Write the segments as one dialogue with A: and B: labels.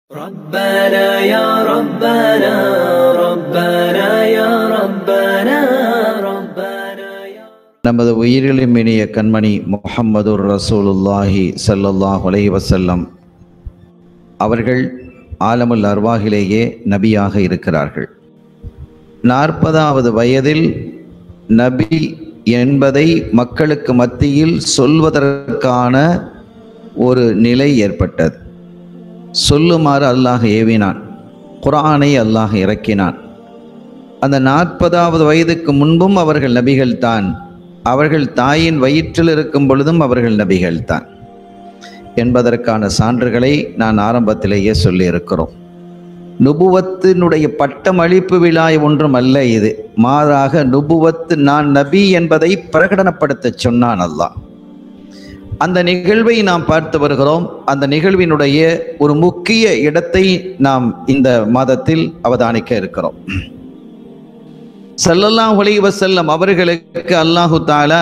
A: ربنا يا ربنا ربنا يا ربنا ربنا يا
B: நமது உயிரிலும் இனிய கண்மணி முஹம்மது ரசூலுல்லாஹி ஸல்லல்லாஹு அலைஹி வஸல்லம் அவர்கள் ஆலமுல் அர்வாகிலேயே நபியாக இருக்கிறார்கள் நாற்பதாவது வயதில் நபி என்பதை மக்களுக்கு மத்தியில் சொல்வதற்கான ஒரு நிலை ஏற்பட்டது சொல்லுமாறு அல்லாஹ் ஏவினான் குர்ஆனை அல்லாஹ் இறக்கினான் அந்த நாற்பதாவது வயதுக்கு முன்பும் அவர்கள் நபிகள் தான் அவர்கள் தாயின் வயிற்றில் இருக்கும் பொழுதும் அவர்கள் நபிகள் தான் என்பதற்கான சான்றுகளை நான் ஆரம்பத்திலேயே சொல்லியிருக்கிறோம் நுபுவத்தினுடைய பட்டம் அளிப்பு விழா ஒன்றும் அல்ல இது மாறாக நுபுவத்து நான் நபி என்பதை பிரகடனப்படுத்த சொன்னான் அல்லாஹ் அந்த நிகழ்வை நாம் பார்த்து வருகிறோம் அந்த நிகழ்வினுடைய ஒரு முக்கிய இடத்தை நாம் இந்த மாதத்தில் அவதானிக்க இருக்கிறோம் ஸல்லல்லாஹு அலைஹி வஸல்லம் அவர்களுக்கு அல்லாஹு தாலா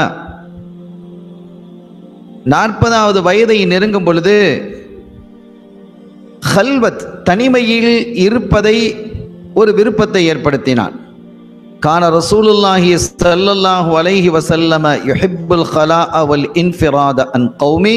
B: நாற்பதாவது வயதை நெருங்கும் பொழுது ஹல்வத் தனிமையில் இருப்பதை ஒரு விருப்பத்தை ஏற்படுத்தினான் கான ரசூலுல்லாஹி ஸல்லல்லாஹு அலைஹி வஸல்லம யுஹிப்புல் ஹலாஅ வல் இன்ஃபிராத அன் கௌமி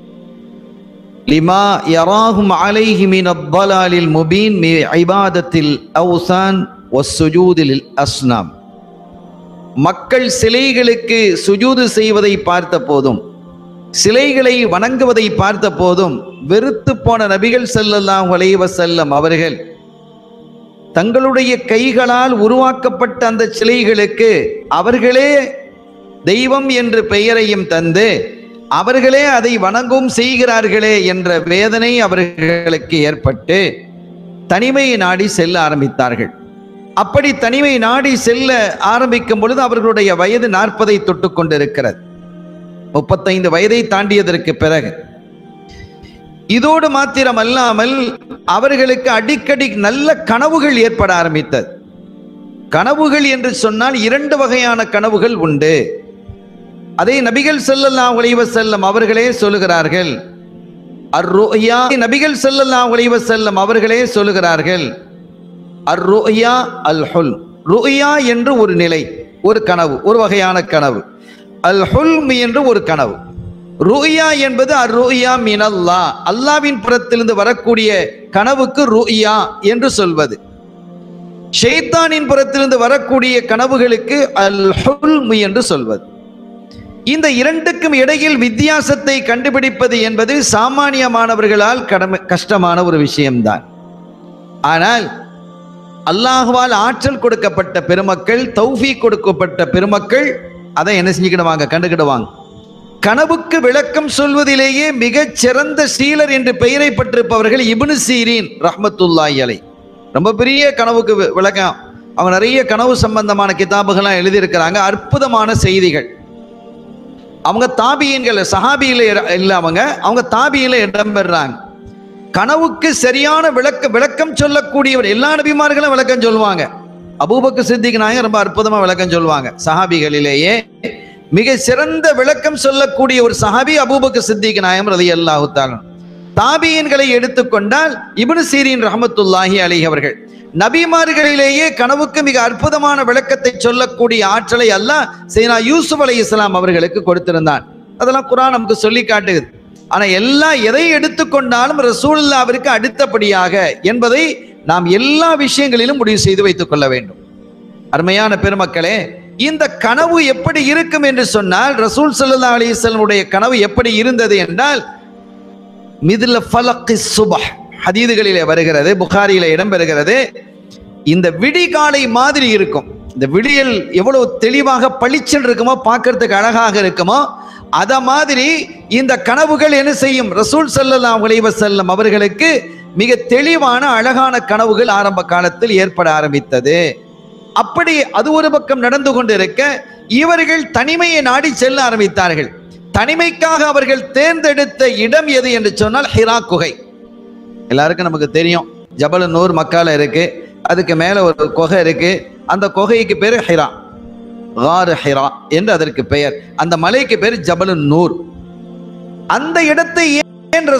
B: லிமா யராஹும் அலைஹி மின் அத்தலாலில் முபீன் மி இபாதத்தில் அவுசான் வஸ்ஸுஜூதில் அஸ்னாம் மக்கள் சிலைகளுக்கு சுஜூது செய்வதை பார்த்த போதும் சிலைகளை வணங்குவதை பார்த்த போதும் வெறுத்து போன நபிகள் ஸல்லல்லாஹு அலைஹி வஸல்லம் அவர்கள் தங்களுடைய கைகளால் உருவாக்கப்பட்ட அந்த சிலைகளுக்கு அவர்களே தெய்வம் என்று பெயரையும் தந்து அவர்களே அதை வணங்கும் செய்கிறார்களே என்ற வேதனை அவர்களுக்கு ஏற்பட்டு தனிமையை நாடி செல்ல ஆரம்பித்தார்கள் அப்படி தனிமை நாடி செல்ல ஆரம்பிக்கும் பொழுது அவர்களுடைய வயது நாற்பதை தொட்டு கொண்டிருக்கிறது முப்பத்தைந்து வயதை தாண்டியதற்கு பிறகு இதோடு மாத்திரம் அல்லாமல் அவர்களுக்கு அடிக்கடி நல்ல கனவுகள் ஏற்பட ஆரம்பித்தது கனவுகள் என்று சொன்னால் இரண்டு வகையான கனவுகள் உண்டு அதை நபிகள் ஸல்லல்லாஹு அலைஹி வஸல்லம் அவர்களே சொல்லுகிறார்கள் அர்-ருயா நபிகள் ஸல்லல்லாஹு அலைஹி வஸல்லம் அவர்களே சொல்லுகிறார்கள் அர்-ருயா அல்-ஹுல் ருயா என்று ஒரு நிலை ஒரு கனவு ஒரு வகையான கனவு அல் ஹுல்ம் என்று ஒரு கனவு ருயா என்பது அர் ருயா மினல்லா அல்லாவின் புறத்திலிருந்து வரக்கூடிய கனவுக்கு ருயா என்று சொல்வது ஷெய்தானின் புறத்திலிருந்து வரக்கூடிய கனவுகளுக்கு அல் ஹுல்ம் என்று சொல்வது இந்த இரண்டுக்கும் இடையில் வித்தியாசத்தை கண்டுபிடிப்பது என்பது சாமானிய மாணவர்களால் கடமை கஷ்டமான ஒரு விஷயம்தான் ஆனால் அல்லாஹுவால் ஆற்றல் கொடுக்கப்பட்ட பெருமக்கள் தௌஃபி கொடுக்கப்பட்ட பெருமக்கள் அதை என்ன செஞ்சுக்கிடுவாங்க கண்டுக்கிடுவாங்க கனவுக்கு விளக்கம் சொல்வதிலேயே மிகச் சிறந்த சீலர் என்று பெயரை பெற்றிருப்பவர்கள் இப்னு சீரீன் ரஹ்மத்துல்லாஹி அலை ரொம்ப பெரிய கனவுக்கு வி- விளக்கம் அவங்க நிறைய கனவு சம்பந்தமான கிதாபுகள்லாம் எழுதியிருக்கிறாங்க அற்புதமான செய்திகள் அவங்க தாபியன்கள் சஹாபியில இட- இல்ல அவங்க அவங்க தாபியில இடம்பெறாங்க கனவுக்கு சரியான விளக்க விளக்கம் சொல்லக்கூடியவர் எல்லா நபிமார்களும் விளக்கம் சொல்லுவாங்க அபூபக்கு சித்திக் நாயகம் ரொம்ப அற்புதமா விளக்கம் சொல்லுவாங்க சஹாபிகளிலேயே மிக சிறந்த விளக்கம் சொல்லக்கூடிய ஒரு சஹாபி அபூபக்கு சித்திக் நாயகம் ரதி அல்லாஹு தாபியன்களை எடுத்துக்கொண்டால் இப்னு சீரின் ரஹமத்துல்லாஹி அலைஹி அவர்கள் நபிமார்களிலேயே கனவுக்கு மிக அற்புதமான விளக்கத்தை சொல்லக்கூடிய ஆற்றலை அல்லாஹ் சைனா யூசுப் அலை இஸ்லாம் அவர்களுக்கு கொடுத்திருந்தான் அதெல்லாம் குரான் நமக்கு சொல்லி காட்டுது ஆனா எல்லா எதை எடுத்துக்கொண்டாலும் ரசூலுல்லாவிற்கு அடுத்தபடியாக என்பதை நாம் எல்லா விஷயங்களிலும் முடிவு செய்து வைத்துக் கொள்ள வேண்டும் அருமையான பெருமக்களே இந்த கனவு எப்படி இருக்கும் என்று சொன்னால் ரசூல் ஸல்லல்லாஹு அலைஹி வஸல்லமுடைய கனவு எப்படி இருந்தது என்றால் மிதுல ஃபலக்கி சுபஹ் ஹதீதுகளிலே வருகிறது புகாரியில இடம்பெறுகிறது இந்த விடிகாலை மாதிரி இருக்கும் இந்த விடியல் எவ்வளவு தெளிவாக பளிச்சல் இருக்குமோ பார்க்கறதுக்கு அழகாக இருக்குமோ அத மாதிரி இந்த கனவுகள் என்ன செய்யும் ரசூல் ஸல்லல்லாஹு அலைஹி வஸல்லம் அவர்களுக்கு மிக தெளிவான அழகான கனவுகள் ஆரம்ப காலத்தில் ஏற்பட ஆரம்பித்தது அப்படி அது ஒரு பக்கம் நடந்து கொண்டிருக்க இவர்கள் தனிமையை நாடி செல்ல ஆரம்பித்தார்கள் தனிமைக்காக அவர்கள் தேர்ந்தெடுத்த இடம் எது என்று சொன்னால் ஹிரா குகை எல்லாருக்கும் நமக்கு தெரியும் ஜபல் நூர் மக்கால இருக்கு அதுக்கு மேல ஒரு குகை இருக்கு அந்த குகைக்கு பேரு ஹிரா கார் ஹிரா என்று அதற்கு பெயர் அந்த மலைக்கு பேர் ஜபல் நூர் அந்த இடத்தை ஏன் ரசூல்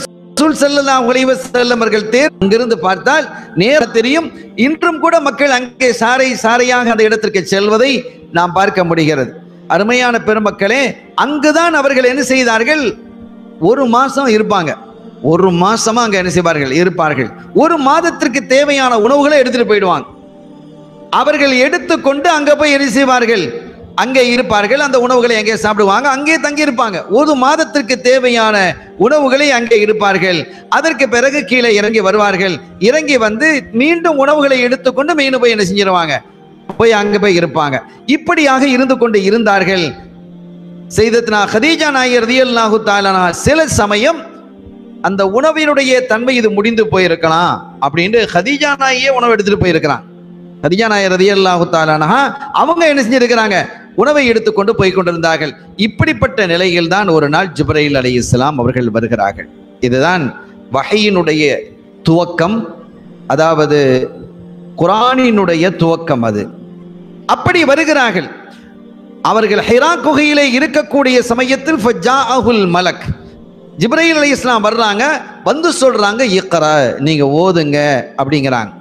B: ரசூல் ஸல்லல்லாஹு அலைஹி வஸல்லம் அவர்கள் தேர் அங்கிருந்து பார்த்தால் நேர தெரியும் இன்றும் கூட மக்கள் அங்கே சாறை சாறையாக அந்த இடத்திற்கு செல்வதை நாம் பார்க்க முடிகிறது அருமையான பெருமக்களே அங்குதான் அவர்கள் என்ன செய்தார்கள் ஒரு மாசம் இருப்பாங்க ஒரு மாசமா அங்க என்ன செய்வார்கள் இருப்பார்கள் ஒரு மாதத்திற்கு தேவையான உணவுகளை எடுத்துட்டு போயிடுவாங்க அவர்கள் எடுத்துக்கொண்டு அங்க போய் என்ன செய்வார்கள் அங்கே இருப்பார்கள் அந்த உணவுகளை அங்கே சாப்பிடுவாங்க அங்கே தங்கி இருப்பாங்க ஒரு மாதத்திற்கு தேவையான உணவுகளை அங்கே இருப்பார்கள் அதற்கு பிறகு கீழே இறங்கி வருவார்கள் இறங்கி வந்து மீண்டும் உணவுகளை எடுத்துக்கொண்டு மீண்டும் போய் என்ன செஞ்சிருவாங்க போய் அங்க போய் இருப்பாங்க இப்படியாக இருந்து கொண்டு இருந்தார்கள் செய்தத்னா ஹதீஜா நாயர் ரதியல்லாஹு தாலனா சில சமயம் அந்த உணவினுடைய தன்மை இது முடிந்து போயிருக்கலாம் அப்படின்னு ஹதீஜா நாயே உணவு எடுத்துட்டு போயிருக்கிறான் ஹதீஜா நாயர் ரதியல்லாஹு தாலானா அவங்க என்ன செஞ்சிருக்கிறாங்க உணவை எடுத்துக்கொண்டு போய் கொண்டிருந்தார்கள் இப்படிப்பட்ட நிலையில் தான் ஒரு நாள் ஜிப்ரைல் அலி இஸ்லாம் அவர்கள் வருகிறார்கள் இதுதான் வகையினுடைய துவக்கம் அதாவது குரானினுடைய துவக்கம் அது அப்படி வருகிறார்கள் அவர்கள் ஹிரா குகையிலே இருக்கக்கூடிய சமயத்தில் ஃபஜாஅஹுல் மலக் ஜிப்ரைல் அலி இஸ்லாம் வர்றாங்க வந்து சொல்றாங்க இக்கரா நீங்க ஓதுங்க அப்படிங்கிறாங்க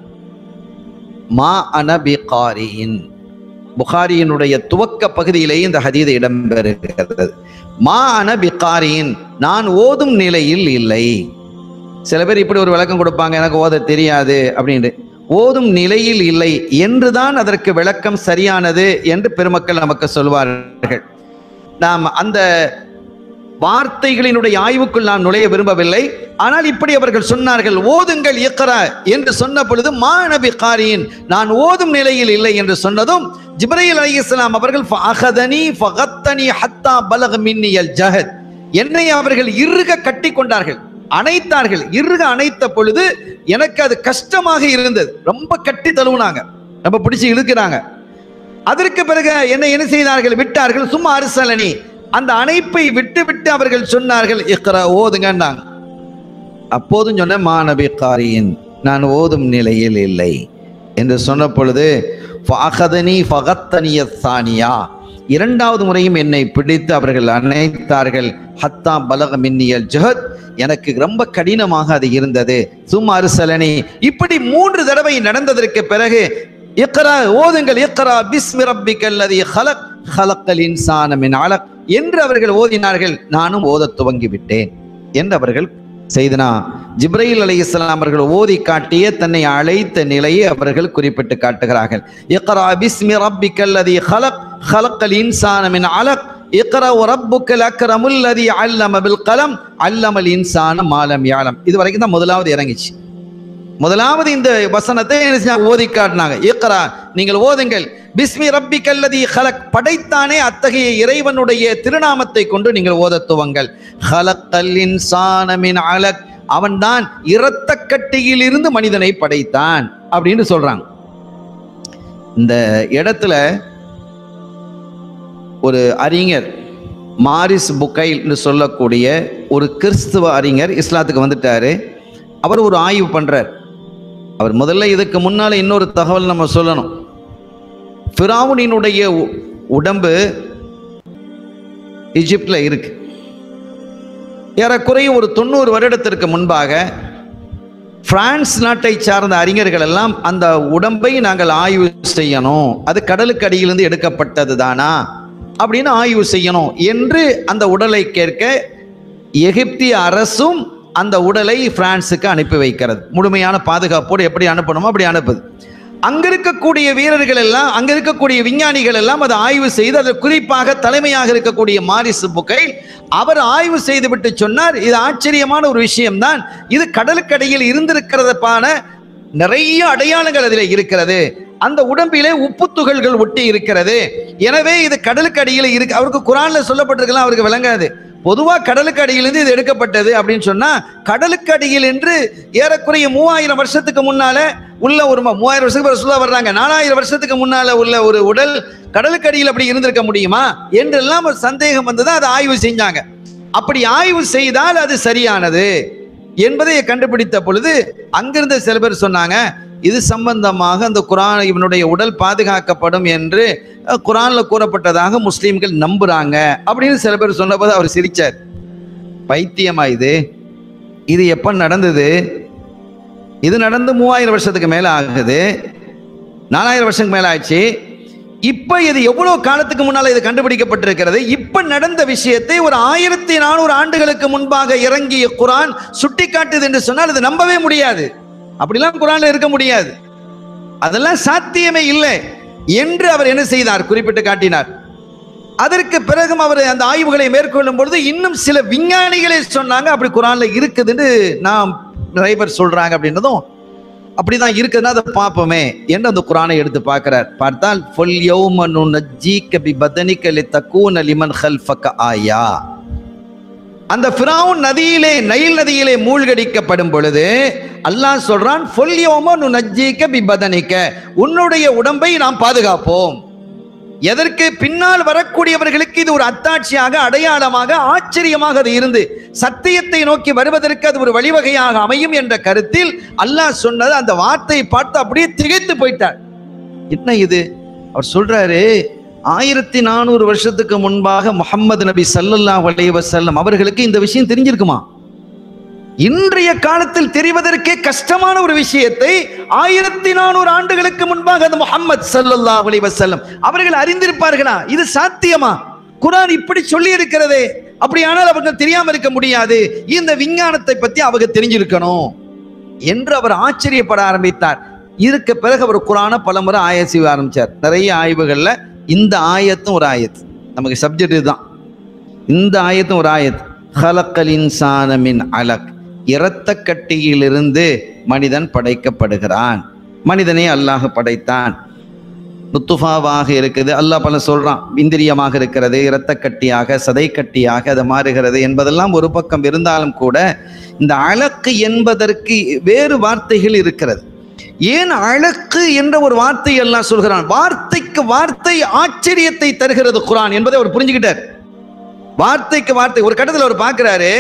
B: மா அனபி காரியின் புகாரியினுடைய துவக்க பகுதியிலேயே இந்த ஹதீது இடம்பெறுகிறது மா அனபி காரியின் நான் ஓதும் நிலையில் இல்லை சில பேர் இப்படி ஒரு விளக்கம் கொடுப்பாங்க எனக்கு ஓத தெரியாது அப்படின்ட்டு ஓதும் நிலையில் இல்லை என்றுதான் அதற்கு விளக்கம் சரியானது என்று பெருமக்கள் நமக்கு சொல்வார்கள் நாம் அந்த வார்த்தைகளினுடைய ஆய்வுக்குள் நான் நுழைய விரும்பவில்லை ஆனால் இப்படி அவர்கள் சொன்னார்கள் ஓதுங்கள் இயக்கரா என்று சொன்ன பொழுது மாணவி காரியின் நான் ஓதும் நிலையில் இல்லை என்று சொன்னதும் ஜிப்ரையில் அலைஹிஸ்ஸலாம் அவர்கள் ஃபஅகதனி ஃபகத்தனி ஹத்தா பலக மின்னியல் ஜஹத் என்னை அவர்கள் இறுக கட்டி கொண்டார்கள் அணைத்தார்கள் இறுக அணைத்த பொழுது எனக்கு அது கஷ்டமாக இருந்தது ரொம்ப கட்டி தழுவுனாங்க ரொம்ப பிடிச்சு இழுக்கிறாங்க அதற்கு பிறகு என்னை என்ன செய்தார்கள் விட்டார்கள் சும்மா அரசலனி அந்த அணைப்பை விட்டு விட்டு அவர்கள் சொன்னார்கள் இக்ரா ஓதுங்கன்னாங்க அப்போதும் சொன்ன மாணவி காரியின் நான் ஓதும் நிலையில் இல்லை என்று சொன்ன பொழுது ஃபஅகதனி ஃபகத்தனிய சானியா இரண்டாவது முறையும் என்னை பிடித்து அவர்கள் அணைத்தார்கள் ஹத்தா பலக மின்னியல் ஜஹத் எனக்கு ரொம்ப கடினமாக அது இருந்தது சும்மா அரிசலனி இப்படி மூன்று தடவை நடந்ததற்கு பிறகு இக்ரா ஓதுங்கள் இக்ரா பிஸ்மி ரப்பிக்கல் லதி ஹலக் ஹலக்கல் இன்சான மின் அலக் என்று அவர்கள் ஓதினார்கள் நானும் ஓதத் துவங்கி விட்டேன் என்று அவர்கள் செய்தனா ஜிப்ரையில் அலி இஸ்லாம் அவர்கள் ஓதி காட்டிய தன்னை அழைத்த நிலையை அவர்கள் குறிப்பிட்டு காட்டுகிறார்கள் இக்ரா பிஸ்மி ரப்பிக்கல் லதி ஹலக் ஹலக்கல் இன்சான மின் அலக் இக்ரா ரப்புக்கல் அக்ரமுல் லதி அல்லம பில் கலம் அல்லமல் இன்சான மாலம் யாலம் இது வரைக்கும் தான் முதலாவது இறங்கிச்சு முதலாவது இந்த வசனத்தை என்ன செஞ்சாங்க? ஓதி காட்டினாங்க இக்ரா நீங்கள் ஓதுங்கள் பிஸ்மி ரப்பி கல்லதி ஹலக் படைத்தானே அத்தகைய இறைவனுடைய திருநாமத்தை கொண்டு நீங்கள் ஓதத் துவங்கள் ஹலக்கல் இன்சான மின் அலக் அவன்தான் இரத்த கட்டியில் இருந்து மனிதனை படைத்தான் அப்படின்னு சொல்றாங்க இந்த இடத்துல ஒரு அறிஞர் மாரிஸ் புக்கைல்னு சொல்லக்கூடிய ஒரு கிறிஸ்துவ அறிஞர் இஸ்லாத்துக்கு வந்துட்டாரு அவர் ஒரு ஆய்வு பண்றார் அவர் முதல்ல இதுக்கு முன்னால இன்னொரு தகவல் நம்ம சொல்லணும் ஃபிராவுனினுடைய உ- உடம்பு எகிப்தில் இருக்கு ஏறக்குறைய ஒரு தொண்ணூறு வருடத்திற்கு முன்பாக பிரான்ஸ் நாட்டை சார்ந்த அறிஞர்கள் எல்லாம் அந்த உடம்பை நாங்கள் ஆய்வு செய்யணும் அது கடலுக்கு அடியிலிருந்து எடுக்கப்பட்டது தானா அப்படின்னு ஆய்வு செய்யணும் என்று அந்த உடலை கேட்க எகிப்திய அரசும் அந்த உடலை பிரான்சுக்கு அனுப்பி வைக்கிறது முழுமையான பாதுகாப்போடு எப்படி அனுப்பணுமோ அப்படி அனுப்புது அங்க இருக்கக்கூடிய வீரர்கள் எல்லாம் அங்க இருக்கக்கூடிய விஞ்ஞானிகள் எல்லாம் அதை ஆய்வு செய்து அது குறிப்பாக தலைமையாக இருக்கக்கூடிய மாரிஸ் புக்கை அவர் ஆய்வு செய்துவிட்டு சொன்னார் இது ஆச்சரியமான ஒரு விஷயம்தான் இது கடலுக்கடியில் இருந்திருக்கிறதப்பான நிறைய அடையாளங்கள் அதில் இருக்கிறது அந்த உடம்பிலே உப்பு துகள்கள் ஒட்டி இருக்கிறது எனவே இது கடலுக்கு அடியில் இருக்கு அவருக்கு குரான்ல சொல்லப்பட்டிருக்கலாம் அவருக்கு விளங்காது பொதுவா கடலுக்கு அடியிலிருந்து இது எடுக்கப்பட்டது அப்படின்னு சொன்னா கடலுக்கு அடியில் என்று ஏறக்குறைய மூவாயிரம் வருஷத்துக்கு முன்னால உள்ள ஒரு ம- மூவாயிரம் வருஷத்துக்கு சொல்ல வர்றாங்க நாலாயிரம் வருஷத்துக்கு முன்னால உள்ள ஒரு உடல் கடலுக்கு அடியில் அப்படி இருந்திருக்க முடியுமா என்றெல்லாம் ஒரு சந்தேகம் வந்தது அதை ஆய்வு செஞ்சாங்க அப்படி ஆய்வு செய்தால் அது சரியானது என்பதை கண்டுபிடித்த பொழுது அங்கிருந்த சில பேர் சொன்னாங்க இது சம்பந்தமாக அந்த குரான் இவனுடைய உடல் பாதுகாக்கப்படும் என்று அஹ், குரான்ல கூறப்பட்டதாக முஸ்லீம்கள் நம்புறாங்க அப்படின்னு சில பேர் சொன்னபோது அவர் சிரிச்சார் பைத்தியமா இது இது எப்ப நடந்தது இது நடந்து மூவாயிரம் வருஷத்துக்கு மேல ஆகுது நாலாயிரம் வருஷத்துக்கு மேல ஆச்சு இப்ப இது எவ்வளவு காலத்துக்கு முன்னால இது கண்டுபிடிக்கப்பட்டிருக்கிறது இப்ப நடந்த விஷயத்தை ஒரு ஆயிரத்தி நானூறு ஆண்டுகளுக்கு முன்பாக இறங்கிய குரான் சுட்டி காட்டுது என்று சொன்னால் அது நம்பவே முடியாது அப்படிலாம் குரான்ல இருக்க முடியாது அதெல்லாம் சாத்தியமே இல்லை என்று அவர் என்ன செய்தார் குறிப்பிட்டு காட்டினார் அதற்கு பிறகும் அவர் அந்த ஆய்வுகளை மேற்கொள்ளும் பொழுது இன்னும் சில விஞ்ஞானிகளே சொன்னாங்க அப்படி குரான்ல இருக்குதுன்னு நாம் நிறைய பேர் சொல்றாங்க அப்படின்றதும் அப்படிதான் இருக்குதுன்னா அதை பார்ப்போமே என்று அந்த குரானை எடுத்து பார்க்கிறார் பார்த்தால் ஃபுல் யௌமனு நஜ்ஜீக பி பதனிக லிதகூன லிமன் ஹல்ஃபக ஆயா அந்த ஃபிரௌன் நதியிலே நைல் நதியிலே மூழ்கடிக்கப்படும் பொழுது அல்லாஹ் சொல்றான் ஃபுல் யௌமனு நஜ்ஜீக பி பதனிக உன்னுடைய உடம்பை நாம் பாதுகாப்போம் எதற்கு பின்னால் வரக்கூடியவர்களுக்கு இது ஒரு அத்தாட்சியாக அடையாளமாக ஆச்சரியமாக அது இருந்து சத்தியத்தை நோக்கி வருவதற்கு அது ஒரு வழிவகையாக அமையும் என்ற கருத்தில் அல்லாஹ் சொன்னது அந்த வார்த்தையை பார்த்து அப்படியே திகைத்து போயிட்டார் என்ன இது அவர் சொல்றாரு ஆயிரத்தி நானூறு வருஷத்துக்கு முன்பாக முகமது நபி ஸல்லல்லாஹு அலைஹி வஸல்லம் அவர்களுக்கு இந்த விஷயம் தெரிஞ்சிருக்குமா இன்றைய காலத்தில் தெரிவதற்கே கஷ்டமான ஒரு விஷயத்தை ஆயிரத்தி நானூறு ஆண்டுகளுக்கு முன்பாக அந்த முகம்மது ஸல்லல்லாஹு அலைஹி வஸல்லம் அவர்கள் அறிந்திருப்பார்களா இது சாத்தியமா குர்ஆன் இப்படி சொல்லி இருக்கிறதே அப்படியானால் அவர்கள் தெரியாம இருக்க முடியாது இந்த விஞ்ஞானத்தை பத்தி அவங்க தெரிஞ்சிருக்கணும் என்று அவர் ஆச்சரியப்பட ஆரம்பித்தார் இதுக்கு பிறகு அவர் குரானை பலமுறை ஆயத் செய்ய ஆரம்பிச்சார் நிறைய ஆய்வுகள்ல இந்த ஆயத்தும் ஒரு ஆயத் நமக்கு சப்ஜெக்ட் இதுதான் இந்த ஆயத்தும் ஒரு ஆயத் ஹலக்கல் இன்சான மின் அலக் இரத்த கட்டியிலிருந்து மனிதன் படைக்கப்படுகிறான் மனிதனை அல்லாஹ் படைத்தான் நுத்துஃபாவாக இருக்குது அல்லாஹ் பல சொல்றான் இந்திரியமாக இருக்கிறது இரத்த கட்டியாக சதை கட்டியாக அது மாறுகிறது என்பதெல்லாம் ஒரு பக்கம் இருந்தாலும் கூட இந்த அழக்கு என்பதற்கு வேறு வார்த்தைகள் இருக்கிறது ஏன் அழக்கு என்ற ஒரு வார்த்தை எல்லாம் சொல்கிறான் வார்த்தைக்கு வார்த்தை ஆச்சரியத்தை தருகிறது குரான் என்பதை அவர் புரிஞ்சுக்கிட்டார் வார்த்தைக்கு வார்த்தை ஒரு கட்டத்தில் அவர் பார்க்கிறாரு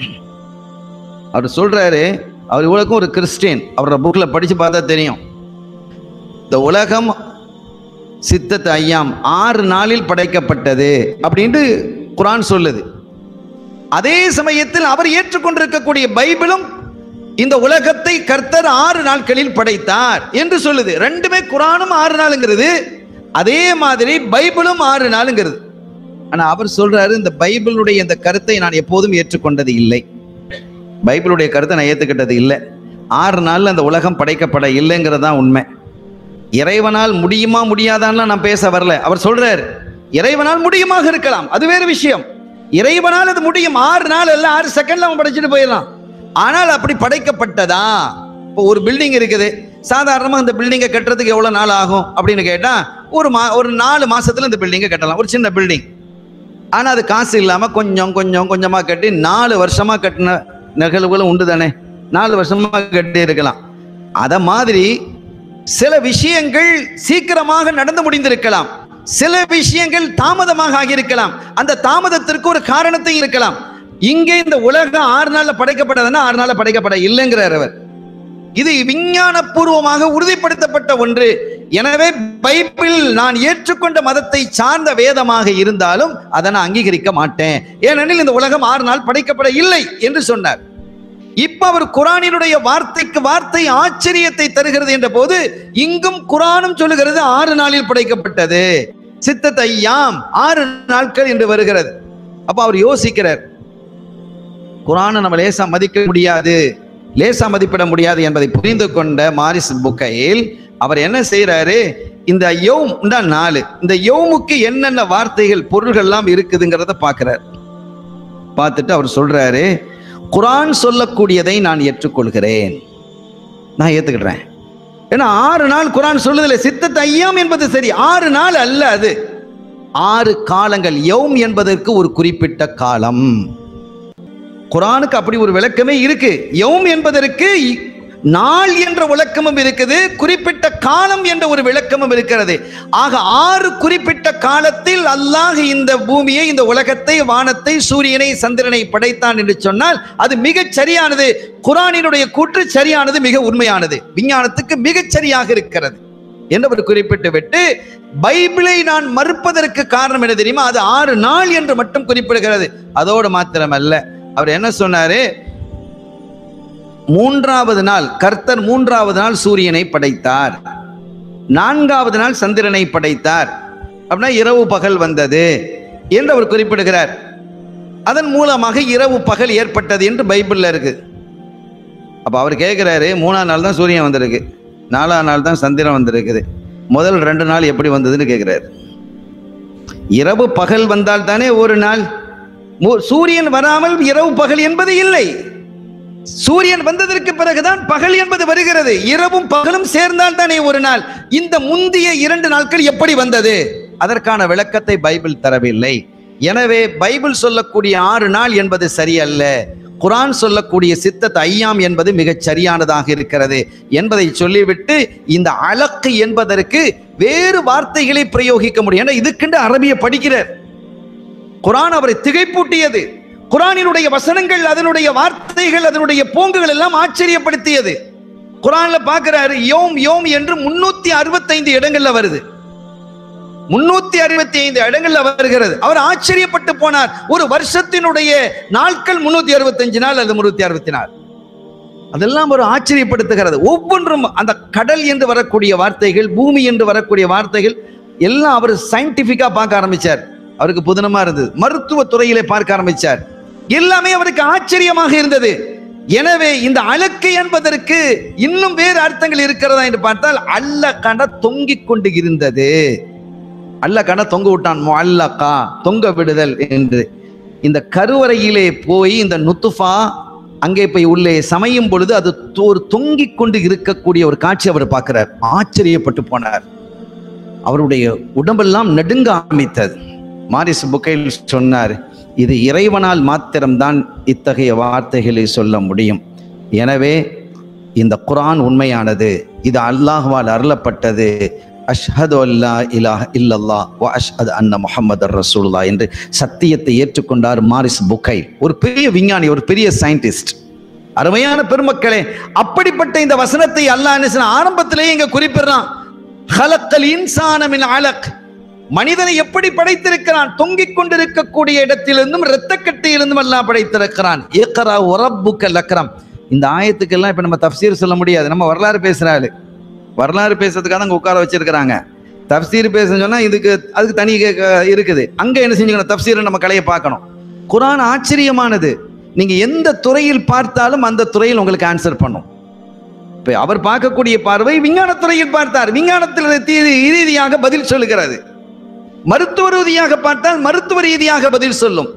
B: அவர் சொல்றாரு அவர் இவ்வளவுக்கும் ஒரு கிறிஸ்டியன் அவரோட புக்ல படிச்சு பார்த்தா தெரியும் இந்த உலகம் சித்தத்து ஐயாம் ஆறு நாளில் படைக்கப்பட்டது அப்படின்ட்டு குரான் சொல்லுது அதே சமயத்தில் அவர் ஏற்றுக்கொண்டிருக்கக்கூடிய பைபிளும் இந்த உலகத்தை கர்த்தர் ஆறு நாட்களில் படைத்தார் என்று சொல்லுது ரெண்டுமே குரானும் ஆறு நாளுங்கிறது அதே மாதிரி பைபிளும் ஆறு நாளுங்கிறது ஆனா அவர் சொல்றாரு இந்த பைபிளுடைய இந்த கருத்தை நான் எப்போதும் ஏற்றுக்கொண்டது இல்லை பைபிளுடைய கருத்தை நான் ஏத்துக்கிட்டது இல்லை ஆறு நாள்ல அந்த உலகம் படைக்கப்பட இல்லைங்கிறது தான் உண்மை இறைவனால் முடியுமா முடியாதான்லாம் நான் பேச வரல அவர் சொல்றாரு இறைவனால் முடியுமாக இருக்கலாம் அது வேறு விஷயம் இறைவனால் அது முடியும் ஆறு நாள் இல்ல ஆறு செகண்ட்ல அவன் படைச்சிட்டு போயிடலாம் ஆனால் அப்படி படைக்கப்பட்டதா இப்போ ஒரு பில்டிங் இருக்குது சாதாரணமாக இந்த பில்டிங்கை கட்டுறதுக்கு எவ்வளோ நாள் ஆகும் அப்படின்னு கேட்டால் ஒரு மா ஒரு நாலு மாசத்துல இந்த பில்டிங்கை கட்டலாம் ஒரு சின்ன பில்டிங் ஆனால் அது காசு இல்லாமல் கொஞ்சம் கொஞ்சம் கொஞ்சமாக கட்டி நாலு வருஷமாக கட்டின நிகழ்வுகளும் உண்டு தானே நாலு வருஷமாக கட்டி இருக்கலாம் அத மாதிரி சில விஷயங்கள் சீக்கிரமாக நடந்து முடிந்திருக்கலாம் சில விஷயங்கள் தாமதமாக ஆகியிருக்கலாம் அந்த தாமதத்திற்கு ஒரு காரணத்தை இருக்கலாம் இங்கே இந்த உலகம் ஆறு நாள்ல படைக்கப்பட்டதுன்னா ஆறு நாள்ல படைக்கப்பட இல்லைங்கிறார் அவர் இது விஞ்ஞான பூர்வமாக உறுதிப்படுத்தப்பட்ட ஒன்று எனவே பைபிள் நான் ஏற்றுக்கொண்ட மதத்தை சார்ந்த வேதமாக இருந்தாலும் அதை நான் அங்கீகரிக்க மாட்டேன் ஏனெனில் இந்த உலகம் ஆறு நாள் படைக்கப்பட இல்லை என்று சொன்னார் இப்ப அவர் குரானினுடைய வார்த்தைக்கு வார்த்தை ஆச்சரியத்தை தருகிறது என்ற போது இங்கும் குரானும் சொல்லுகிறது ஆறு நாளில் படைக்கப்பட்டது சித்தத் ஐயாம் ஆறு நாட்கள் என்று வருகிறது அப்ப அவர் யோசிக்கிறார் குரானை நம்ம லேசா மதிக்க முடியாது லேசா மதிப்பிட முடியாது என்பதை புரிந்து கொண்ட மாரிஸ் புக்கையில் அவர் என்ன செய்யறாரு இந்த யோம் தான் நாலு இந்த யோமுக்கு என்னென்ன வார்த்தைகள் பொருள்கள்லாம் இருக்குதுங்கிறத பார்க்கிறார் பார்த்துட்டு அவர் சொல்றாரு குரான் சொல்லக்கூடியதை நான் ஏற்றுக்கொள்கிறேன் நான் ஏத்துக்கிடுறேன் ஏன்னா ஆறு நாள் குரான் சொல்லுதில்லை சித்தத்து ஐயாம் என்பது சரி ஆறு நாள் அல்ல அது ஆறு காலங்கள் யௌம் என்பதற்கு ஒரு குறிப்பிட்ட காலம் குரானுக்கு அப்படி ஒரு விளக்கமே இருக்கு யௌம் என்பதற்கு இ- நாள் என்ற விளக்கமும் இருக்குது குறிப்பிட்ட காலம் என்ற ஒரு விளக்கமும் இருக்கிறது ஆக ஆறு குறிப்பிட்ட காலத்தில் அல்லாஹ் இந்த பூமியை இந்த உலகத்தை வானத்தை சூரியனை சந்திரனை படைத்தான் என்று சொன்னால் அது மிகச் சரியானது குரானினுடைய கூற்று சரியானது மிக உண்மையானது விஞ்ஞானத்துக்கு மிகச் சரியாக இருக்கிறது என்று அவர் குறிப்பிட்டு விட்டு பைபிளை நான் மறுப்பதற்கு காரணம் என்ன தெரியுமா அது ஆறு நாள் என்று மட்டும் குறிப்பிடுகிறது அதோடு மாத்திரமல்ல அவர் என்ன சொன்னாரு மூன்றாவது நாள் கர்த்தர் மூன்றாவது நாள் சூரியனை படைத்தார் நான்காவது நாள் சந்திரனை படைத்தார் அப்படின்னா இரவு பகல் வந்தது என்று அவர் குறிப்பிடுகிறார் அதன் மூலமாக இரவு பகல் ஏற்பட்டது என்று பைபிள்ல இருக்கு அப்ப அவர் கேட்கிறாரு மூணாம் நாள் தான் சூரியன் வந்திருக்கு நாலாம் நாள் தான் சந்திரன் வந்திருக்குது முதல் ரெண்டு நாள் எப்படி வந்ததுன்னு கேட்கிறாரு இரவு பகல் வந்தால் தானே ஒரு நாள் மு- சூரியன் வராமல் இரவு பகல் என்பது இல்லை சூரியன் வந்ததற்கு பிறகுதான் பகல் என்பது வருகிறது இரவும் பகலும் சேர்ந்தால் தானே ஒரு நாள் இந்த முந்திய இரண்டு நாட்கள் எப்படி வந்தது அதற்கான விளக்கத்தை பைபிள் தரவில்லை எனவே பைபிள் சொல்லக்கூடிய ஆறு நாள் என்பது சரியல்ல குரான் சொல்லக்கூடிய சித்தத் ஐயாம் என்பது மிகச் சரியானதாக இருக்கிறது என்பதை சொல்லிவிட்டு இந்த அலக்கு என்பதற்கு வேறு வார்த்தைகளை பிரயோகிக்க முடியும் ஏன்னா இதுக்கென்று அரபிய படிக்கிறார் குரான் அவரை திகைப்பூட்டியது குரானினுடைய வசனங்கள் அதனுடைய வார்த்தைகள் அதனுடைய போங்குகள் எல்லாம் ஆச்சரியப்படுத்தியது குரான்ல பார்க்கிறாரு யோம் யோம் என்று முன்னூத்தி அறுபத்தைந்து இடங்கள்ல வருது முன்னூத்தி அறுபத்தி ஐந்து இடங்கள்ல வருகிறது அவர் ஆச்சரியப்பட்டு போனார் ஒரு வருஷத்தினுடைய நாட்கள் முன்னூத்தி அறுபத்தஞ்சு நாள் அல்லது முன்னூத்தி அறுபத்தி நாள் அதெல்லாம் ஒரு ஆச்சரியப்படுத்துகிறது ஒவ்வொன்றும் அந்த கடல் என்று வரக்கூடிய வார்த்தைகள் பூமி என்று வரக்கூடிய வார்த்தைகள் எல்லாம் அவர் சயின்டிபிக்கா பார்க்க ஆரம்பிச்சார் அவருக்கு புதினமா இருந்தது மருத்துவ துறையிலே பார்க்க ஆரம்பிச்சார் எல்லாமே அவருக்கு ஆச்சரியமாக இருந்தது எனவே இந்த அலக்கு என்பதற்கு இன்னும் வேறு அர்த்தங்கள் இருக்கிறதா என்று பார்த்தால் அல்ல கண்ட தொங்கிக் கொண்டு இருந்தது அல்ல கண்ட தொங்க விட்டான் அல்லக்கா தொங்க விடுதல் என்று இந்த கருவறையிலே போய் இந்த நுத்துஃபா அங்கே போய் உள்ளே சமையும் பொழுது அது தொ- ஒரு தொங்கிக் கொண்டு இருக்கக்கூடிய ஒரு காட்சி அவர் பார்க்கிறார் ஆச்சரியப்பட்டு போனார் அவருடைய உடம்பெல்லாம் நடுங்க ஆரம்பித்தது மாரிஸ் புக்கையில் சொன்னார் இது இறைவனால் மாத்திரம்தான் இத்தகைய வார்த்தைகளை சொல்ல முடியும் எனவே இந்த குர்ஆன் உண்மையானது இது அல்லாஹ்வால் அருளப்பட்டது அஷ்ஹது அல்லா இலாஹ இல்லல்லா வ அஷ்ஹது அன்ன முஹம்மது ரசூலுல்லா என்று சத்தியத்தை ஏற்றுக்கொண்டார் மாரிஸ் புக்கை ஒரு பெரிய விஞ்ஞானி ஒரு பெரிய சயின்டிஸ்ட் அருமையான பெருமக்களே அப்படிப்பட்ட இந்த வசனத்தை அல்லாஹ் என்ன செய்றான்? ஆரம்பத்திலேயே இங்க குறிப்பிடுறான் ஹலக்கல் இன்சான மின் அலக் மனிதனை எப்படி படைத்திருக்கிறான் தொங்கிக் கொண்டிருக்கக்கூடிய இடத்திலிருந்தும் இரத்தக்கட்டியிலிருந்தும் எல்லாம் படைத்திருக்கிறான் ஏக்கரா உரப்புக்க லக்கரம் இந்த ஆயத்துக்கெல்லாம் இப்ப நம்ம தஃப்சீர் சொல்ல முடியாது நம்ம வரலாறு பேசுறாரு வரலாறு பேசுறதுக்காக தான் அங்க உட்கார வச்சிருக்கிறாங்க தஃப்சீர் பேச சொன்னா இதுக்கு அதுக்கு தனி க- க- இருக்குது அங்க என்ன செஞ்சுக்கணும் தஃப்சீரை நம்ம கலையை பார்க்கணும் குர்ஆன் ஆச்சரியமானது நீங்க எந்த துறையில் பார்த்தாலும் அந்த துறையில் உங்களுக்கு ஆன்சர் பண்ணும் இப்ப அவர் பார்க்கக்கூடிய பார்வை விஞ்ஞான துறையில் பார்த்தார் விஞ்ஞானத்தில் ரீதி- ரீதியாக பதில் சொல்லுகிறது மருத்துவ ரீதியாக பார்த்தால் மருத்துவ ரீதியாக பதில் சொல்லும்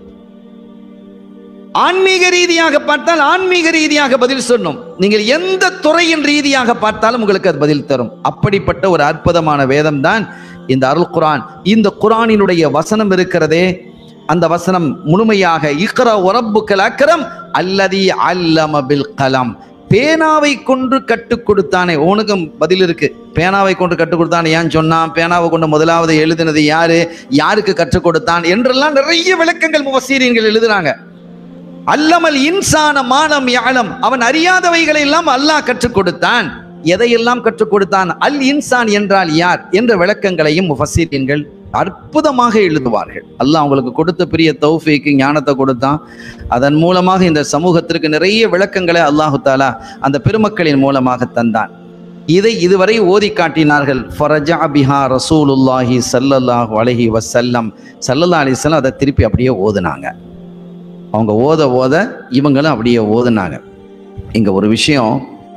B: ஆன்மீக ரீதியாக பார்த்தால் ஆன்மீக ரீதியாக பதில் சொல்லும் நீங்கள் எந்த துறையின் ரீதியாக பார்த்தாலும் உங்களுக்கு அது பதில் தரும் அப்படிப்பட்ட ஒரு அற்புதமான வேதம் தான் இந்த அருள் குரான் இந்த குரானினுடைய வசனம் இருக்கிறதே அந்த வசனம் முழுமையாக இக்ரா உரப்புக்கல் அக்கரம் அல்லதி அல்லம பில் கலம் பேனாவை கொண்டு கற்றுக் கொடுத்தானே உனக்கும் பதில் இருக்கு பேனாவை கொண்டு கற்றுக் கொடுத்தான் ஏன் சொன்னான் பேனாவை கொண்டு முதலாவது எழுதினது யாரு யாருக்கு கற்றுக் கொடுத்தான் என்றெல்லாம் நிறைய விளக்கங்கள் முவசீரியங்கள் எழுதுறாங்க அல்லமல் இன்சான மானம் யாழம் அவன் அறியாதவைகளை எல்லாம் அல்லாஹ் கற்றுக் கொடுத்தான் எதையெல்லாம் கற்றுக் கொடுத்தான் அல் இன்சான் என்றால் யார் என்ற விளக்கங்களையும் முஃபஸீரியன்கள் அற்புதமாக எழுதுவார்கள் அல்லாஹ் அவங்களுக்கு கொடுத்த பெரிய தௌஃபீக்கு ஞானத்தை கொடுத்தான் அதன் மூலமாக இந்த சமூகத்திற்கு நிறைய விளக்கங்களை அல்லாஹு தாலா அந்த பெருமக்களின் மூலமாக தந்தான் இதை இதுவரை ஓதி காட்டினார்கள் ஃபரஜா பிஹா ரசூலுல்லாஹி ஸல்லல்லாஹு அலைஹி வஸல்லம் ஸல்லல்லாஹு அலைஹி வஸல்லம் அதை திருப்பி அப்படியே ஓதுனாங்க அவங்க ஓத ஓத இவங்களும் அப்படியே ஓதுனாங்க இங்க ஒரு விஷயம்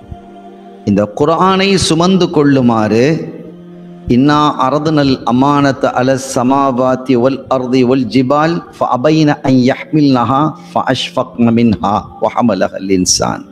B: இந்த குர்ஆனை சுமந்து கொள்ளுமாறு இன்னா அரதுனல் அமானத் அல சமாவாத்தி வல் அர்தி வல் ஜிபால் ஃபஅபைன அன் யஹ்மில்னஹா ஃபஅஷ்ஃபக்ன மின்ஹா வஹமலஹல் இன்சான்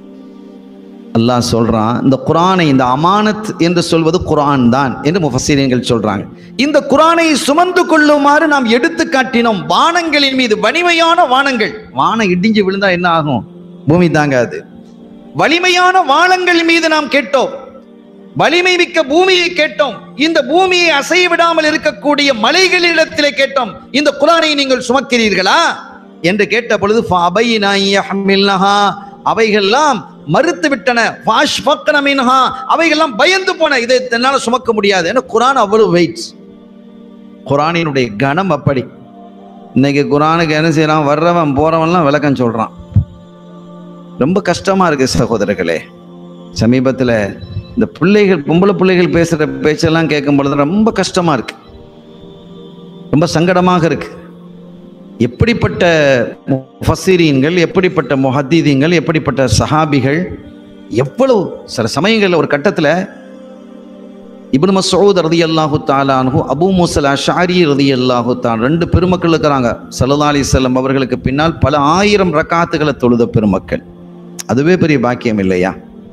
B: அல்லாஹ் சொல்றான் இந்த குர்ஆனை இந்த அமானத் என்று சொல்வது குர்ஆன் தான் என்று முஃபஸ்ஸீரீன்கள் சொல்றாங்க இந்த குர்ஆனை சுமந்து கொள்ளுமாறு நாம் எடுத்து காட்டினோம் வானங்களின் மீது வலிமையான வானங்கள் வானம் இடிஞ்சு விழுந்தா என்ன ஆகும் பூமி தாங்காது வலிமையான வானங்கள் மீது நாம் கேட்டோம் வலிமை மிக்க பூமியை கேட்டோம் இந்த பூமியை அசைய விடாமல் இருக்கக்கூடிய மலைகளிடத்திலே கேட்டோம் இந்த குரானை நீங்கள் சுமக்கிறீர்களா என்று கேட்ட பொழுது ஃபஅபைனா யஹ்மில்னஹா அவைகள்லாம் மறுத்து விட்டன ஃபாஷ்ஃபக்ன மின்ஹா அவைகள்லாம் பயந்து போன இதை என்னால சுமக்க முடியாது ஏன்னா குரான் அவ்வளவு வெயிட் குரானினுடைய கணம் அப்படி இன்னைக்கு குரானுக்கு என்ன செய்யறான் வர்றவன் போறவன்லாம் விளக்கம் சொல்றான் ரொம்ப கஷ்டமா இருக்கு சகோதரர்களே சமீபத்தில் இந்த பிள்ளைகள் பொம்பளை பிள்ளைகள் பேசுகிற பேச்செல்லாம் கேட்கும் பொழுது ரொம்ப கஷ்டமா இருக்கு ரொம்ப சங்கடமாக இருக்கு எப்படிப்பட்ட ஃபசீரீன்கள் எப்படிப்பட்ட முஹத்தீதீன்கள் எப்படிப்பட்ட சஹாபிகள் எவ்வளவு சில சமயங்களில் ஒரு கட்டத்தில் இப்னு மசூத் ரதி அல்லாஹு தாலானு அபு முசல் அஷாரி ரதி அல்லாஹு தான் ரெண்டு பெருமக்கள் இருக்கிறாங்க சல்லா அலி செல்லம் அவர்களுக்கு பின்னால் பல ஆயிரம் ரக்காத்துகளை தொழுத பெருமக்கள் அதுவே பெரிய பாக்கியம் இல்லையா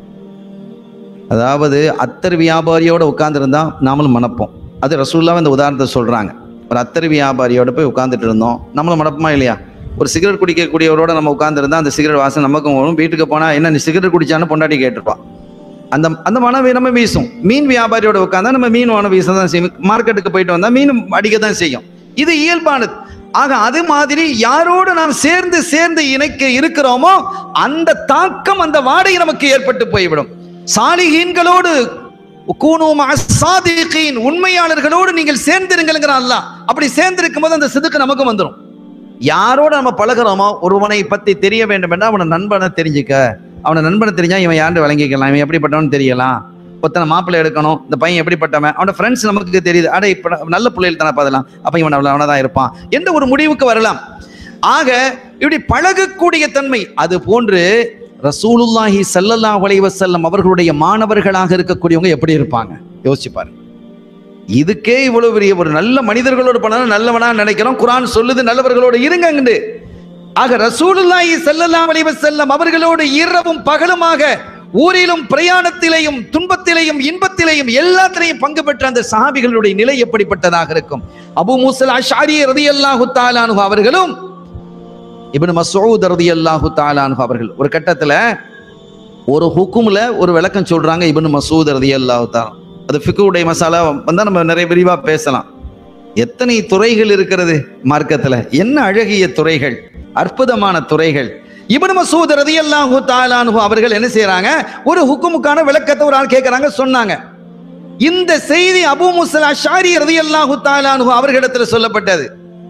B: அதாவது அத்தர் வியாபாரியோட உட்கார்ந்துருந்தா நாமளும் மணப்போம் அது ரசூல்லாவும் இந்த உதாரணத்தை சொல்றாங்க ஒரு அத்தர் வியாபாரியோட போய் உட்கார்ந்துட்டு இருந்தோம் நம்மளும் மணப்போமா இல்லையா ஒரு சிகரெட் குடிக்கக்கூடியவரோட நம்ம உட்கார்ந்துருந்தா அந்த சிகரெட் வாசனை நமக்கும் வரும் வீட்டுக்கு போனா என்ன நீ சிகரெட் குடிச்சான்னு பொண்டாட்டி கேட்டிருப்பான் அந்த அந்த மனம் நம்ம வீசும் மீன் வியாபாரியோட உட்காந்தா நம்ம மீன் மனம் வீச தான் செய்யும் மார்க்கெட்டுக்கு போயிட்டு வந்தா மீன் அடிக்க தான் செய்யும் இது இயல்பானது ஆக அது மாதிரி யாரோடு நாம் சேர்ந்து சேர்ந்து இணைக்க இருக்கிறோமோ அந்த தாக்கம் அந்த வாடகை நமக்கு ஏற்பட்டு போய்விடும் சாலிகீன்களோடு கூனும் அஸ்ஸாதிகீன் உண்மையாளர்களோடு நீங்கள் சேர்ந்திருங்கள் அல்லாஹ் அப்படி சேர்ந்திருக்கும் போது அந்த சிதுக்கு நமக்கு வந்துடும் யாரோட நம்ம பழகுறோமோ ஒருவனை பத்தி தெரிய வேண்டும் என்றால் அவனை நண்பனை தெரிஞ்சுக்க அவனை நண்பனை தெரிஞ்சா இவன் யாருன்னு விளங்கிக்கலாம் இவன் எப்படிப்பட்டவன்னு தெரியலாம் ஒத்தனை மாப்பிள்ளை எடுக்கணும் இந்த பையன் எப்படிப்பட்டவன் அவனோட ஃப்ரெண்ட்ஸ் நமக்கு தெரியுது அட இப்ப நல்ல பிள்ளைகள் தானே பார்க்கலாம் அப்ப இவன் அவ்வளவு அவனதான் இருப்பான் என்ற ஒரு முடிவுக்கு வரலாம் ஆக இப்படி பழகக்கூடிய தன்மை அது போன்று ரசூலுல்லாஹி ஸல்லல்லாஹு அலைஹி வஸல்லம் அவர்களுடைய மாணவர்களாக இருக்கக்கூடியவங்க எப்படி இருப்பாங்க யோசிச்சு பாருங்க இதுக்கே இவ்வளவு பெரிய ஒரு நல்ல மனிதர்களோடு பண்ணணும் நல்லவனா நினைக்கிறோம் குரான் சொல்லுது நல்லவர்களோடு இருங்கண்டு ஆக ரசூலுல்லாஹி ஸல்லல்லாஹு அலைஹி வஸல்லம் அவர்களோடு இரவும் பகலுமாக ஊரிலும் பிரயாணத்திலேயும் துன்பத்திலேயும் இன்பத்திலேயும் எல்லாத்திலையும் பங்கு பெற்ற அந்த சஹாபிகளுடைய நிலை எப்படிப்பட்டதாக இருக்கும் அபு மூசல் அஷாரி ரதியல்லாஹு தாலானு அவர்களும் இப்னு மசூத் ரதியல்லாஹு தாலானு அவர்கள் ஒரு கட்டத்துல ஒரு ஹுக்கும்ல ஒரு விளக்கம் சொல்றாங்க இப்னு மசூத் ரதியல்லாஹு தாலா அது ஃபிக்குடைய மசாலா வந்தா நம்ம நிறைய விரிவா பேசலாம் எத்தனை துறைகள் இருக்கிறது மார்க்கத்துல என்ன அழகிய துறைகள் அற்புதமான துறைகள் இப்னு மசூத் ரதியல்லாஹு தாலானு அவர்கள் என்ன செய்றாங்க ஒரு ஹுக்குமுக்கான விளக்கத்தை ஒரு ஆள் கேட்கறாங்க சொன்னாங்க இந்த செய்தி அபூ முசல் அஷாரி ரதியல்லாஹு தாலானு அவர்களிடத்துல சொல்லப்பட்டது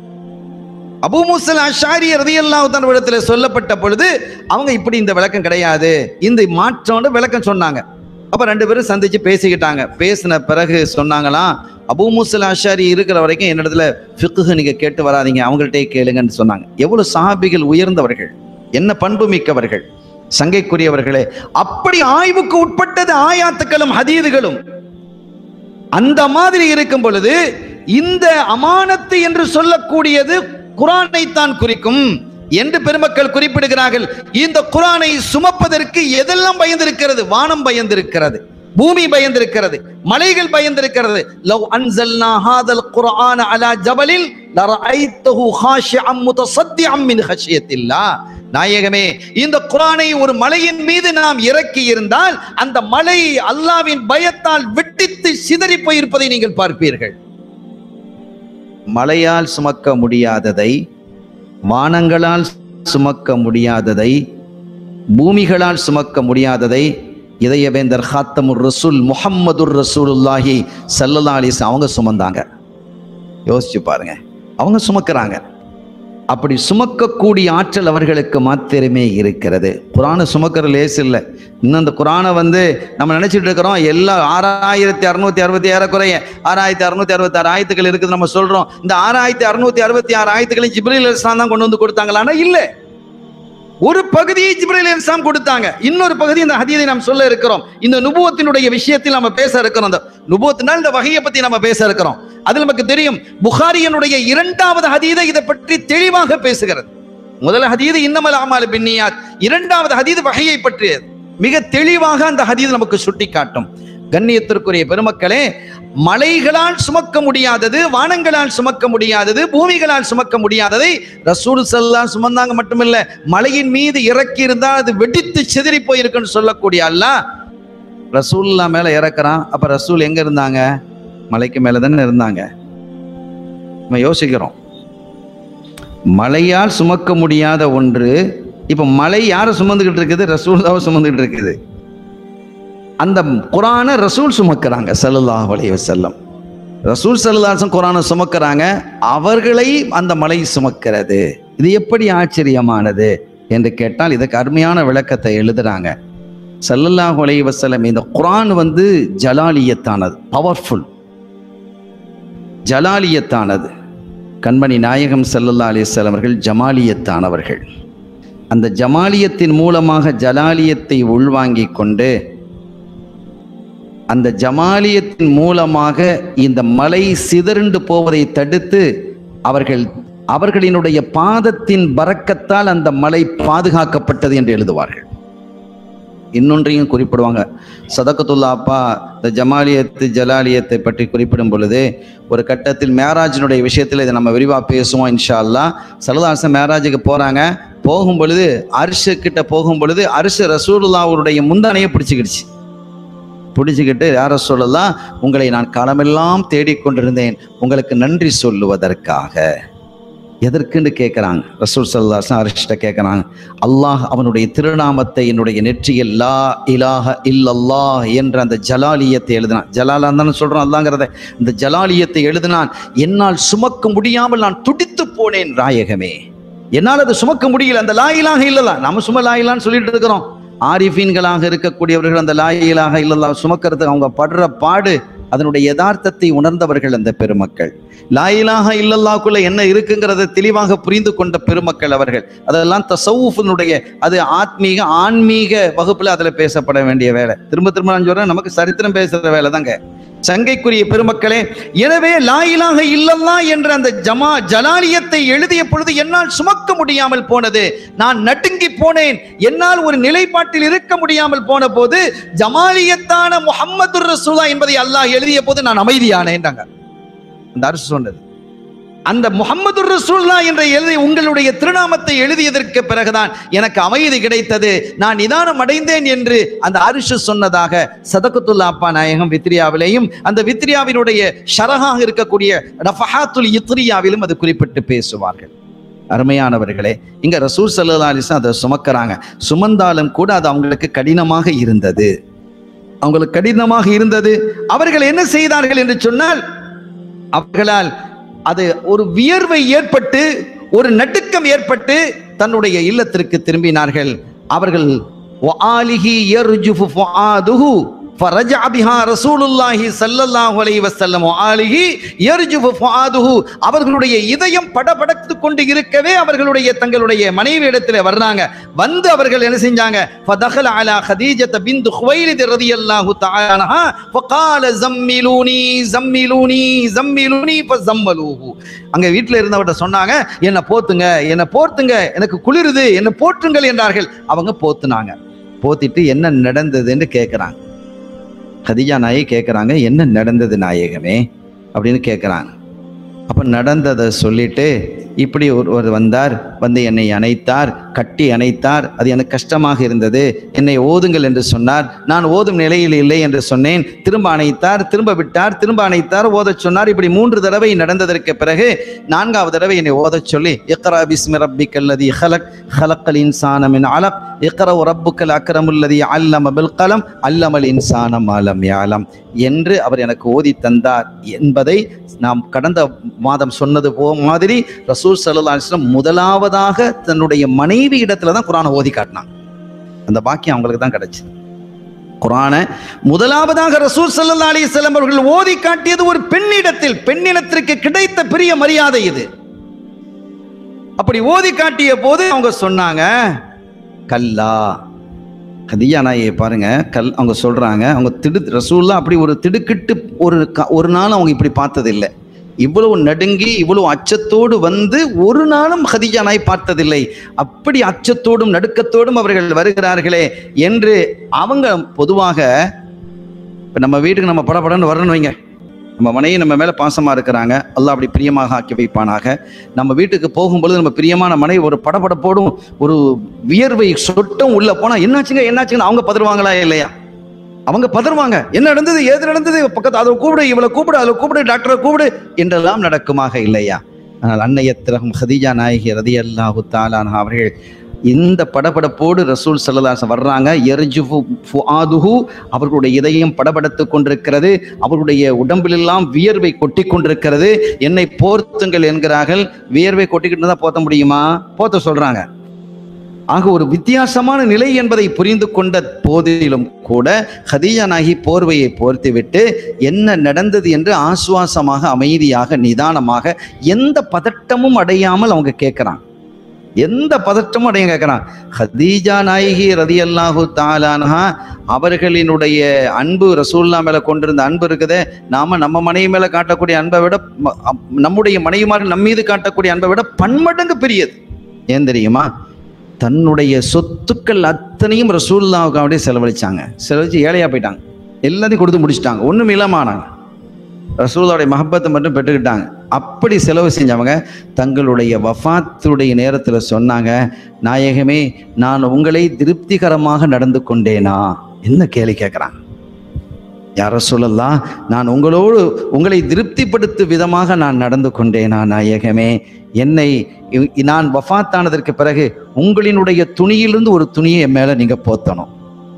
B: அபூ முசல் அஷாரி ரதியல்லாஹு தான் இடத்துல சொல்லப்பட்ட பொழுது அவங்க இப்படி இந்த விளக்கம் கிடையாது இந்த மாற்றோட விளக்கம் சொன்னாங்க அப்ப ரெண்டு பேரும் சந்திச்சு பேசிக்கிட்டாங்க பேசின பிறகு சொன்னாங்களாம் அபூ முசல் அஷாரி இருக்கிற வரைக்கும் என்னிடத்துல ஃபிக்குஹு நீங்க கேட்டு வராதீங்க அவங்கள்ட்டே கேளுங்கன்னு சொன்னாங்க எவ்வளவு சஹாபிகள் உயர்ந்தவர்கள் என்ன பண்பு மிக்கவர்கள் சங்கைக்குரியவர்களே அப்படி ஆய்வுக்கு உட்பட்டது ஆயாத்துக்களும் ஹதீதுகளும் அந்த மாதிரி இருக்கும் பொழுது இந்த அமானத்து என்று சொல்லக்கூடியது குரானை தான் குறிக்கும் என்று பெருமக்கள் குறிப்பிடுகிறார்கள் இந்த குரானை சுமப்பதற்கு எதெல்லாம் பயந்திருக்கிறது வானம் பயந்திருக்கிறது பூமி பயந்திருக்கிறது மலைகள் பயந்திருக்கிறது லவ் அன்சல்னா ஹாதல் குர்ஆன அலா ஜபலில் லரஐத்தஹு ஹாஷிஅம் முத்தஸத்திஅம் மின் ஹஷியத்தில்லாஹ் நாயகமே இந்த குரானை ஒரு மலையின் மீது நாம் இறக்கி இருந்தால் அந்த மலை அல்லாவின் பயத்தால் வெட்டித்து சிதறி போயிருப்பதை நீங்கள் பார்ப்பீர்கள் மலையால் சுமக்க முடியாததை வானங்களால் சுமக்க முடியாததை பூமிகளால் சுமக்க முடியாததை இதயவேந்தர் ஹாத்தமுர் ரசூல் முஹம்மதுர் ரசூலுல்லாஹி சல்லல்லா அலிஸ் அவங்க சுமந்தாங்க யோசிச்சு பாருங்க அவங்க சுமக்கிறாங்க அப்படி சுமக்கக்கூடிய ஆற்றல் அவர்களுக்கு மாத்திரமே இருக்கிறது குரானை சுமக்கிற லேஸ் இல்லை இன்னும் அந்த குரானை வந்து நம்ம நினைச்சிட்டு இருக்கிறோம் எல்லா ஆறாயிரத்தி அறுநூத்தி அறுபத்தி ஏறக்குறைய ஆறாயிரத்தி அறுநூத்தி அறுபத்தி ஆறு ஆயத்துக்கள் இருக்குது நம்ம சொல்றோம் இந்த ஆறாயிரத்தி அறுநூத்தி அறுபத்தி ஆறு ஆயத்துக்களையும் ஜிப்ரீல் இஸ்லாம் தான் கொண்டு வந்து கொடுத்தாங்களான்னா இல்லை ஒரு பகுதியை ஜிப்ரீல் இஸ்லாம் கொடுத்தாங்க இன்னொரு பகுதி இந்த ஹதீதை நாம் சொல்ல இருக்கிறோம் இந்த நுபுவத்தினுடைய விஷயத்தில் நம்ம பேச இருக்கிறோம் இந்த நுபுவத்தினால் இந்த வகையை பத்தி நம்ம பேச இருக்கிறோம் அது நமக்கு தெரியும் புகாரியனுடைய இரண்டாவது ஹதீதை இதை பற்றி தெளிவாக பேசுகிறது முதல் ஹதீது இன்னமல் அமால் பின்னியாத் இரண்டாவது ஹதீது வகையை பற்றியது மிக தெளிவாக அந்த ஹதீது நமக்கு சுட்டி காட்டும் கண்ணியத்திற்குரிய பெருமக்களே மலைகளால் சுமக்க முடியாதது வானங்களால் சுமக்க முடியாதது பூமிகளால் சுமக்க முடியாததை ரசூல் சல்லா சுமந்தாங்க மட்டுமில்ல மலையின் மீது இறக்கி இருந்தால் அது வெடித்து சிதறி போயிருக்குன்னு சொல்லக்கூடிய அல்லாஹ் ரசூல்லா மேல இறக்குறான் அப்ப ரசூல் எங்க இருந்தாங்க மலைக்கு மேல தானே இருந்தாங்க நம்ம யோசிக்கிறோம் மலையால் சுமக்க முடியாத ஒன்று இப்ப மலை யாரை சுமந்துகிட்டு இருக்குது ரசூல்லாவை சுமந்துகிட்டு இருக்குது அந்த குரானை ரசூல் சுமக்கிறாங்க சல்லல்லாஹு அலைஹி வஸல்லம் ரசூல் சல்லாசம் குரானை சுமக்கிறாங்க அவர்களை அந்த மலை சுமக்கிறது இது எப்படி ஆச்சரியமானது என்று கேட்டால் இதுக்கு அருமையான விளக்கத்தை எழுதுறாங்க ஸல்லல்லாஹு அலைஹி வஸல்லம் இந்த குர்ஆன் வந்து ஜலாலியத்தானது பவர்ஃபுல் ஜலாலியத்தானது கண்மணி நாயகம் ஸல்லல்லாஹு அலைஹி வஸல்லம் அவர்கள் ஜமாலியத்தானவர்கள் அந்த ஜமாலியத்தின் மூலமாக ஜலாலியத்தை உள்வாங்கிக் கொண்டு அந்த ஜமாலியத்தின் மூலமாக இந்த மலை சிதறுண்டு போவதை தடுத்து அவர்கள் அவர்களினுடைய பாதத்தின் பறக்கத்தால் அந்த மலை பாதுகாக்கப்பட்டது என்று எழுதுவார்கள் இன்னொன்றையும் குறிப்பிடுவாங்க சதகத்துல்லா அப்பா இந்த ஜமாலியத்து ஜலாலியத்தை பற்றி குறிப்பிடும் பொழுது ஒரு கட்டத்தில் மேராஜினுடைய விஷயத்தில் இதை நம்ம விரிவாக பேசுவோம் இன்ஷா அல்லா சலதாசன் மேராஜுக்கு போகிறாங்க போகும் பொழுது அரிசு கிட்ட போகும் பொழுது அரிசு ரசூலுல்லாவுடைய முந்தானையை பிடிச்சிக்கிடுச்சு பிடிச்சிக்கிட்டு யார சொல்லலாம் உங்களை நான் காலமெல்லாம் தேடிக்கொண்டிருந்தேன் உங்களுக்கு நன்றி சொல்லுவதற்காக எதற்குன்னு கேட்குறாங்க ரசூல் சல்லாசன் அரிஷ்ட கேட்குறாங்க அல்லாஹ் அவனுடைய திருநாமத்தை என்னுடைய நெற்றியில் லா இலாஹ இல்லல்லாஹ் என்ற அந்த ஜலாலியத்தை எழுதினான் ஜலாலா தானே சொல்கிறோம் அல்லாங்கிறத இந்த ஜலாலியத்தை எழுதினான் என்னால் சுமக்க முடியாமல் நான் துடித்து போனேன் ராயகமே என்னால் அது சுமக்க முடியல அந்த லா இலாஹ இல்லல்லா நம்ம சும்மா லா இலான்னு சொல்லிட்டு இருக்கிறோம் ஆரிஃபீன்களாக இருக்கக்கூடியவர்கள் அந்த லாயிலாக இல்லல்லா சுமக்கிறதுக்கு அவங்க படுற பாடு அதனுடைய யதார்த்தத்தை உணர்ந்தவர்கள் அந்த பெருமக்கள் லாயிலாக இல்லல்லாக்குள்ள என்ன இருக்குங்கிறத தெளிவாக புரிந்து கொண்ட பெருமக்கள் அவர்கள் அதெல்லாம் தசவுஃபினுடைய அது ஆத்மீக ஆன்மீக வகுப்புல அதுல பேசப்பட வேண்டிய வேலை திரும்ப திரும்ப நான் சொல்றேன் நமக்கு சரித்திரம் பேசுற வேலை தாங்க சங்கைக்குரிய பெருமக்களே எனவே லாயிலாக இல்லல்லா என்ற அந்த ஜமா ஜலாலியத்தை எழுதிய பொழுது என்னால் சுமக்க முடியாமல் போனது நான் நடுங்கி போனேன் என்னால் ஒரு நிலைப்பாட்டில் இருக்க முடியாமல் போன போது ஜமாலியத்தான முஹம்மது ரசூலா என்பதை அல்லாஹ் எழுதிய போது நான் அமைதியானேன்றாங்க அந்த அரசு சொன்னது அந்த முகமது ரசூல்லா என்ற எழுதி உங்களுடைய திருநாமத்தை எழுதியதற்கு பிறகுதான் எனக்கு அமைதி கிடைத்தது நான் நிதானம் அடைந்தேன் என்று அந்த அரிஷு சொன்னதாக சதகத்துல்லா அப்பா நாயகம் வித்ரியாவிலேயும் அந்த வித்ரியாவினுடைய ஷரகாக இருக்கக்கூடிய ரஃபஹாத்துல் இத்ரியாவிலும் அது குறிப்பிட்டு பேசுவார்கள் அருமையானவர்களே இங்க ரசூல் சல்லா அலிஸ்லாம் அதை சுமக்கிறாங்க சுமந்தாலும் கூட அது அவங்களுக்கு கடினமாக இருந்தது அவங்களுக்கு கடினமாக இருந்தது அவர்கள் என்ன செய்தார்கள் என்று சொன்னால் அவர்களால் அது ஒரு வியர்வை ஏற்பட்டு ஒரு நடுக்கம் ஏற்பட்டு தன்னுடைய இல்லத்திற்கு திரும்பினார்கள் அவர்கள் وآله يرجف فؤاده فرجع بها رسول الله صلى الله عليه وسلم وآله يرجف فؤاده அவர்களுடைய இதயம் படபடத்து கொண்டு இருக்கவே அவர்களுடைய தங்களுடைய மனைவி இடத்துல வர்றாங்க வந்து அவர்கள் என்ன செஞ்சாங்க فدخل على خديجة بنت خويلد رضي الله تعالى عنها فقال زملوني زملوني زملوني فزملوه அங்க வீட்டுல இருந்தவர்கிட்ட சொன்னாங்க என்ன போத்துங்க என்ன போர்த்துங்க எனக்கு குளிருது என்ன போற்றுங்கள் என்றார்கள் அவங்க போத்துனாங்க போத்திட்டு என்ன நடந்ததுன்னு கேட்குறாங்க கதிஜா நாயை கேட்குறாங்க என்ன நடந்தது நாயகமே அப்படின்னு கேட்குறாங்க அப்போ நடந்ததை சொல்லிட்டு இப்படி ஒருவர் வந்தார் வந்து என்னை அணைத்தார் கட்டி அணைத்தார் அது எனக்கு கஷ்டமாக இருந்தது என்னை ஓதுங்கள் என்று சொன்னார் நான் ஓதும் நிலையில் இல்லை என்று சொன்னேன் திரும்ப அணைத்தார் திரும்ப விட்டார் திரும்ப அணைத்தார் ஓதச் சொன்னார் இப்படி மூன்று தடவை நடந்ததற்கு பிறகு நான்காவது தடவை என்னை ஓதச் சொல்லி இக்ரா பிஸ்மி ரப்பிக்கல்லதி ஹலக் ஹலக்கல் இன்சான மின் அலக் இக்ரா ரப்புக்கல் அக்ரமுல்லதி அல்லம பில் கலம் அல்லமல் இன்சானம் அலம் யாலம் என்று அவர் எனக்கு ஓதி தந்தார் என்பதை நாம் கடந்த மாதம் சொன்னது போ மாதிரி ரசூல் சல்லா அலிஸ்லாம் முதலாவதாக தன்னுடைய மனைவி இடத்துல தான் குரானை ஓதி காட்டினாங்க அந்த பாக்கியம் அவங்களுக்கு தான் கிடைச்சது குரானை முதலாவதாக ரசூல் சல்லா அலிஸ்லாம் அவர்கள் ஓதி காட்டியது ஒரு பெண்ணிடத்தில் பெண்ணிடத்திற்கு கிடைத்த பெரிய மரியாதை இது அப்படி ஓதி காட்டிய போது அவங்க சொன்னாங்க கல்லா கதியா நாயை பாருங்க கல் அவங்க சொல்றாங்க அவங்க திடு ரசூல்லா அப்படி ஒரு திடுக்கிட்டு ஒரு க- ஒரு நாள் அவங்க இப்படி பார்த்ததில்லை இவ்வளவு நடுங்கி இவ்வளவு அச்சத்தோடு வந்து ஒரு நாளும் ஹதிஜா நாய் பார்த்ததில்லை அப்படி அச்சத்தோடும் நடுக்கத்தோடும் அவர்கள் வருகிறார்களே என்று அவங்க பொதுவாக இப்போ நம்ம வீட்டுக்கு நம்ம படபடன்னு வரணும் வைங்க நம்ம மனைவி நம்ம மேலே பாசமாக இருக்கிறாங்க அல்லாஹ் அப்படி பிரியமாக ஆக்கி வைப்பானாக நம்ம வீட்டுக்கு போகும்பொழுது நம்ம பிரியமான மனைவி ஒரு படபடப்போடும் ஒரு வியர்வை சொட்டும் உள்ள போனால் என்னாச்சுங்க என்னாச்சுங்க அவங்க பதறுவாங்களா இல்லையா அவங்க பதறுவாங்க என்ன நடந்தது ஏது நடந்தது பக்கத்து அதை கூப்பிடு இவளை கூப்பிடு அதை கூப்பிடு டாக்டரை கூப்பிடு என்றெல்லாம் நடக்குமாக இல்லையா ஆனால் அன்னையத்திரகம் ஹதீஜா நாயகி ரதி அல்லாஹு தாலான் அவர்கள் இந்த படபடப்போடு ரசூல் சல்லல்லாஹு வர்றாங்க எர்ஜுஃபு ஃபுஆதுஹு அவர்களுடைய இதயம் படபடத்து கொண்டிருக்கிறது அவர்களுடைய உடம்பிலெல்லாம் வியர்வை கொட்டி கொண்டிருக்கிறது என்னை போர்த்துங்கள் என்கிறார்கள் வியர்வை கொட்டிக்கிட்டு தான் போத்த முடியுமா போத்த சொல்றாங்க ஆக ஒரு வித்தியாசமான நிலை என்பதை புரிந்து கொண்ட போதிலும் கூட ஹதீஜா நாயகி போர்வையை போர்த்துவிட்டு என்ன நடந்தது என்று ஆசுவாசமாக அமைதியாக நிதானமாக எந்த பதட்டமும் அடையாமல் அவங்க கேட்குறாங்க எந்த பதட்டமும் அடைய கேட்குறான் ஹதீஜா நாயகி ரதி அல்லாஹு தாலானஹா அவர்களினுடைய அன்பு ரசூல்லா மேல கொண்டிருந்த அன்பு இருக்குதே நாம நம்ம மனைவி மேல காட்டக்கூடிய அன்பை விட ம- அப்- நம்முடைய மனைவிமார்கள் நம்ம மீது காட்டக்கூடிய அன்பை விட பன்மடங்கு பெரியது ஏன் தெரியுமா தன்னுடைய சொத்துக்கள் அத்தனையும் ரசூல்லாவுக்கு அப்படியே செலவழிச்சாங்க செலவழிச்சு ஏழையா போயிட்டாங்க எல்லாத்தையும் கொடுத்து முடிச்சிட்டாங்க ஒண்ணும் இல்லாமானாங்க ரசூலுடைய மஹப்பத்தை மட்டும் பெற்றுக்கிட்டாங்க அப்படி செலவு செஞ்சவங்க தங்களுடைய வஃபாத்துடைய நேரத்தில் சொன்னாங்க நாயகமே நான் உங்களை திருப்திகரமாக நடந்து கொண்டேனா என்ன கேள்வி கேட்குறாங்க யார சொல்லலாம் நான் உங்களோடு உங்களை திருப்திப்படுத்தும் விதமாக நான் நடந்து கொண்டேனா நாயகமே என்னை இ- நான் வஃபாத்தானதற்கு பிறகு உங்களினுடைய துணியிலிருந்து ஒரு துணியை என் மேல நீங்க போத்தணும்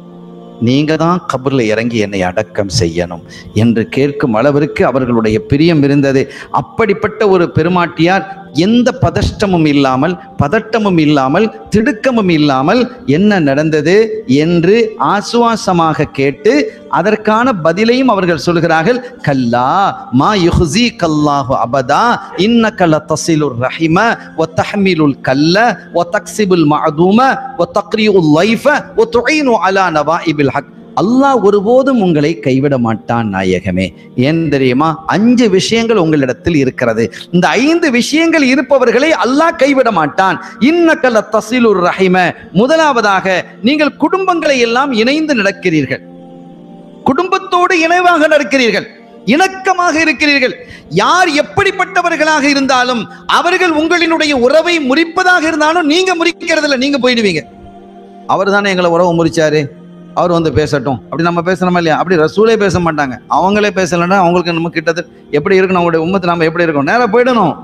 B: நீங்க தான் கபர்ல இறங்கி என்னை அடக்கம் செய்யணும் என்று கேட்கும் அளவிற்கு அவர்களுடைய பிரியம் இருந்தது அப்படிப்பட்ட ஒரு பெருமாட்டியார் எந்த பதஷ்டமும் இல்லாமல் பதட்டமும் இல்லாமல் திடுக்கமும் இல்லாமல் என்ன நடந்தது என்று ஆசுவாசமாக கேட்டு அதற்கான பதிலையும் அவர்கள் சொல்கிறார்கள் கல்லா மா யுஹ்ஸி கல்லாஹு அபதா இன்னக லதஸிலுர் ரஹிம வ தஹ்மிலுல் கல்ல வ தக்ஸிபுல் மஅதூம வ தக்ரியுல் லைஃப வ துஈனு அலா நவாஇபில் ஹக் அல்லாஹ் ஒருபோதும் உங்களை கைவிட மாட்டான் நாயகமே ஏன் தெரியுமா அஞ்சு விஷயங்கள் உங்களிடத்தில் இருக்கிறது இந்த ஐந்து விஷயங்கள் இருப்பவர்களை அல்லாஹ் கைவிட மாட்டான் இன்னக்கல தசிலுர் ரஹிம முதலாவதாக நீங்கள் குடும்பங்களை எல்லாம் இணைந்து நடக்கிறீர்கள் குடும்பத்தோடு இணைவாக நடக்கிறீர்கள் இணக்கமாக இருக்கிறீர்கள் யார் எப்படிப்பட்டவர்களாக இருந்தாலும் அவர்கள் உங்களினுடைய உறவை முறிப்பதாக இருந்தாலும் நீங்க முறிக்கிறது இல்ல நீங்க போயிடுவீங்க அவர் தானே எங்களை உறவை முறிச்சாரு அவர் வந்து பேசட்டும் அப்படி நம்ம பேசணுமா இல்லையா அப்படி ரசூலே பேச மாட்டாங்க அவங்களே பேசலைன்னா அவங்களுக்கு நம்ம கிட்டத்தட்ட எப்படி இருக்கணும் அவங்களுடைய உம்மத்து நம்ம எப்படி இருக்கணும் நேரா போயிடணும்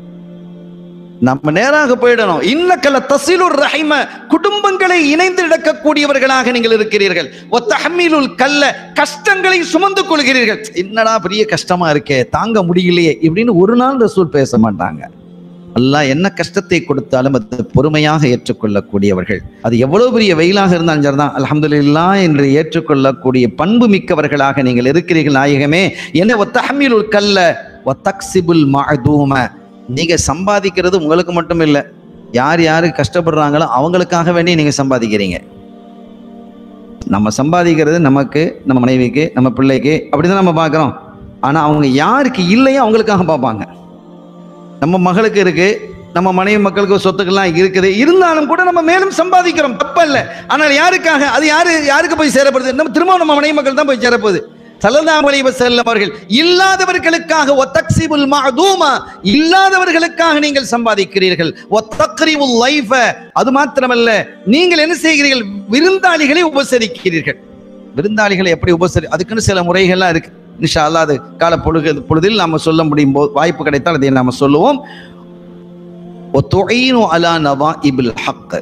B: நம்ம நேராக போயிடணும் இன்னக்கல தசிலுர் ரஹிம குடும்பங்களை இணைந்து நடக்கக்கூடியவர்களாக நீங்கள் இருக்கிறீர்கள் ஒத்தஹமீலுல் கல்ல கஷ்டங்களை சுமந்து கொள்கிறீர்கள் என்னடா பெரிய கஷ்டமா இருக்கே தாங்க முடியலையே இப்படின்னு ஒரு நாள் ரசூல் பேச மாட்டாங்க அல்லாஹ் என்ன கஷ்டத்தை கொடுத்தாலும் அது பொறுமையாக ஏற்றுக்கொள்ளக்கூடியவர்கள் அது எவ்வளவு பெரிய வெயிலாக இருந்தாலும் சரிதான் அல்ஹம்துலில்லாஹ் என்று ஏற்றுக்கொள்ளக்கூடிய பண்பு மிக்கவர்களாக நீங்கள் இருக்கிறீர்கள் நாயகமே என்ன ஒத்தஹமீலுல் கல்ல ஒத்தக்சிபுல் மஅதூம நீங்க சம்பாதிக்கிறது உங்களுக்கு மட்டும் இல்லை யார் யாரு கஷ்டப்படுறாங்களோ அவங்களுக்காக வேண்டி நீங்க சம்பாதிக்கிறீங்க நம்ம சம்பாதிக்கிறது நமக்கு நம்ம மனைவிக்கு நம்ம பிள்ளைக்கு அப்படிதான் நம்ம பார்க்குறோம் ஆனா அவங்க யாருக்கு இல்லையோ அவங்களுக்காக பார்ப்பாங்க நம்ம மகளுக்கு இருக்கு நம்ம மனைவி மக்களுக்கு சொத்துக்கள்லாம் இருக்குது இருந்தாலும் கூட நம்ம மேலும் சம்பாதிக்கிறோம் தப்பல்ல ஆனால் யாருக்காக அது யாரு யாருக்கு போய் சேரப்படுது நம்ம திரும்ப நம்ம மனைவி மக்கள் தான் போய் சேரப்போகுது சல்லல்லாஹு அலைஹி வஸல்லம் அவர்கள் இல்லாதவர்களுக்காக ஒத்தக்சிபுல் மஅதூமா இல்லாதவர்களுக்காக நீங்கள் சம்பாதிக்கிறீர்கள் ஒத்தக்ரிவுல் லைஃப அது மாத்திரமல்ல நீங்கள் என்ன செய்கிறீர்கள் விருந்தாளிகளை உபசரிக்கிறீர்கள் விருந்தாளிகளை எப்படி உபசரி அதுக்குன்னு சில முறைகள்லாம் இருக்கு இன்ஷா அல்லாஹ் அது கால பொழுது பொழுதில் நாம சொல்ல முடியும் போது வாய்ப்பு கிடைத்தால் அதை நாம சொல்லுவோம் ஒத்துஈனு அலா நவாஇபில் ஹக்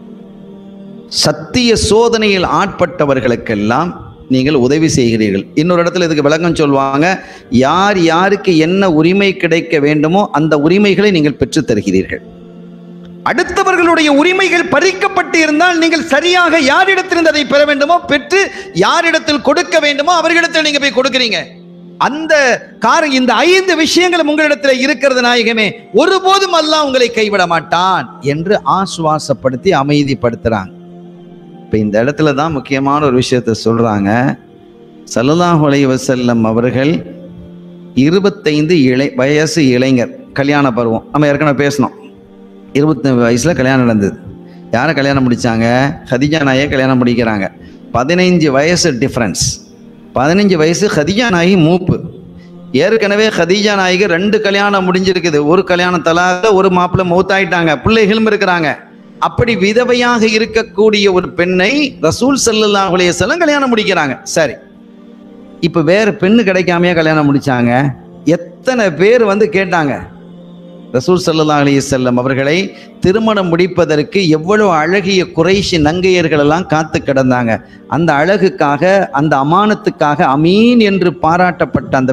B: சத்திய சோதனையில் ஆட்பட்டவர்களுக்கெல்லாம் நீங்கள் உதவி செய்கிறீர்கள் இன்னொரு இடத்துல இதுக்கு விளக்கம் சொல்லுவாங்க யார் யாருக்கு என்ன உரிமை கிடைக்க வேண்டுமோ அந்த உரிமைகளை நீங்கள் பெற்றுத் தருகிறீர்கள் அடுத்தவர்களுடைய உரிமைகள் பறிக்கப்பட்டு இருந்தால் நீங்கள் சரியாக யாரிடத்திலிருந்து அதை பெற வேண்டுமோ பெற்று யாரிடத்தில் கொடுக்க வேண்டுமோ அவர்களிடத்தில் நீங்க போய் கொடுக்கிறீங்க அந்த கார இந்த ஐந்து விஷயங்களும் உங்களிடத்தில் இருக்கிறது நாயகமே ஒருபோதும் அல்லாஹ் உங்களை கைவிட மாட்டான் என்று ஆசுவாசப்படுத்தி அமைதிப்படுத்துறாங்க இப்ப இந்த இடத்துல தான் முக்கியமான ஒரு விஷயத்தை சொல்றாங்க ஸல்லல்லாஹு அலைஹி வஸல்லம் அவர்கள் இருபத்தைந்து இளை வயசு இளைஞர் கல்யாண பருவம் நம்ம ஏற்கனவே பேசணும் இருபத்தி வயசுல கல்யாணம் நடந்தது யாரை கல்யாணம் முடிச்சாங்க ஹதிஜா நாயை கல்யாணம் முடிக்கிறாங்க பதினைஞ்சு வயசு டிஃப்ரென்ஸ் பதினஞ்சு வயசு ஹதிஜா நாயி மூப்பு ஏற்கனவே ஹதீஜா நாய்க்கு ரெண்டு கல்யாணம் முடிஞ்சிருக்குது ஒரு கல்யாணம் தலாக ஒரு மாப்பிள்ளை மௌத்தாயிட்டாங்க பிள்ளைகளும் இருக்கிறாங்க அப்படி விதவையாக இருக்கக்கூடிய ஒரு பெண்ணை ரசூல் ஸல்லல்லாஹு அலைஹி வஸல்லம் கல்யாணம் முடிக்கிறாங்க சரி இப்ப வேற பெண்ணு கிடைக்காமையே கல்யாணம் முடிச்சாங்க எத்தனை பேர் வந்து கேட்டாங்க ரசூல் ஸல்லல்லாஹு அலைஹி வஸல்லம் அவர்களை திருமணம் முடிப்பதற்கு எவ்வளவு அழகிய குறைஷி நங்கையர்கள் எல்லாம் காத்து கிடந்தாங்க அந்த அழகுக்காக அந்த அமானத்துக்காக அமீன் என்று பாராட்டப்பட்ட அந்த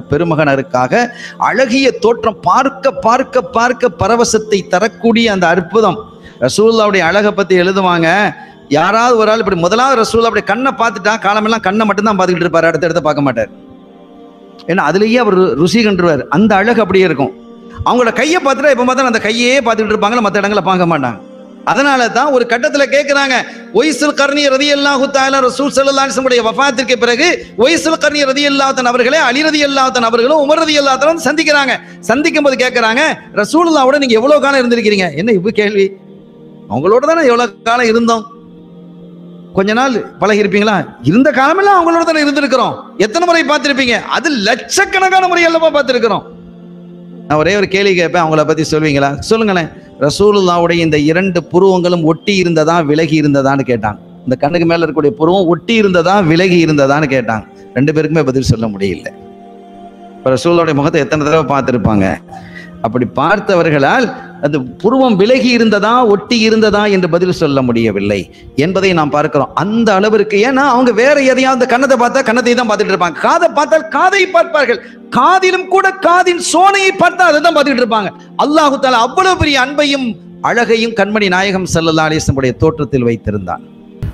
B: பெருமகனருக்காக அழகிய தோற்றம் பார்க்க பார்க்க பார்க்க பரவசத்தை தரக்கூடிய அந்த அற்புதம் ரசூல்லாவுடைய அழகை பத்தி எழுதுவாங்க யாராவது ஒரு ஆள் இப்படி முதலாவது ரசூல்லா அப்படி கண்ணை பார்த்துட்டா காலமெல்லாம் கண்ணை மட்டும்தான் பார்த்துக்கிட்டு இருப்பாரு அடுத்த இடத்த பார்க்க மாட்டார் ஏன்னா அதுலயே அவர் ரு- ருசி கண்டுருவார் அந்த அழகு அப்படியே இருக்கும் அவங்களோட கையை பார்த்துட்டா எப்போ பார்த்தாலும் அந்த கையே பார்த்துக்கிட்டு இருப்பாங்களா மற்ற இடங்களை பார்க்க மாட்டாங்க அதனால தான் ஒரு கட்டத்துல கேட்குறாங்க ஒய்சுல் கர்ணி ரதி அல்லாஹு தாலா ரசூல் சல்லாஹுடைய வஃபாத்திற்கு பிறகு ஒய்சுல் கர்ணி ரதி அல்லாஹன் அவர்களே அலி ரதி அல்லாஹன் அவர்களும் உமர் ரதி அல்லாஹன் சந்திக்கிறாங்க சந்திக்கும் போது கேட்குறாங்க ரசூலுல்லாவோட நீங்க எவ்வளவு காலம் இருந்திருக்கிறீங்க என்ன இப்போ கேள்வி அவங்களோட தானே எவ்வளவு காலம் இருந்தோம் கொஞ்ச நாள் பழகி இருப்பீங்களா இருந்த காலமெல்லாம் அவங்களோட தானே இருந்திருக்கிறோம் எத்தனை முறை பார்த்திருப்பீங்க அது லட்சக்கணக்கான முறை அல்லவா பார்த்திருக்கிறோம் நான் ஒரே ஒரு கேள்வி கேட்பேன் அவங்கள பத்தி சொல்வீங்களா சொல்லுங்களேன் ரசூலுல்லாவுடைய இந்த இரண்டு புருவங்களும் ஒட்டி இருந்ததா விலகி இருந்ததான்னு கேட்டாங்க இந்த கண்ணுக்கு மேல இருக்கக்கூடிய புருவம் ஒட்டி இருந்ததா விலகி இருந்ததான்னு கேட்டாங்க ரெண்டு பேருக்குமே பதில் சொல்ல முடியல இப்ப ரசூலுடைய முகத்தை எத்தனை தடவை பார்த்திருப்பாங்க அப்படி பார்த்தவர்களால் அந்த புருவம் விலகி இருந்ததா ஒட்டி இருந்ததா என்று பதில் சொல்ல முடியவில்லை என்பதை நாம் பார்க்கிறோம் அந்த அளவிற்கு ஏன்னா அவங்க வேற எதையாவது கண்ணத்தை பார்த்தா கண்ணத்தை தான் பார்த்துட்டு இருப்பாங்க காதை பார்த்தால் காதை பார்ப்பார்கள் காதிலும் கூட காதின் சோனையை பார்த்தா அதை தான் பார்த்துட்டு இருப்பாங்க அல்லாஹு தாலா அவ்வளவு பெரிய அன்பையும் அழகையும் கண்மணி நாயகம் சல்லல்லா அலிஸ்லமுடைய தோற்றத்தில் வைத்திருந்தான்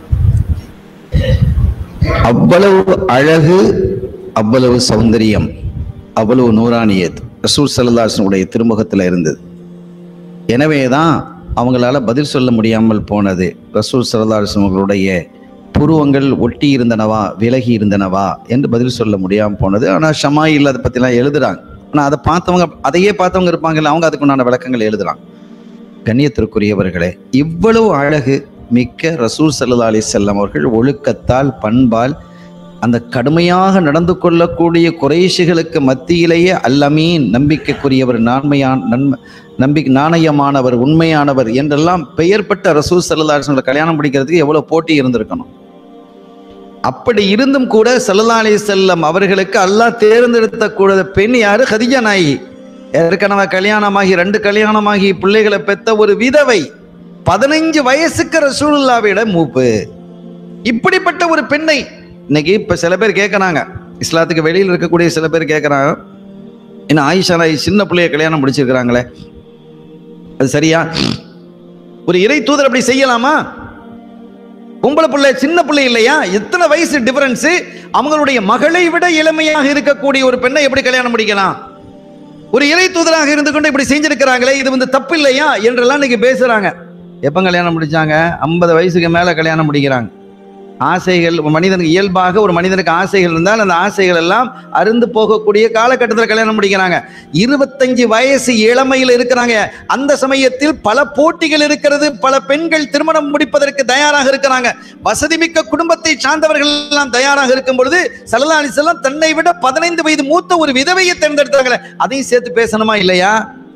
B: அவ்வளவு அழகு அவ்வளவு சௌந்தரியம் அவ்வளவு நூறானியத் ரசூல் சல்லாஹனுடைய திருமுகத்தில் இருந்தது எனவே தான் அவங்களால பதில் சொல்ல முடியாமல் போனது ரசூல் சல்லாஹன் அவர்களுடைய புருவங்கள் ஒட்டி இருந்தனவா விலகி இருந்தனவா என்று பதில் சொல்ல முடியாமல் போனது ஆனால் ஷமாயில் அதை பற்றிலாம் எழுதுறாங்க ஆனால் அதை பார்த்தவங்க அதையே பார்த்தவங்க இருப்பாங்கல்ல அவங்க அதுக்குண்டான விளக்கங்கள் எழுதுறாங்க கண்ணியத்திற்குரியவர்களே இவ்வளவு அழகு மிக்க ரசூல் சல்லா அலி செல்லம் அவர்கள் ஒழுக்கத்தால் பண்பால் அந்த கடுமையாக நடந்து கொள்ளக்கூடிய குறைஷிகளுக்கு மத்தியிலேயே அல்லமீன் நம்பிக்கைக்குரியவர் நான்மையான் நன்மை நம்பி நாணயமானவர் உண்மையானவர் என்றெல்லாம் பெயர் பெற்ற ரசூல் சல்லா அலிஸ்வங்களை கல்யாணம் பிடிக்கிறதுக்கு எவ்வளவு போட்டி இருந்திருக்கணும் அப்படி இருந்தும் கூட சல்லா அலி செல்லம் அவர்களுக்கு அல்லாஹ் தேர்ந்தெடுத்த கூட பெண் யாரு ஹதிஜா நாயகி ஏற்கனவே கல்யாணமாகி ரெண்டு கல்யாணமாகி பிள்ளைகளை பெத்த ஒரு விதவை பதினைஞ்சு வயசுக்கு ரசூலுல்லாவிட மூப்பு இப்படிப்பட்ட ஒரு பெண்ணை இன்னைக்கு இப்ப சில பேர் கேட்கறாங்க இஸ்லாத்துக்கு வெளியில் இருக்கக்கூடிய சில பேர் கேட்கறாங்க என்ன ஆயிஷா நாய் சின்ன பிள்ளைய கல்யாணம் முடிச்சிருக்கிறாங்களே அது சரியா ஒரு இறை தூதர் அப்படி செய்யலாமா பொம்பளை பிள்ளை சின்ன பிள்ளை இல்லையா எத்தனை வயசு டிஃபரன்ஸ் அவங்களுடைய மகளை விட இளமையாக இருக்கக்கூடிய ஒரு பெண்ணை எப்படி கல்யாணம் முடிக்கலாம் ஒரு இறை தூதராக இருந்து கொண்டு இப்படி செஞ்சிருக்கிறாங்களே இது வந்து தப்பு இல்லையா என்றெல்லாம் இன்னைக்கு பேசுறாங்க எப்ப கல்யாணம் முடிச்சாங்க ஐம்பது வயசுக்கு மேல கல்யாணம் முடிக்கிறாங்க ஆசைகள் ஒரு மனிதனுக்கு இயல்பாக ஒரு மனிதனுக்கு ஆசைகள் இருந்தால் அந்த ஆசைகள் எல்லாம் அருந்து போகக்கூடிய காலகட்டத்தில் கல்யாணம் முடிக்கிறாங்க இருபத்தஞ்சு வயசு இளமையில் இருக்கிறாங்க அந்த சமயத்தில் பல போட்டிகள் இருக்கிறது பல பெண்கள் திருமணம் முடிப்பதற்கு தயாராக இருக்கிறாங்க வசதிமிக்க குடும்பத்தை சார்ந்தவர்கள் எல்லாம் தயாராக இருக்கும் பொழுது சல்லா அலிசல்லாம் தன்னை விட பதினைந்து வயது மூத்த ஒரு விதவையை தேர்ந்தெடுத்தாங்களே அதையும் சேர்த்து பேசணுமா இல்லையா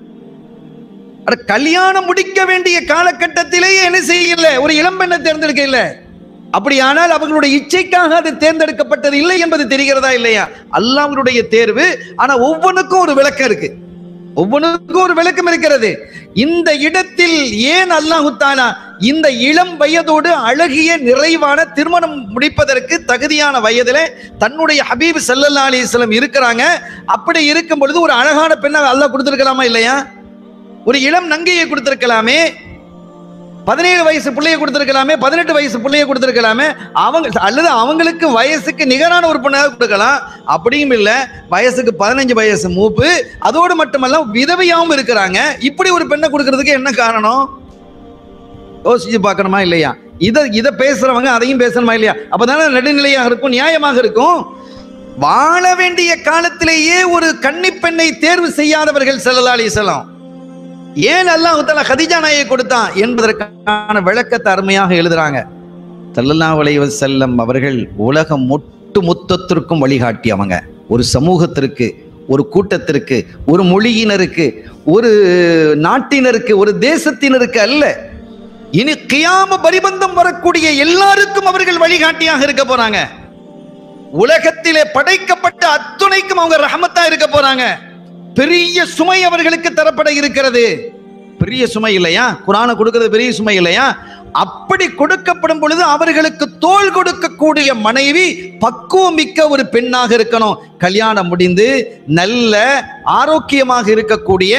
B: அட கல்யாணம் முடிக்க வேண்டிய காலகட்டத்திலேயே என்ன செய்யல ஒரு இளம்பெண்ணை தேர்ந்தெடுக்க இல்லை அப்படியானால் அவர்களுடைய இச்சைக்காக அது தேர்ந்தெடுக்கப்பட்டது இல்லை என்பது தெரிகிறதா இல்லையா அல்லாஹ்வுடைய தேர்வு ஆனா ஒவ்வொன்றுக்கும் ஒரு விளக்கம் இருக்கு ஒவ்வொன்றுக்கும் ஒரு விளக்கம் இருக்கிறது இந்த இடத்தில் ஏன் அல்லாஹு தாலா இந்த இளம் வயதோடு அழகிய நிறைவான திருமணம் முடிப்பதற்கு தகுதியான வயதில தன்னுடைய ஹபீப் ஸல்லல்லாஹு அலைஹி வஸல்லம் இருக்கிறாங்க அப்படி இருக்கும் பொழுது ஒரு அழகான பெண்ணை அல்லாஹ் கொடுத்திருக்கலாமா இல்லையா ஒரு இளம் நங்கையை கொடுத்திருக்கலாமே பதினேழு வயசு பிள்ளைய கொடுத்திருக்கலாமே பதினெட்டு வயசு பிள்ளைய கொடுத்திருக்கலாமே அவங்க அல்லது அவங்களுக்கு வயசுக்கு நிகரான ஒரு பொண்ணாக கொடுக்கலாம் அப்படியும் இல்லை வயசுக்கு பதினஞ்சு வயசு மூப்பு அதோடு மட்டுமல்ல விதவையாவும் இருக்கிறாங்க இப்படி ஒரு பெண்ணை கொடுக்கறதுக்கு என்ன காரணம் யோசிச்சு பார்க்கணுமா இல்லையா இதை இதை பேசுறவங்க அதையும் பேசணுமா இல்லையா அப்பதானே நடுநிலையாக இருக்கும் நியாயமாக இருக்கும் வாழ வேண்டிய காலத்திலேயே ஒரு கன்னிப்பெண்ணை தேர்வு செய்யாதவர்கள் ஸல்லல்லாஹு அலைஹி வஸல்லம் ஏன் அல்லாஹ் தஆலா கதிஜா நாயை கொடுத்தான் என்பதற்கான விளக்கத்தை அருமையாக எழுதுறாங்க ஸல்லல்லாஹு அலைஹி வஸல்லம் அவர்கள் உலகம் ஒட்டு மொத்தத்திற்கும் வழிகாட்டியவங்க ஒரு சமூகத்திற்கு ஒரு கூட்டத்திற்கு ஒரு மொழியினருக்கு ஒரு நாட்டினருக்கு ஒரு தேசத்தினருக்கு அல்ல இனி கியாம பரிபந்தம் வரக்கூடிய எல்லாருக்கும் அவர்கள் வழிகாட்டியாக இருக்க போறாங்க உலகத்திலே படைக்கப்பட்ட அத்துணைக்கும் அவங்க ரஹமத்தா இருக்க போறாங்க பெரிய சுமை அவர்களுக்கு தரப்பட இருக்கிறது பெரிய சுமை இல்லையா குரானை கொடுக்கிறது பெரிய சுமை இல்லையா அப்படி கொடுக்கப்படும் பொழுது அவர்களுக்கு தோள் கொடுக்கக்கூடிய மனைவி பக்குவம் மிக்க ஒரு பெண்ணாக இருக்கணும் கல்யாணம் முடிந்து நல்ல ஆரோக்கியமாக இருக்கக்கூடிய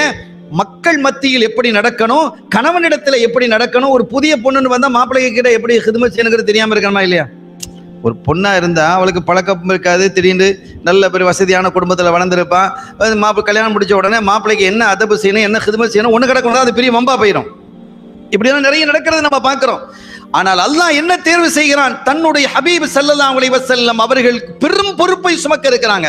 B: மக்கள் மத்தியில் எப்படி நடக்கணும் கணவனிடத்துல எப்படி நடக்கணும் ஒரு புதிய பொண்ணுன்னு வந்தா மாப்பிள்ளை கிட்ட எப்படி ஹிதமத் செய்யணுங்கிறது தெரியாம இருக்கணுமா இல்லையா ஒரு பொண்ணா இருந்தா அவளுக்கு பழக்கம் இருக்காது திடீர்னு நல்ல பெரிய வசதியான குடும்பத்துல வளர்ந்துருப்பான் அது மாப்பிள்ளை கல்யாணம் முடிச்ச உடனே மாப்பிள்ளைக்கு என்ன அதப்பு செய்யணும் என்ன ஹிதமத் செய்யணும் ஒண்ணு கிடக்கணும் அது பெரிய வம்பா போயிடும் இப்படியெல்லாம் நிறைய நடக்கிறது நம்ம பார்க்கிறோம் ஆனால் அல்லாஹ் என்ன தேர்வு செய்கிறான் தன்னுடைய ஹபீப் ஸல்லல்லாஹு அலைஹி வஸல்லம் அவர்கள் பெரும் பொறுப்பை சுமக்க இருக்கிறாங்க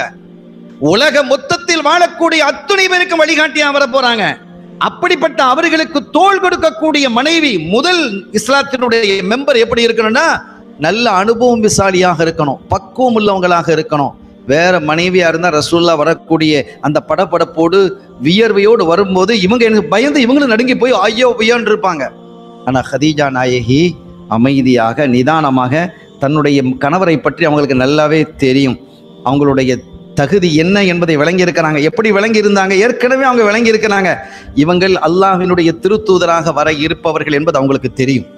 B: உலக மொத்தத்தில் வாழக்கூடிய அத்துணை பேருக்கு வழிகாட்டியா வர போறாங்க அப்படிப்பட்ட அவர்களுக்கு தோள் கொடுக்கக்கூடிய மனைவி முதல் இஸ்லாத்தினுடைய மெம்பர் எப்படி இருக்கணும்னா நல்ல அனுபவம் விசாலியாக இருக்கணும் பக்குவம் உள்ளவங்களாக இருக்கணும் வேற மனைவியா இருந்தா ரசூல்லா வரக்கூடிய அந்த படபடப்போடு வியர்வையோடு வரும்போது இவங்க எனக்கு பயந்து இவங்களும் நடுங்கி போய் ஐயோ ஐயோன்னு இருப்பாங்க ஆனா ஹதீஜா நாயகி அமைதியாக நிதானமாக தன்னுடைய கணவரை பற்றி அவங்களுக்கு நல்லாவே தெரியும் அவங்களுடைய தகுதி என்ன என்பதை விளங்கி இருக்கிறாங்க எப்படி விளங்கி இருந்தாங்க ஏற்கனவே அவங்க விளங்கி இருக்கிறாங்க இவங்கள் அல்லாஹ்வினுடைய திருத்தூதராக வர இருப்பவர்கள் என்பது அவங்களுக்கு தெரியும்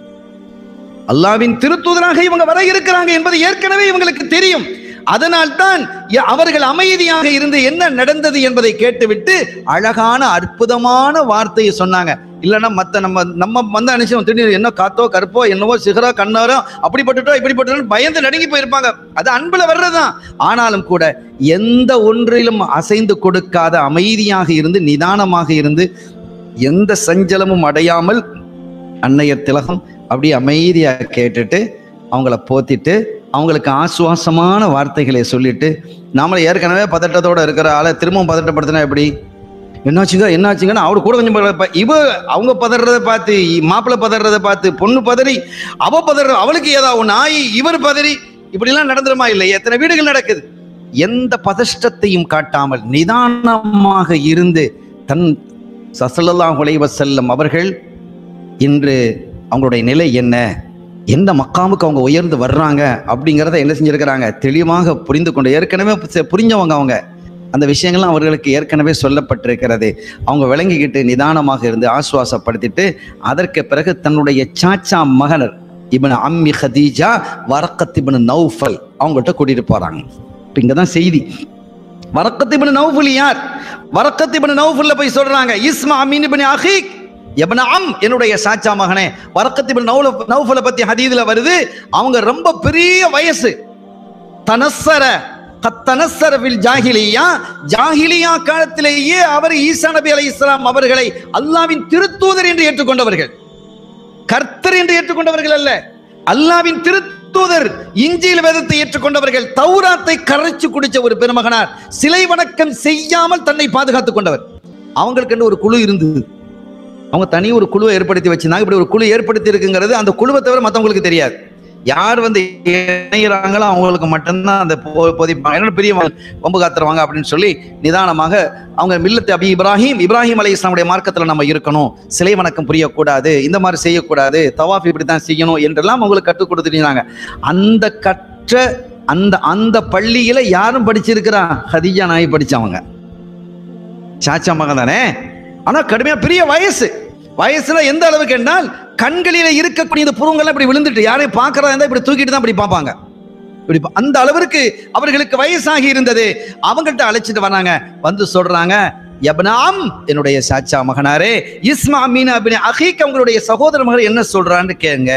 B: அல்லாவின் திருத்தூதராக இவங்க வர இருக்கிறாங்க என்பது ஏற்கனவே இவங்களுக்கு தெரியும் அதனால்தான் ய- அவர்கள் அமைதியாக இருந்து என்ன நடந்தது என்பதை கேட்டுவிட்டு அழகான அற்புதமான வார்த்தையை சொன்னாங்க இல்லைன்னா மத்த நம்ம நம்ம வந்து அனுப்பிச்சோம் திடீர்னு என்ன காத்தோ கருப்போ என்னவோ சிகரோ கண்ணாரோ அப்படிப்பட்டுட்டோ இப்படிப்பட்டோ பயந்து நடுங்கி போயிருப்பாங்க அது அன்புல வர்றதுதான் ஆனாலும் கூட எந்த ஒன்றிலும் அசைந்து கொடுக்காத அமைதியாக இருந்து நிதானமாக இருந்து எந்த சஞ்சலமும் அடையாமல் அன்னையர் திலகம் அப்படியே அமைதியா கேட்டுட்டு அவங்கள போத்திட்டு அவங்களுக்கு ஆசுவாசமான வார்த்தைகளை சொல்லிட்டு நாமளே ஏற்கனவே பதட்டத்தோட இருக்கிற ஆளை திரும்பவும் பதட்டப்படுத்தினா எப்படி என்னாச்சுங்க என்னாச்சுங்கன்னா அவரு கூட கொஞ்சம் ப- ப- இவ அவங்க பதறதை பார்த்து மாப்பிள்ளை பதறதை பார்த்து பொண்ணு பதறி அவ பதற அவளுக்கு ஏதாவது ஒன்று ஆயி இவர் பதறி இப்படிலாம் நடந்துருமா இல்லை எத்தனை வீடுகள் நடக்குது எந்த பதஷ்டத்தையும் காட்டாமல் நிதானமாக இருந்து தன் சசல்லல்லாஹு அலைஹி வஸல்லம் அவர்கள் இன்று அவங்களுடைய நிலை என்ன எந்த மக்காமுக்கு அவங்க உயர்ந்து வர்றாங்க அப்படிங்கிறத என்ன செஞ்சிருக்கிறாங்க தெளிவாக புரிந்து கொண்டு ஏற்கனவே பு- புரிஞ்சவங்க அவங்க அந்த விஷயங்கள்லாம் அவர்களுக்கு ஏற்கனவே சொல்லப்பட்டிருக்கிறது அவங்க விளங்கிக்கிட்டு நிதானமாக இருந்து ஆசுவாசப்படுத்திட்டு அதற்கு பிறகு தன்னுடைய சாச்சா மகனர் இவன் அம்மி ஹதீஜா வரக்கத் இப்னு நௌஃபல் அவங்கள்ட்ட கூட்டிட்டு போறாங்க இப்போ இங்கே தான் செய்தி வரக்கத் இப்னு நௌஃபல் யார் வரக்கத் இப்னு நௌஃபல்ல போய் சொல்றாங்க இஸ்மா அமீன் இப்னு அஹீக் எபன அம் என்னுடைய சாச்சா மகனே வரக்கத் இப்னு நௌல நௌஃபலை பத்தி ஹதீதுல வருது அவங்க ரொம்ப பெரிய வயசு தனசர கத்தனசர வில் ஜாஹிலியா ஜாஹிலியா காலத்திலேயே அவர் ஈசா நபி அலை இஸ்லாம் அவர்களை அல்லாவின் திருத்தூதர் என்று ஏற்றுக்கொண்டவர்கள் கர்த்தர் என்று ஏற்றுக்கொண்டவர்கள் அல்ல அல்லாவின் திருத்தூதர் இஞ்சியில் வேதத்தை ஏற்றுக்கொண்டவர்கள் தௌராத்தை கரைச்சு குடிச்ச ஒரு பெருமகனார் சிலை வணக்கம் செய்யாமல் தன்னை பாதுகாத்துக் கொண்டவர் அவங்களுக்கு ஒரு குழு இருந்தது அவங்க தனி ஒரு குழுவை ஏற்படுத்தி வச்சிருந்தாங்க இப்படி ஒரு குழு ஏற்படுத்தி இருக்குங்கிறது அந்த குழுவை தவிர மற்றவங்களுக்கு தெரியாது யார் வந்து இணைகிறாங்களோ அவங்களுக்கு மட்டும்தான் அந்த போ- போதிப்பாங்க என்னோட பெரிய வம்பு காத்துருவாங்க அப்படின்னு சொல்லி நிதானமாக அவங்க மில்லத்து அபி இப்ராஹிம் இப்ராஹிம் அலை இஸ்லாமுடைய மார்க்கத்தில் நம்ம இருக்கணும் சிலை வணக்கம் புரியக்கூடாது இந்த மாதிரி செய்யக்கூடாது தவாஃப் இப்படி தான் செய்யணும் என்றெல்லாம் அவங்களுக்கு கற்றுக் கொடுத்துருந்தாங்க அந்த கற்ற அந்த அந்த பள்ளியில யாரும் படிச்சிருக்கிறா ஹதீஜா நாய் படிச்சவங்க சாச்சா மகன் தானே ஆனா கடுமையா பெரிய வயசு வயசுல எந்த அளவுக்கு என்றால் கண்களில இருக்கக்கூடிய இந்த புருவங்கள்லாம் இப்படி விழுந்துட்டு யாரையும் பார்க்கறதா இருந்தா இப்படி தூக்கிட்டு தான் இப்படி பார்ப்பாங்க இப்படி பா- அந்த அளவிற்கு அவர்களுக்கு வயசாகி இருந்தது அவங்கள்ட்ட அழைச்சிட்டு வராங்க வந்து சொல்றாங்க யப்னாம் என்னுடைய சாச்சா மகனாரே இஸ்மா மீனா அபின் அஹீக் அவங்களுடைய சகோதர மகள் என்ன சொல்றான்னு கேளுங்க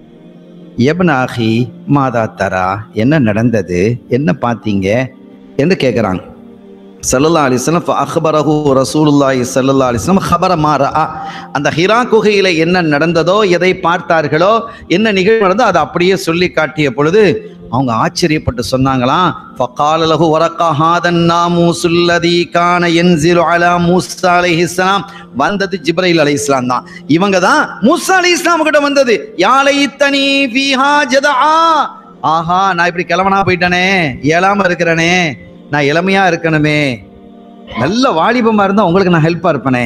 B: எப்ன அஹி மாதா தரா என்ன நடந்தது என்ன பார்த்தீங்க என்று கேட்குறாங்க சல்லல்லா அலிஸ்லாம் அக்பரஹு ரசூலுல்லாஹி சல்லல்லா அலிஸ்லாம் ஹபர மாரா அந்த ஹிரா குகையில என்ன நடந்ததோ எதை பார்த்தார்களோ என்ன நிகழ்வு நடந்தோ அதை அப்படியே சொல்லி காட்டிய பொழுது அவங்க ஆச்சரியப்பட்டு சொன்னாங்களாம் ஃபகால லஹு வரக்கா ஹாதன் நாமூசுல்லதி கான யன்சிலு அலா மூஸா அலைஹிஸ்ஸலாம் வந்தது ஜிப்ரைல் அலைஹிஸ்ஸலாம் தான் இவங்க தான் மூஸா அலைஹிஸ்ஸலாம் கிட்ட வந்தது யாலை தனி ஃபீஹா ஜதஆ ஆஹா நான் இப்படி கிளவனா போயிட்டானே இயலாம இருக்கிறனே நான் இளமையா இருக்கணுமே நல்ல வாலிபமா இருந்தா உங்களுக்கு நான் ஹெல்ப்பா இருப்பேனே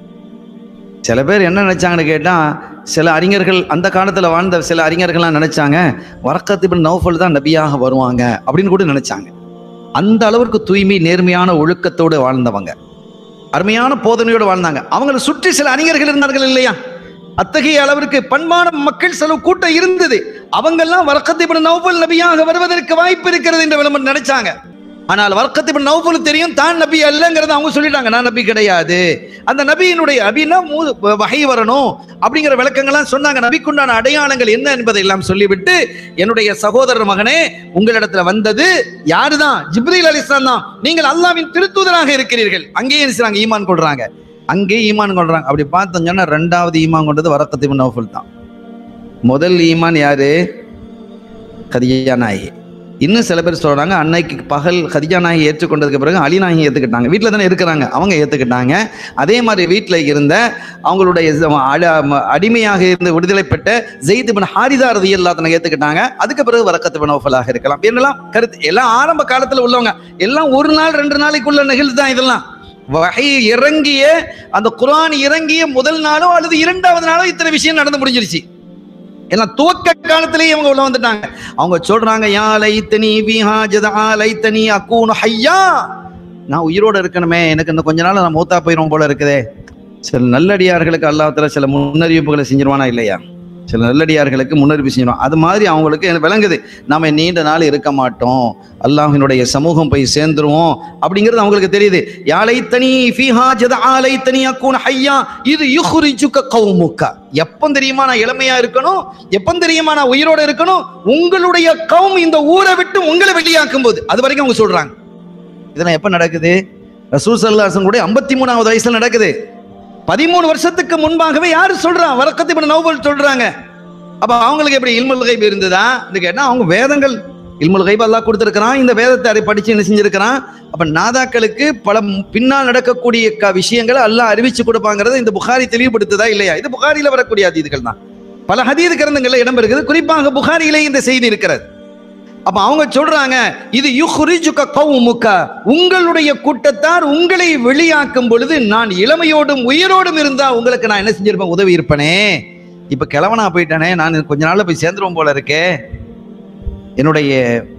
B: சில பேர் என்ன நினைச்சாங்கன்னு கேட்டா சில அறிஞர்கள் அந்த காலத்துல வாழ்ந்த சில அறிஞர்கள்லாம் நினைச்சாங்க வரக்கத்து பின் நௌஃபல் தான் நபியாக வருவாங்க அப்படின்னு கூட நினைச்சாங்க அந்த அளவிற்கு தூய்மை நேர்மையான ஒழுக்கத்தோடு வாழ்ந்தவங்க அருமையான போதனையோடு வாழ்ந்தாங்க அவங்களை சுற்றி சில அறிஞர்கள் இருந்தார்கள் இல்லையா அத்தகைய அளவிற்கு பண்பான மக்கள் சில கூட்டம் இருந்தது அவங்கெல்லாம் வரக்கத்தை பின் நௌஃபல் நபியாக வருவதற்கு வாய்ப்பு இருக்கிறது என்று விளம்பரம் நினைச்சாங்க ஆனால் வர்க்கத்து இப்ப நௌஃபல் தெரியும் தான் நபி அல்லங்கிறத அவங்க சொல்லிட்டாங்க நான் நபி கிடையாது அந்த நபியினுடைய அபினா மூ- வகை வரணும் அப்படிங்கிற விளக்கங்கள்லாம் சொன்னாங்க நபிக்குண்டான அடையாளங்கள் என்ன என்பதை எல்லாம் சொல்லிவிட்டு என்னுடைய சகோதரர் மகனே உங்களிடத்துல வந்தது யாருதான் ஜிப்ரீல் அலிஸ்லாம் தான் நீங்கள் அல்லாவின் திருத்தூதராக இருக்கிறீர்கள் அங்கேயே என்ன செய்றாங்க ஈமான் கொள்றாங்க அங்கேயே ஈமான் கொள்றாங்க அப்படி பார்த்தோம்னா ரெண்டாவது ஈமான் கொண்டது வரக்கத்து இப்னு நௌஃபல் தான் முதல் ஈமான் யாரு கதியா நாயகி இன்னும் சில பேர் சொல்றாங்க அன்னைக்கு பகல் கதிஜா நாயகி ஏற்றுக்கொண்டதுக்கு பிறகு அலி நாயகி ஏத்துக்கிட்டாங்க வீட்டில் தானே இருக்கிறாங்க அவங்க ஏத்துக்கிட்டாங்க அதே மாதிரி வீட்டில் இருந்த அவங்களுடைய ச- அட- ம- அடிமையாக இருந்து விடுதலை பெற்ற ஜெயித் பின் ஹாரிதா ரதி எல்லாத்தனை ஏத்துக்கிட்டாங்க அதுக்கு பிறகு வரக்கத்து பின் நௌஃபலாக இருக்கலாம் என்னெல்லாம் கருத்து எல்லாம் ஆரம்ப காலத்துல உள்ளவங்க எல்லாம் ஒரு நாள் ரெண்டு நாளைக்குள்ள நிகழ்வு தான் இதெல்லாம் வகை இறங்கிய அந்த குர்ஆன் இறங்கிய முதல் நாளோ அல்லது இரண்டாவது நாளோ இத்தனை விஷயம் நடந்து முடிஞ்சிருச்சு எல்லாம் துவக்க காலத்திலேயே இவங்க உள்ள வந்துட்டாங்க அவங்க சொல்றாங்க யா லைத்தனி பிஹா ஜதா லைத்தனி அக்கூனு ஹையா நான் உயிரோட இருக்கணுமே எனக்கு இன்னும் கொஞ்ச நாள் நான் மூத்தா போயிரும் போல இருக்குதே சில நல்லடியார்களுக்கு அல்லாஹ்தால சில முன்னறிவிப்புகளை செஞ்சிருவானா இல்லையா சில நல்லடியார்களுக்கு முன்னறிவிப்பு செஞ்சிடும் அது மாதிரி அவங்களுக்கு எனக்கு விளங்குது நாம நீண்ட நாள் இருக்க மாட்டோம் அல்லாஹினுடைய சமூகம் போய் சேர்ந்துருவோம் அப்படிங்கிறது அவங்களுக்கு தெரியுது யாழைத்தனி ஃபீஹா ஜதா ஆலைத்தனி அக்கூன் ஹையா இது யுஹ்ரிஜுக கௌமுக்க எப்போ தெரியுமா நான் இளமையா இருக்கணும் எப்போ தெரியுமா நான் உயிரோட இருக்கணும் உங்களுடைய கௌம் இந்த ஊரை விட்டு உங்களை வெளியாக்கும் போது அது வரைக்கும் அவங்க சொல்றாங்க இதெல்லாம் எப்ப நடக்குது ரசூல் சல்லாசன் கூட ஐம்பத்தி மூணாவது வயசுல நடக்குது பதிமூணு வருஷத்துக்கு முன்பாகவே யாரு சொல்றா வரக்கத்து இப்ப நோபல் சொல்றாங்க அப்ப அவங்களுக்கு எப்படி இல்முல் கைப் இருந்ததா கேட்டா அவங்க வேதங்கள் இல்முல் கைப் அல்லாஹ் கொடுத்திருக்கிறான் இந்த வேதத்தை அதை படிச்சு என்ன செஞ்சிருக்கிறான் அப்ப நாதாக்களுக்கு பல பின்னால் நடக்கக்கூடிய க- விஷயங்களை அல்லாஹ் அறிவிச்சு கொடுப்பாங்கிறத இந்த புகாரி தெளிவுபடுத்துதா இல்லையா இது புகாரில வரக்கூடிய அதீதுகள் தான் பல ஹதீது கிரந்தங்கள்ல இடம் இருக்குது குறிப்பாக புகாரிலே இந்த செய்தி இருக்கிறது அப்ப அவங்க சொல்றாங்க இது யுஹ்ரிஜுக கௌமுக உங்களுடைய கூட்டத்தார் உங்களை வெளியாக்கும் பொழுது நான் இளமையோடும் உயிரோடும் இருந்தா உங்களுக்கு நான் என்ன செஞ்சிருப்பேன் உதவி இருப்பனே இப்ப கிழவனா போயிட்டானே நான் கொஞ்ச நாள்ல போய் சேர்ந்துருவோம் போல இருக்கே என்னுடைய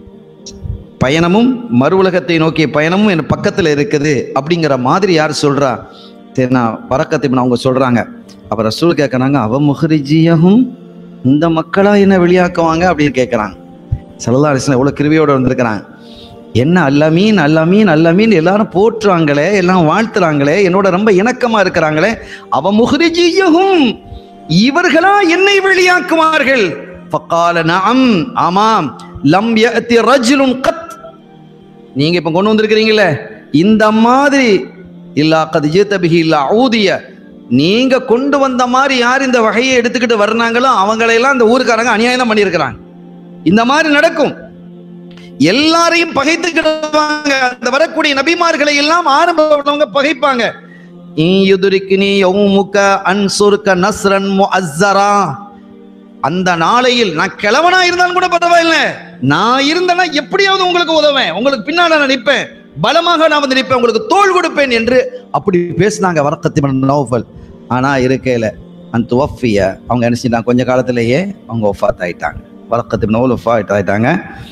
B: பயணமும் மறு உலகத்தை நோக்கிய பயணமும் என் பக்கத்துல இருக்குது அப்படிங்கிற மாதிரி யார் சொல்றா சரி நான் பறக்கத்தை அவங்க சொல்றாங்க அப்ப ரசூல் கேட்கறாங்க அவ முஹரிஜியகும் இந்த மக்களா என்ன வெளியாக்குவாங்க அப்படின்னு கேட்கறாங்க சல்லா அலிஸ்லாம் எவ்வளோ கிருவியோட வந்திருக்கிறாங்க என்ன அல்லமீன் அல்லமீன் அல்லமீன் எல்லாரும் போற்றுறாங்களே எல்லாம் வாழ்த்துறாங்களே என்னோட ரொம்ப இணக்கமா இருக்கிறாங்களே அவ முஹரிஜியகும் இவர்களா என்னை வெளியாக்குவார்கள் ஃபக்கால நஅம் ஆமாம் லம் யஅதி ரஜுலுன் கத் நீங்க இப்ப கொண்டு வந்திருக்கிறீங்களே இந்த மாதிரி இல்லா கத் ஜீத பிஹி இல்லா ஊதிய நீங்க கொண்டு வந்த மாதிரி யார் இந்த வகையை எடுத்துக்கிட்டு வர்றாங்களோ அவங்களையெல்லாம் இந்த ஊருக்காரங்க அநியாயம் தான் பண்ணியிருக்கிறாங்க இந்த மாதிரி நடக்கும் எல்லாரையும் பகைத்துக்கிடுவாங்க அந்த வரக்கூடிய நபிமார்களை எல்லாம் ஆரம்ப உள்ளவங்க பகைப்பாங்க ஈயுதுரிக்கினி யௌமுக அன்சுருக்க நஸ்ரன் முஅஸ்ஸரா அந்த நாளையில் நான் கிழவனா இருந்தாலும் கூட பரவாயில்ல நான் இருந்தேன்னா எப்படியாவது உங்களுக்கு உதவேன் உங்களுக்கு பின்னால நான் நிற்பேன் பலமாக நான் வந்து நிற்பேன் உங்களுக்கு தோள் கொடுப்பேன் என்று அப்படி பேசினாங்க வரக்கத்தி நோஃபல் ஆனா இருக்கையில அந்த துவஃபிய அவங்க என்ன செஞ்சாங்க கொஞ்ச காலத்திலேயே அவங்க ஒஃபாத் ஆயிட்டாங்க வரக்கத்து நோல் ஒஃபாத் ஆயிட்டாங்க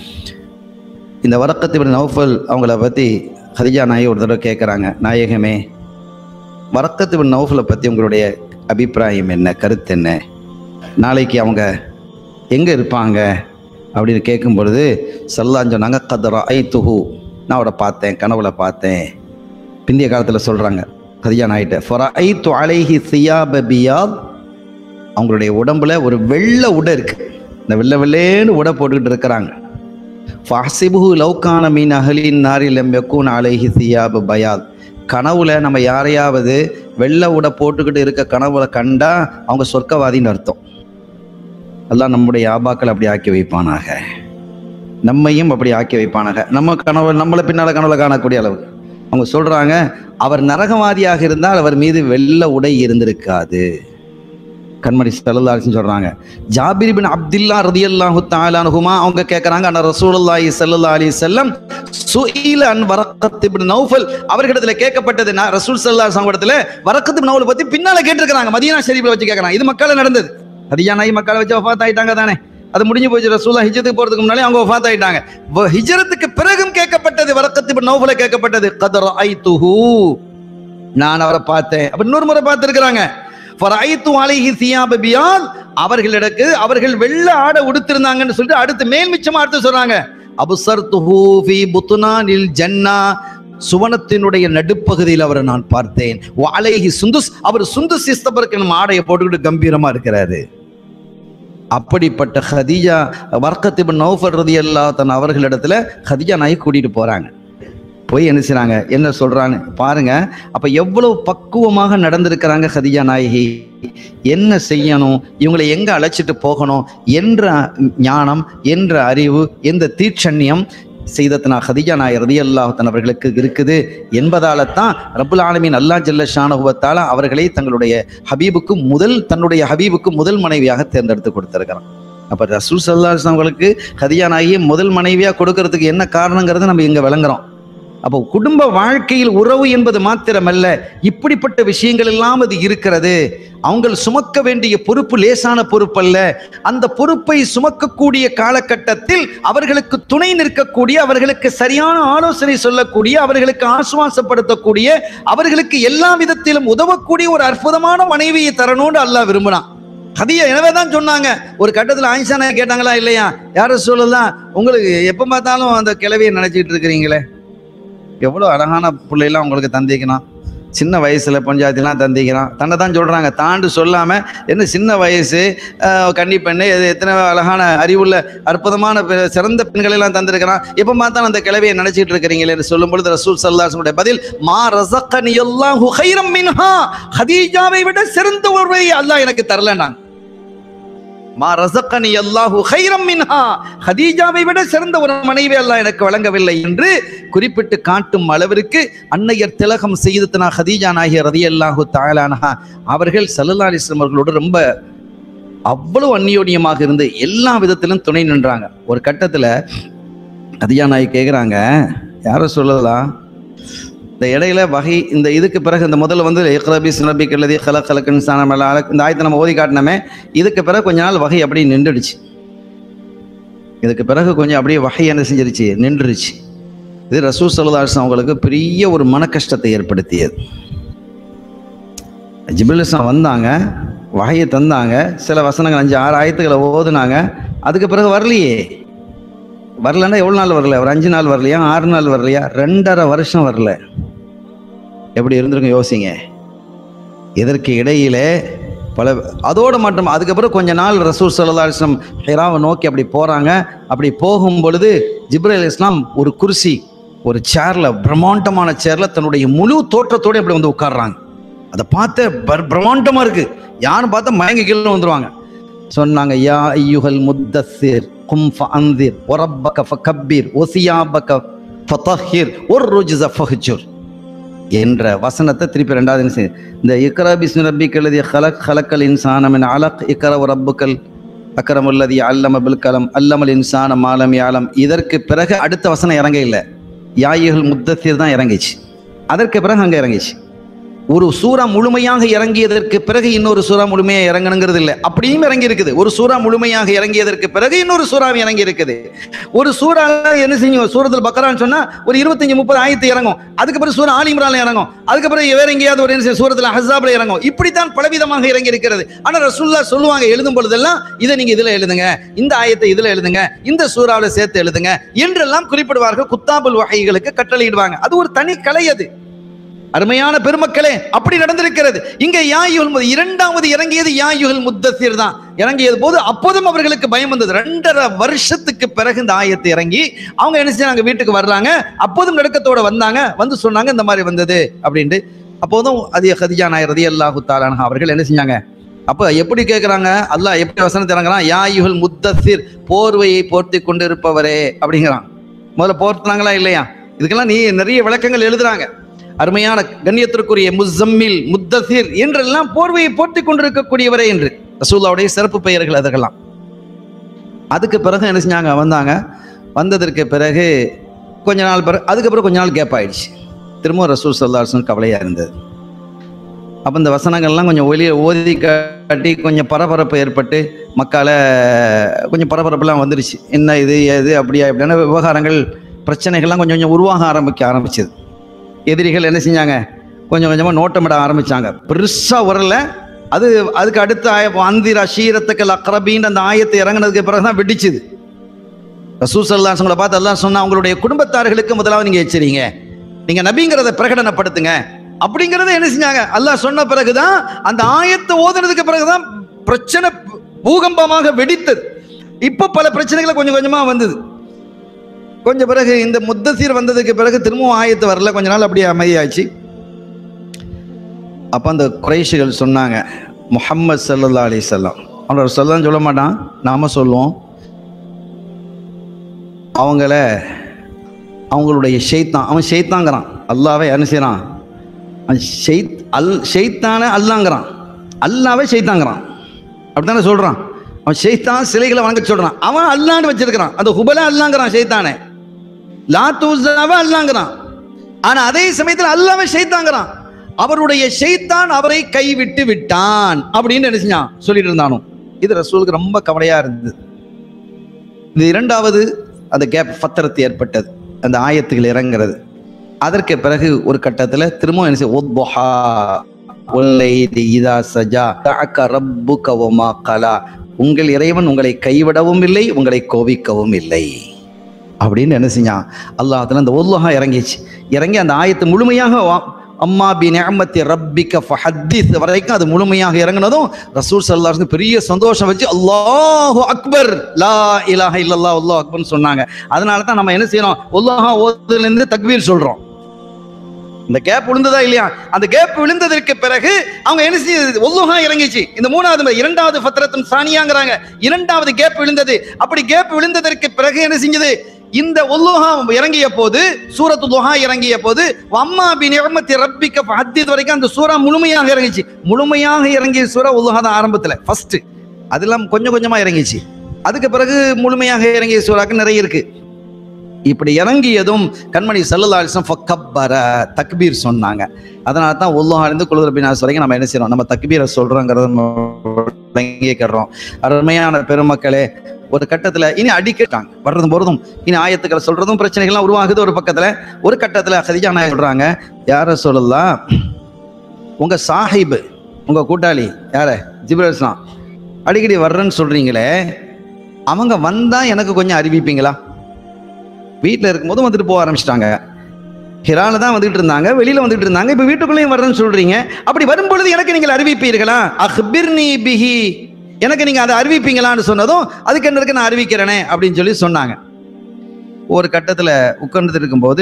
B: இந்த வரக்கத்து நௌஃபல் அவங்கள பத்தி ஹதிஜா நாயகி ஒரு தடவை கேட்குறாங்க நாயகமே வரக்கத்து பின் நௌஃபலை பற்றி உங்களுடைய அபிப்பிராயம் என்ன கருத்து என்ன நாளைக்கு அவங்க எங்கே இருப்பாங்க அப்படின்னு கேட்கும் பொழுது சல்லான்னு சொன்னாங்க கதரா ஐ துஹு நான் அவரை பார்த்தேன் கனவுல பார்த்தேன் பிந்திய காலத்தில் சொல்கிறாங்க கதியா நாயிட்ட ஃபொரா ஐ து அலைஹி சியாப பியாத் அவங்களுடைய உடம்புல ஒரு வெள்ளை உடை இருக்கு இந்த வெள்ளை வெள்ளேன்னு உடை போட்டுக்கிட்டு இருக்கிறாங்க ஃபஹசிபுஹு லவ்கான மீன் அகலின் நாரில் யக்கூன் அலைஹி சியாபு பயாத் கனவுல நம்ம யாரையாவது வெள்ளை உடை போட்டுக்கிட்டு இருக்க கனவுல கண்டா அவங்க சொர்க்கவாதின்னு அர்த்தம் அல்லாஹ் நம்முடைய ஆபாக்கள் அப்படி ஆக்கி வைப்பானாக நம்மையும் அப்படி ஆக்கி வைப்பானாக நம்ம கனவு நம்மளை பின்னால கனவுல காணக்கூடிய அளவு அவங்க சொல்றாங்க அவர் நரகவாதியாக இருந்தால் அவர் மீது வெள்ளை உடை இருந்திருக்காது கண்மணி சல்லல்லாஹு சொல்றாங்க ஜாபிர் பின் அப்துல்லா ரதியல்லாஹு தஆலானுஹுமா அவங்க கேக்குறாங்க அண்ணா ரசூலுல்லாஹி ஸல்லல்லாஹு அலைஹி வஸல்லம் சுஇல அன் வரக்கத் இப்னு நௌஃபல் அவர்களிடத்துல கேட்கப்பட்டது நான் ரசூல் ஸல்லல்லாஹு அலைஹி இடத்துல வரக்கத் இப்னு நௌஃபல் பத்தி பின்னால கேட்டிருக்காங்க மதீனா ஷரீஃப்ல வச்சு கேக்குறாங்க இது மக்கள நடந்தது ஹதியா நாய் மக்களை வச்சு வஃபாத் ஆயிட்டாங்க தானே அது முடிஞ்சு போச்சு ரசூலா ஹிஜ்ரத்துக்கு போறதுக்கு முன்னாலே அவங்க வஃபாத் ஆயிட்டாங்க வ- ஹிஜ்ரத்துக்கு பிறகும் கேட்கப்பட்டது வரக்கத் இப்னு நௌஃபல கேட்கப்பட்டது கதர் ஐதுஹு நான் அவரை பார்த்தேன் அப்ப இன்னொரு முறை பார்த்திருக்கிறாங்க ஃபரைத்து அலைஹி சியாப பியால் அவர்களிடக்கு அவர்கள் வெள்ளை ஆடை உடுத்திருந்தாங்கன்னு சொல்லிட்டு அடுத்து மேல் மிச்சமா அடுத்து சொல்றாங்க அபுசர்துஹு ஃபீ புத்னானில் ஜன்னா சுவனத்தினுடைய நடுப்பகுதியில் அவரை நான் பார்த்தேன் வாழைகி சுந்துஸ் அவர் சுந்துஸ் இஸ்தபருக்கு நம்ம ஆடையை போட்டுக்கிட்டு கம்பீரமா இருக்கிறாரு அப்படிப்பட்ட ஹதீஜா வர்க்கத்திபன் நௌஃபர் ரதி தன் அவர்களிடத்துல ஹதீஜா நாய் கூட்டிட்டு போறாங்க போய் என்ன செய்றாங்க என்ன சொல்றாங்க பாருங்க அப்ப எவ்வளவு பக்குவமாக நடந்திருக்கிறாங்க ஹதீஜா நாயகி என்ன செய்யணும் இவங்களை எங்க அழைச்சிட்டு போகணும் என்ற ஞானம் என்ற அறிவு எந்த தீட்சண்யம் செய்தத்னா ஹதீஜா நாயர் ரதி அல்லாஹன் அவர்களுக்கு இருக்குது என்பதால தான் ரப்புல் ஆலமீன் அல்லாஹ் ஜல்ல ஷானுவத்தால அவர்களை தங்களுடைய ஹபீபுக்கு முதல் தன்னுடைய ஹபீபுக்கு முதல் மனைவியாக தேர்ந்தெடுத்து கொடுத்திருக்கிறான் அப்ப ரசூல் சல்லா அவங்களுக்கு ஹதியா நாயகி முதல் மனைவியா கொடுக்கறதுக்கு என்ன காரணங்கிறத நம்ம இங்க விளங்குறோம் அப்போ குடும்ப வாழ்க்கையில் உறவு என்பது மாத்திரமல்ல இப்படிப்பட்ட விஷயங்கள் எல்லாம் அது இருக்கிறது அவங்க சுமக்க வேண்டிய பொறுப்பு லேசான பொறுப்பல்ல அந்த பொறுப்பை சுமக்கக்கூடிய காலகட்டத்தில் அவர்களுக்கு துணை நிற்கக்கூடிய அவர்களுக்கு சரியான ஆலோசனை சொல்லக்கூடிய அவர்களுக்கு ஆசுவாசப்படுத்தக்கூடிய அவர்களுக்கு எல்லா விதத்திலும் உதவக்கூடிய ஒரு அற்புதமான மனைவியை தரணும்னு அல்லாஹ் விரும்பினான் கதியா எனவே தான் சொன்னாங்க ஒரு கட்டத்தில் ஆயிஷா நாயகி கேட்டாங்களா இல்லையா யாரும் சொல்லலாம் உங்களுக்கு எப்போ பார்த்தாலும் அந்த கிளவியை நினைச்சிட்டு இருக்கிறீங்களே எவ்வளோ அழகான பிள்ளைலாம் உங்களுக்கு தந்திக்கிறான் சின்ன வயசுல பஞ்சாயத்துலாம் தந்திக்கிறான் தன்னை தான் சொல்றாங்க தாண்டு சொல்லாம என்ன சின்ன வயசு ஆஹ், கன்னி பெண்ணு இது எத்தனை அழகான அறிவுள்ள அற்புதமான பெ- சிறந்த பெண்களை எல்லாம் தந்திருக்கிறான் எப்ப பார்த்தாலும் அந்த கிளவியை நினைச்சிட்டு இருக்கிறீங்களே சொல்லும் பொழுது ரசூல் சல்லாஹுடைய பதில் மா ரசக்கனி அல்லாஹு ஹைரம் மின்ஹா ஹதீஜாவை விட சிறந்த ஒருவரை அல்லாஹ் எனக்கு தரலனாங்க மா ரசக்கனி அல்லாஹு ஹைரம் மின்ஹா ஹதீஜாவை விட சிறந்த ஒரு மனைவி அல்லாஹ் எனக்கு வழங்கவில்லை என்று குறிப்பிட்டு காட்டும் அளவிற்கு அன்னையர் திலகம் செய்தனா ஹதீஜா நாகிய ரதி அல்லாஹு தாயலானஹா அவர்கள் சல்லல்லா அலிஸ்லாம் அவர்களோடு ரொம்ப அவ்வளவு அந்நியோன்யமாக இருந்து எல்லா விதத்திலும் துணை நின்றாங்க ஒரு கட்டத்துல ஹதீஜா நாயகி கேக்குறாங்க யாரும் சொல்லலாம் இந்த இடையில வகை இந்த இதுக்கு பிறகு இந்த முதல்ல வந்து இக்ரபி சுனபி கல்லதி ஹல ஹலக்கன் சாணம் இந்த ஆயத்தை நம்ம ஓதி காட்டினோமே இதுக்கு பிறகு கொஞ்ச நாள் வகை அப்படியே நின்றுடுச்சு இதுக்கு பிறகு கொஞ்சம் அப்படியே வகை என்ன செஞ்சிருச்சு நின்றுருச்சு இது ரசூல் சல்லாஸ் அவங்களுக்கு பெரிய ஒரு மன கஷ்டத்தை ஏற்படுத்தியது ஜிபிலிசம் வந்தாங்க வகையை தந்தாங்க சில வசனங்கள் அஞ்சு ஆறு ஆயத்துக்களை ஓதுனாங்க அதுக்கு பிறகு வரலையே வரலன்னா எவ்வளோ நாள் வரல ஒரு அஞ்சு நாள் வரலையா ஆறு நாள் வரலையா ரெண்டரை வருஷம் வரல எப்படி இருந்திருக்கும் யோசிங்க இதற்கு இடையிலே பல அதோடு மட்டும் அதுக்கப்புறம் கொஞ்ச நாள் ரசூல் சல்லா இஸ்லாம் ஹெராவை நோக்கி அப்படி போகிறாங்க அப்படி போகும் பொழுது ஜிப்ரேல் இஸ்லாம் ஒரு குர்சி ஒரு சேரில் பிரம்மாண்டமான சேரில் தன்னுடைய முழு தோற்றத்தோடு அப்படி வந்து உட்கார்றாங்க அதை பார்த்து பர் பிரம்மாண்டமாக இருக்கு யாரும் பார்த்தா மயங்கி கீழே வந்துருவாங்க சொன்னாங்க யா ஐயுகல் முத்தசிர் கும் ஃபஅந்திர் ஒரப்பக ஃபகப்பீர் ஒசியாபக ஃபதஹிர் ஒரு ருஜ்ஸ ஃபஹ்ஜுர் என்ற வசனத்தை திருப்பி ரெண்டாவது என்ன செய்யுது? இந்த இக்ரா பிஸ்மி ரப்பிக் எழுதிய ஹலக் ஹலக்கல் இன்சானம் அலக் இக்ரா ரப்புக்கல் அக்கரமுல்லதி அல்லம பில் கலம் அல்லமல் இன்சான மாலம் யாலம் இதற்கு பிறகு அடுத்த வசனம் இறங்க இல்லை யாயுகள் முத்தசீர் தான் இறங்கிச்சு அதற்கு பிறகு அங்கே இறங்கிச்சு ஒரு சூறா முழுமையாக இறங்கியதற்கு பிறகு இன்னொரு சூறா முழுமையாக இறங்கணுங்கிறது இல்லை அப்படியும் இறங்கி இருக்குது ஒரு சூறா முழுமையாக இறங்கியதற்கு பிறகு இன்னொரு சூறா இறங்கி இருக்குது ஒரு சூறா என்ன செய்யும் சூரத்தில் பக்கரான்னு சொன்னா ஒரு இருபத்தஞ்சு முப்பது ஆயத்து இறங்கும் அதுக்கப்புறம் சூரா ஆலிம்ரால இறங்கும் அதுக்கப்புறம் வேற எங்கேயாவது ஒரு என்ன செய்யும் சூரத்தில் ஹசாப்ல இறங்கும் இப்படித்தான் பலவிதமாக இறங்கி இருக்கிறது ஆனா ரசூல்லா சொல்லுவாங்க எழுதும் பொழுதெல்லாம் இதை நீங்க இதுல எழுதுங்க இந்த ஆயத்தை இதுல எழுதுங்க இந்த சூறாவில் சேர்த்து எழுதுங்க என்றெல்லாம் குறிப்பிடுவார்கள் குத்தாபுல் வகைகளுக்கு கட்டளையிடுவாங்க அது ஒரு தனி கலை அது அருமையான பெருமக்களே அப்படி நடந்திருக்கிறது இங்க யாயுல் முத- இரண்டாவது இறங்கியது யாயுல் முத்தசீர் தான் இறங்கியது போது அப்போதும் அவர்களுக்கு பயம் வந்தது ரெண்டரை வருஷத்துக்கு பிறகு இந்த ஆயத்தை இறங்கி அவங்க என்ன செய்றாங்க வீட்டுக்கு வர்றாங்க அப்போதும் நடுக்கத்தோட வந்தாங்க வந்து சொன்னாங்க இந்த மாதிரி வந்தது அப்படின்ட்டு அப்போதும் அது ஹதிஜா நாயர் ரதி அல்லாஹு தாலான அவர்கள் என்ன செஞ்சாங்க அப்ப எப்படி கேட்குறாங்க அல்லாஹ் எப்படி வசனத்தை இறங்குறான் யாயுல் முத்தசீர் போர்வையை போர்த்தி கொண்டு இருப்பவரே அப்படிங்கிறான் முதல்ல போர்த்துனாங்களா இல்லையா இதுக்கெல்லாம் நீ நிறைய விளக்கங்கள் எழுதுறாங்க அருமையான கண்ணியத்திற்குரிய முஸ்ஸம்மில் முத்தசிர் என்றெல்லாம் போர்வையை போர்த்தி கொண்டிருக்கக்கூடியவரே என்று ரசூல்லாவுடைய சிறப்பு பெயர்கள் அதற்கெல்லாம் அதுக்கு பிறகு என்ன செஞ்சாங்க வந்தாங்க வந்ததற்கு பிறகு கொஞ்ச நாள் பிறகு அதுக்கப்புறம் கொஞ்ச நாள் கேப் ஆயிடுச்சு திரும்ப ரசூல் சல்லாஹன் கவலையாக இருந்தது அப்போ இந்த வசனங்கள்லாம் கொஞ்சம் ஒலி ஓதி காட்டி கொஞ்சம் பரபரப்பு ஏற்பட்டு மக்களை கொஞ்சம் பரபரப்புலாம் வந்துருச்சு என்ன இது ஏது அப்படியா இப்படியான விவகாரங்கள் பிரச்சனைகள்லாம் கொஞ்சம் கொஞ்சம் உருவாக ஆரம்பிக்க ஆரம்பிச்சது எதிரிகள் என்ன செஞ்சாங்க கொஞ்சம் கொஞ்சமாக நோட்டமிட ஆரம்பிச்சாங்க பெருசாக வரல அது அதுக்கு அடுத்த ஆய அந்திர ஷீரத்துக்கள் அக்ரபின்னு அந்த ஆயத்தை இறங்குனதுக்கு பிறகு தான் வெடிச்சுது ரசூல் சல்லாசங்களை பார்த்து அல்லாஹ் சொன்னா உங்களுடைய குடும்பத்தார்களுக்கு முதலாவது நீங்க எச்சரிங்க நீங்க நபிங்கிறத பிரகடனப்படுத்துங்க அப்படிங்கறத என்ன செஞ்சாங்க அல்லாஹ் சொன்ன பிறகுதான் அந்த ஆயத்தை ஓதுனதுக்கு பிறகுதான் பிரச்சனை பூகம்பமாக வெடித்தது இப்ப பல பிரச்சனைகளை கொஞ்சம் கொஞ்சமா வந்தது கொஞ்சம் பிறகு இந்த முத்தசீர் வந்ததுக்கு பிறகு திரும்பவும் ஆயத்து வரல கொஞ்ச நாள் அப்படியே அமைதியாச்சு அப்போ அந்த குறைஷிகள் சொன்னாங்க முஹம்மது சல்லல்லா அலிசல்லாம் அவனோட சொல்லலாம் சொல்ல மாட்டான் நாம சொல்லுவோம் அவங்கள அவங்களுடைய ஷெய்தான் அவன் ஷெய்தாங்கிறான் அல்லாவே என்ன செய்கிறான் அவன் ஷெய்த் அல் ஷெய்தானே அல்லாங்கிறான் அல்லாவே ஷெய்தாங்கிறான் அப்படித்தானே சொல்கிறான் அவன் ஷெய்தான் சிலைகளை வணங்க சொல்கிறான் அவன் அல்லான்னு வச்சிருக்கிறான் அந்த ஹுபலா அல்லாங்கிறான் ஷெய்தானே லாத்தூசாவை அல்லாங்கிறான் ஆனா அதே சமயத்தில் அல்லாவே ஷெய்தாங்கிறான் அவருடைய ஷெய்தான் அவரை கைவிட்டு விட்டான் அப்படின்னு என்ன செஞ்சான் சொல்லிட்டு இருந்தானோ இது ரசூலுக்கு ரொம்ப கவலையா இருந்தது இது இரண்டாவது அந்த கேப் ஃபத்திரத்து ஏற்பட்டது அந்த ஆயத்துகள் இறங்குறது அதற்கு பிறகு ஒரு கட்டத்தில் திரும்பவும் என்ன செய்ய ஒத்பொஹா ஒல்லைதி இதா சஜா தஅக்க ரப்புக வமா கலா உங்கள் இறைவன் உங்களை கைவிடவும் இல்லை உங்களை கோபிக்கவும் இல்லை அப்படின்னு என்ன செஞ்சான் அல்லாஹ் அந்த ஒல்லுஹா இறங்கிச்சு இறங்கி அந்த ஆயத்து முழுமையாக வா- அம்மா பி நிஅமத்தி ரப்பிக்க ஃபஹத்திஸ் வரைக்கும் அது முழுமையாக இறங்குனதும் ரசூல் ஸல்லல்லாஹு அலைஹி வஸல்லம் பெரிய சந்தோஷம் வச்சு அல்லாஹு அக்பர் லா இலாஹ இல்லல்லாஹ் அல்லாஹ் அக்பர்னு சொன்னாங்க அதனால தான் நம்ம என்ன செய்யறோம் அல்லாஹ் ஓதுல இருந்து தக்பீர் சொல்றோம் இந்த கேப் விழுந்ததா இல்லையா அந்த கேப் விழுந்ததற்கு பிறகு அவங்க என்ன செய்யுது ஒல்லுஹா இறங்கிச்சு இந்த மூணாவது முறை, இரண்டாவது ஃபத்ரத்தும் சானியாங்கிறாங்க இரண்டாவது கேப் விழுந்தது அப்படி கேப் விழுந்ததற்கு பிறகு என்ன செஞ்சது இந்த ஒல்லுஹா இறங்கிய போது சூரத்து துஹா இறங்கிய போது அம்மா பி நியமத்தி ரப்பிக்க ஃபஹத்தித் வரைக்கும் அந்த சூரா முழுமையாக இறங்கிச்சு முழுமையாக இறங்கிய சூரா ஒல்லுஹா தான் ஆரம்பத்துல ஃபர்ஸ்ட் அதெல்லாம் கொஞ்சம் கொஞ்சமா இறங்கிச்சு அதுக்கு பிறகு முழுமையாக இறங்கிய சூறாக்கு நிறைய இருக்கு இப்படி இறங்கியதும் கண்மணி சல்லுல்லாலிசம் ஃபக்கப்பர தக்பீர் சொன்னாங்க அதனால தான் ஒல்லுஹாலிருந்து குழுதரப்பினாஸ் வரைக்கும் நம்ம என்ன செய்யறோம் நம்ம தக்பீரை சொல்றோங்கிறத நம்ம விளங்கிக்கிறோம் அருமையான பெருமக்களே ஒரு கட்டத்துல இனி அடிக்கிறாங்க வர்றதும் போறதும் இனி ஆயத்துக்களை சொல்றதும் பிரச்சனைகள்லாம் உருவாகுது ஒரு பக்கத்துல ஒரு கட்டத்துல ஹதிஜா நாயகம் சொல்றாங்க யார சொல்லலாம் உங்க சாஹிப் உங்க கூட்டாளி யார ஜிப்ரல்ஸ்லாம் அடிக்கடி வர்றேன்னு சொல்றீங்களே அவங்க வந்தா எனக்கு கொஞ்சம் அறிவிப்பீங்களா வீட்டில் இருக்கும்போது வந்துட்டு போக ஆரம்பிச்சிட்டாங்க ஹிரால தான் வந்துட்டு இருந்தாங்க வெளியில வந்துட்டு இருந்தாங்க இப்போ வீட்டுக்குள்ளேயும் வர்றேன்னு சொல்றீங்க அப்படி வரும்பொழுது எனக்கு நீங்கள் அறிவிப்பீர்களா அஹ்பிர்னி பிஹி எனக்கு நீங்க அதை அறிவிப்பீங்களான்னு சொன்னதும் அதுக்கு என்ன இருக்கு நான் அறிவிக்கிறேனே அப்படின்னு சொல்லி சொன்னாங்க ஒரு கட்டத்தில் உட்கார்ந்துட்டு இருக்கும்போது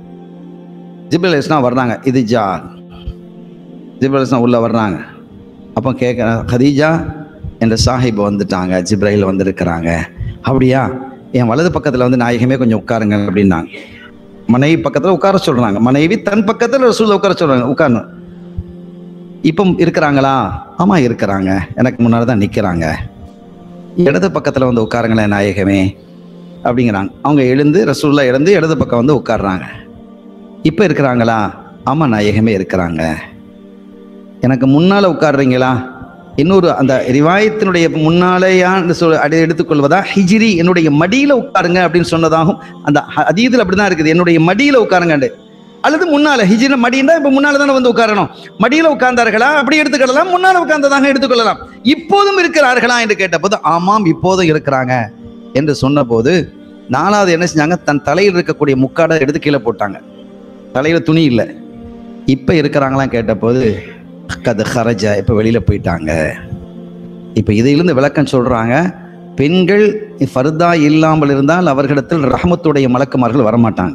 B: ஜிபில் இஸ்லாம் வர்றாங்க இது ஜா ஜிப்ரல் இஸ்லாம் உள்ள வர்றாங்க அப்போ கேட்குற ஹதீஜா என்ற சாஹிப் வந்துட்டாங்க ஜிப்ரையில் வந்திருக்கிறாங்க அப்படியா என் வலது பக்கத்தில் வந்து நாயகமே கொஞ்சம் உட்காருங்க அப்படின்னாங்க மனைவி பக்கத்தில் உட்கார சொல்றாங்க மனைவி தன் பக்கத்தில் ரசூல் உட்கார சொல்றாங்க உட்காரணும் இப்போ இருக்கிறாங்களா ஆமா இருக்கிறாங்க எனக்கு முன்னாடி தான் நிற்கிறாங்க இடது பக்கத்தில் வந்து உட்காருங்களேன் நாயகமே அப்படிங்கிறாங்க அவங்க எழுந்து ரசூல்லா எழுந்து இடது பக்கம் வந்து உட்கார்றாங்க இப்போ இருக்கிறாங்களா ஆமா நாயகமே இருக்கிறாங்க எனக்கு முன்னால உட்கார்றீங்களா இன்னொரு அந்த ரிவாயத்தினுடைய முன்னாலேயான்னு சொல் அதை எடுத்துக்கொள்வதா ஹிஜ்ரி என்னுடைய மடியில உட்காருங்க அப்படின்னு சொன்னதாகும் அந்த அதீதில் அப்படிதான் இருக்குது என்னுடைய மடியில உட்காருங்கண்டு அல்லது முன்னால ஹிஜ்ரில மடின்னா இப்ப முன்னால தானே வந்து உட்காரணும் மடியில உட்கார்ந்தார்களா அப்படி எடுத்துக்கொள்ளலாம் முன்னால உட்கார்ந்ததாக எடுத்துக்கொள்ளலாம் இப்போதும் இருக்கிறார்களா என்று கேட்டபோது ஆமாம் இப்போதும் இருக்கிறாங்க என்று சொன்னபோது நாலாவது என்ன செஞ்சாங்க தன் தலையில் இருக்கக்கூடிய முக்காடை எடுத்து கீழே போட்டாங்க தலையில துணி இல்லை இப்ப இருக்கிறாங்களாம் கேட்டபோது கது ஹரஜ இப்ப வெளியில போயிட்டாங்க இப்ப இதிலிருந்து விளக்கம் சொல்றாங்க பெண்கள் ஃபர்தா இல்லாமல் இருந்தால் அவர்களிடத்தில் ரஹமத்துடைய மலக்குமார்கள் வரமாட்டாங்க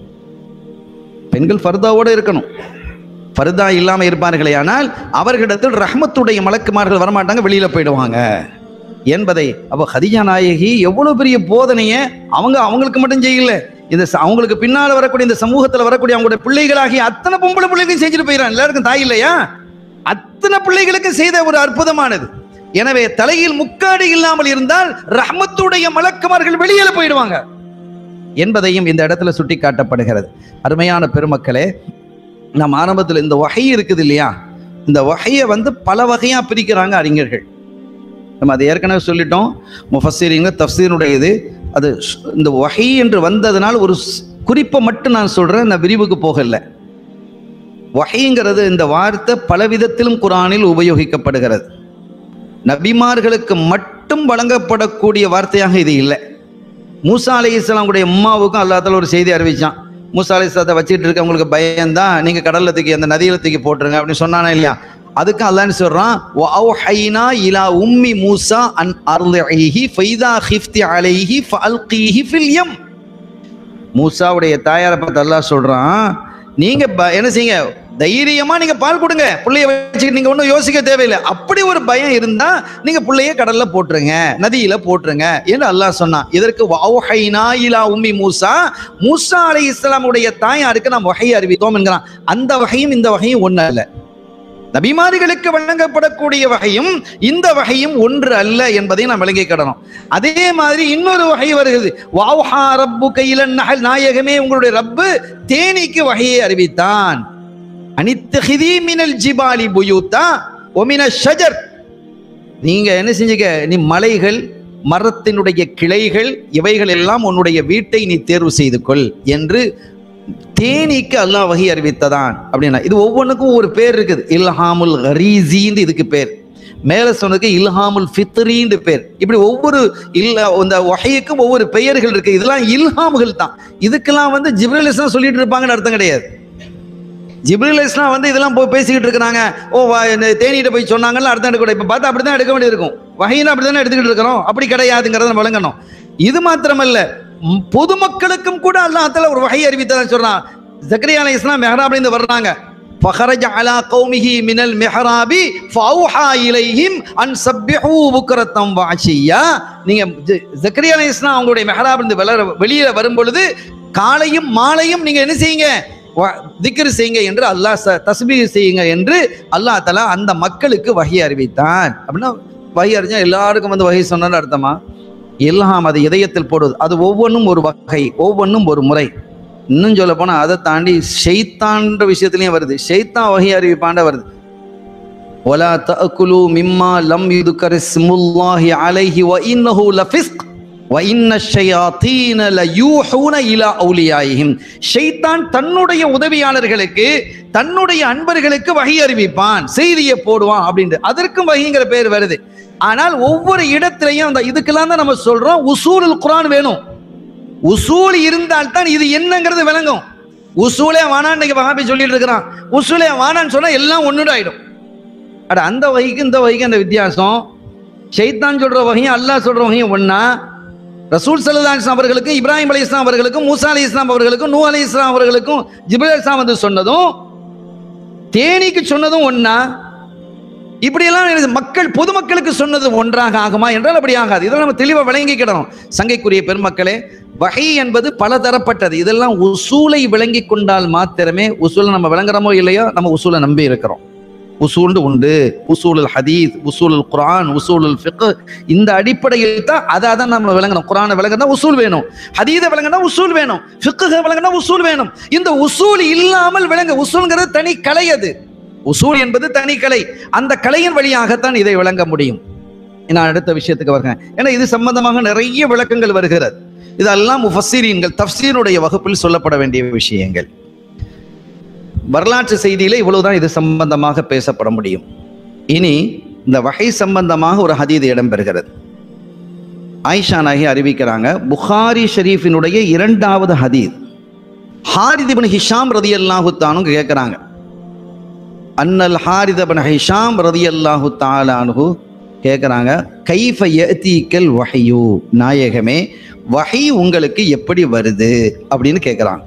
B: பெண்கள் ஃபர்தாவோட இருக்கணும் ஃபர்தா இல்லாம இருப்பார்களே ஆனால் அவர்களிடத்தில் ரஹமத்துடைய மலக்குமார்கள் வரமாட்டாங்க வெளியில போயிடுவாங்க என்பதை அப்போ ஹதிஜா நாயகி எவ்வளவு பெரிய போதனையை அவங்க அவங்களுக்கு மட்டும் செய்யல இந்த ச- அவங்களுக்கு பின்னால வரக்கூடிய இந்த சமூகத்துல வரக்கூடிய அவங்களுடைய பிள்ளைகளாகி அத்தனை பொம்பளை பிள்ளைகளுக்கும் செஞ்சுட்டு போயிடறான் எல்லாருக்கும் தாய் இல்லையா அத்தனை பிள்ளைகளுக்கு செய்த ஒரு அற்புதமானது எனவே தலையில் முக்காடு இல்லாமல் இருந்தால் ரஹ்மத்துடைய மலக்குமார்கள் வெளியில போயிடுவாங்க என்பதையும் இந்த இடத்துல சுட்டி காட்டப்படுகிறது அருமையான பெருமக்களே நாம் ஆரம்பத்தில் இந்த வகை இருக்குது இல்லையா இந்த வகையை வந்து பல வகையா பிரிக்கிறாங்க அறிஞர்கள் நம்ம அதை ஏற்கனவே சொல்லிட்டோம் முஃபஸ்ஸீரிங்க தஃப்சீருடைய இது அது ஸ்- இந்த வகை என்று வந்ததுனால ஒரு ஸ்- குறிப்பை மட்டும் நான் சொல்றேன் நான் விரிவுக்கு போகல வகைங்கிறது இந்த வார்த்தை பல விதத்திலும் குரானில் உபயோகிக்கப்படுகிறது நபிமார்களுக்கு மட்டும் வழங்கப்படக்கூடிய வார்த்தையாக இது இல்லை மூசா அலை இஸ்லாமுடைய உம்மாவுக்கும் அல்லாத்தால ஒரு செய்தி அறிவிச்சான் மூசா அலை இஸ்லாத்தை வச்சுட்டு இருக்கவங்களுக்கு பயம்தான் நீங்க கடல்ல தூக்கி அந்த நதியில தூக்கி போட்டுருங்க அப்படின்னு சொன்னானே இல்லையா அதுக்கு அல்லான்னு சொல்றான் வஅவ்ஹைனா இலா உம்மி மூசா அன் அர்லிஹி ஃபைதா ஹிஃப்தி அலைஹி ஃபஅல்கீஹி ஃபில் யம் மூசாவுடைய தாயாரை பார்த்து அல்லாஹ் சொல்றான் நீங்க ப- என்ன செய்யுங்க தைரியமா நீங்க பால் கொடுங்க புள்ளைய வச்சுக்கிட்டு நீங்க ஒன்றும் யோசிக்க தேவையில்லை அப்படி ஒரு பயம் இருந்தா நீங்க புள்ளைய கடல்ல போட்டுருங்க நதியில போட்டுருங்க என்று அல்லாஹ் சொன்னான் இதற்கு வஅவ்ஹைனா இலா உம்மி மூசா மூசா அலை இஸ்லாமுடைய தாயாருக்கு நாம் வகை அறிவித்தோம் என்கிறான் அந்த வகையும் இந்த வகையும் ஒண்ணு அல்ல நபிமார்களுக்கு வழங்கப்படக்கூடிய வகையும் இந்த வகையும் ஒன்று அல்ல என்பதை நாம் விளங்கிக் கிடணும் அதே மாதிரி இன்னொரு வகை வருகிறது வாவ்ஹா ரப்பு கையிலன் நகல் நாயகமே உங்களுடைய ரப்பு தேனிக்கு வகையை அறிவித்தான் அனித்தஹிதி மினல் ஜிபாலி புயூத்தா ஒமின ஷஜர் நீங்க என்ன செஞ்சுக்க நீ மலைகள் மரத்தினுடைய கிளைகள் இவைகள் எல்லாம் உன்னுடைய வீட்டை நீ தேர்வு செய்து கொள் என்று தேனீக்கு அல்லாஹ் வகை அறிவித்ததான் அப்படின்னா இது ஒவ்வொன்றுக்கும் ஒரு பேர் இருக்குது இல்ஹாமுல் ஹரீசின்னு இதுக்கு பேர் மேல சொன்னதுக்கு இல்ஹாமுல் ஃபித்ரின்னு பேர் இப்படி ஒவ்வொரு இல்ல இந்த வகைக்கும் ஒவ்வொரு பெயர்கள் இருக்கு இதெல்லாம் இல்ஹாம்கள் தான் இதுக்கெல்லாம் வந்து ஜிப்ரல் இஸ்லாம் சொல்லிட்டு இருப்பாங்கன்னு அர்த்தம் கிடையாது ஜிப்ரில் இஸ்லாம் வந்து இதெல்லாம் போய் பேசிக்கிட்டு இருக்கிறாங்க ஓ வ- இந்த தேனியிட்ட போய் சொன்னாங்கல்ல அர்த்தம் எடுக்க இப்போ பார்த்தா அப்படி தான் எடுக்க வேண்டியது இருக்கும் வகையினா அப்படி தானே எடுத்துக்கிட்டு இருக்கிறோம் அப்படி கிடையாதுங்கிறத நம்ம விளங்கணும் இது மாத்திரமல்ல ம், பொதுமக்களுக்கும் கூட அல்லாஹ்தால ஒரு வகை அறிவித்ததான் சொல்றான் ஜக்கரியா அலை இஸ்லாம் மெஹராப்ல இருந்து வர்றாங்க فخرج على قومه من المحراب فأوحى إليهم أن سبحوا بكرة وعشيا நீங்க ஜ- ஜக்கரியா அலை இஸ்லாம் அவங்களுடைய மெஹராப் இருந்து வளர வெளியில வரும் பொழுது காலையும் மாலையும் நீங்க என்ன செய்யுங்க வ- திக்ரு செய்யுங்க என்று அல்லாஹ் ச- தஸ்பீஹ் செய்யுங்க என்று அல்லாஹ் தலா அந்த மக்களுக்கு வகை அறிவித்தான் அப்படின்னா வகை அறிஞ்சா எல்லாருக்கும் வந்து வகை சொன்னு அர்த்தமா எல்லாம் அது இதயத்தில் போடுவது அது ஒவ்வொன்றும் ஒரு வகை ஒவ்வொன்றும் ஒரு முறை இன்னும் சொல்ல போனா அதை தாண்டி ஷெய்தான்ற விஷயத்துலயும் வருது ஷெய்தான் வகை அறிவிப்பாண்ட வருது ஒலா தஅக்குலு மிம்மா லம் யுதுக்கர் இஸ்முல்லாஹி அலைஹி வ இன்னஹு லஃபிஸ்க் வ இன்ன ஷயாத்தீன லயூஹூன இலா அவுலியாயிஹிம் ஷைத்தான் தன்னுடைய உதவியாளர்களுக்கு தன்னுடைய அன்பர்களுக்கு வகை அறிவிப்பான் செய்தியை போடுவான் அப்படின்ட்டு அதற்கும் வகைங்கிற பேர் வருது ஆனால் ஒவ்வொரு இடத்திலையும் அந்த இதுக்கெல்லாம் தான் நம்ம சொல்றோம் உசூலுல் குர்ஆன் வேணும் உசூல் இருந்தால் தான் இது என்னங்கிறது விளங்கும் உசூலே வானான்னு இன்னைக்கு வகாபி சொல்லிட்டு இருக்கிறான் உசூலே வானான்னு சொன்னா எல்லாம் ஒண்ணுட ஆயிடும் அட அந்த வகைக்கு இந்த வகைக்கு அந்த வித்தியாசம் ஷைத்தான் சொல்ற வகையும் அல்லாஹ் சொல்ற வகையும் ஒண்ணா ரசூல் சல்லா இஸ்லாம் அவர்களுக்கும் இப்ராஹிம் அலி இஸ்லாம் அவர்களுக்கும் மூசா அலி இஸ்லாம் அவர்களுக்கும் நூ அலி இஸ்லாம் அவர்களுக்கும் ஜிப்ரேல் இஸ்லாம் வந்து சொன்னதும் தேனிக்கு சொன்னதும் ஒண்ணா இப்படியெல்லாம் இது மக்கள் பொதுமக்களுக்கு சொன்னது ஒன்றாக ஆகுமா என்றால் அப்படி ஆகாது இதெல்லாம் நம்ம தெளிவாக விளங்கிக்கிடணும் சங்கைக்குரிய பெருமக்களே வகை என்பது பல தரப்பட்டது இதெல்லாம் உசூலை விளங்கி கொண்டால் மாத்திரமே உசூலை நம்ம விளங்குறோமோ இல்லையோ நம்ம உசூலை நம்பி இருக்கிறோம் உசூல்னு உண்டு உசூலுல் ஹதீஸ் உசூலுல் குர்ஆன் உசூலுல் ஃபிக் இந்த அடிப்படையில் தான் அதை தான் நம்ம விளங்கணும் குர்ஆனை விளங்கினா உசூல் வேணும் ஹதீதை விளங்கினா உசூல் வேணும் ஃபிக்ஹை விளங்கினா உசூல் வேணும் இந்த உசூல் இல்லாமல் விளங்க உசூல்ங்கிறது தனி கலை அது உசூல் என்பது தனி கலை அந்த கலையின் வழியாகத்தான் இதை விளங்க முடியும் நான் அடுத்த விஷயத்துக்கு வருகிறேன் ஏன்னா இது சம்பந்தமாக நிறைய விளக்கங்கள் வருகிறது இதெல்லாம் முஃபஸ்ஸீரீன்கள் தஃப்சீருடைய வகுப்பில் சொல்லப்பட வேண்டிய விஷயங்கள் வரலாற்று செய்தியில இவ்வளவுதான் இது சம்பந்தமாக பேசப்பட முடியும் இனி இந்த வகை சம்பந்தமாக ஒரு ஹதீது இடம்பெறுகிறது ஆயிஷா நாயகி அறிவிக்கிறாங்க புகாரி ஷரீஃபினுடைய இரண்டாவது ஹதீத் ஹாரித் இப்னு ஹிஷாம் ரதியல்லாஹு தானும் கேட்குறாங்க அன்னல் ஹாரித் இப்னு ஹிஷாம் ரதியல்லாஹு தாலானு கேட்குறாங்க கைஃப யதீக்கல் வஹையு நாயகமே வஹி உங்களுக்கு எப்படி வருது அப்படின்னு கேட்குறாங்க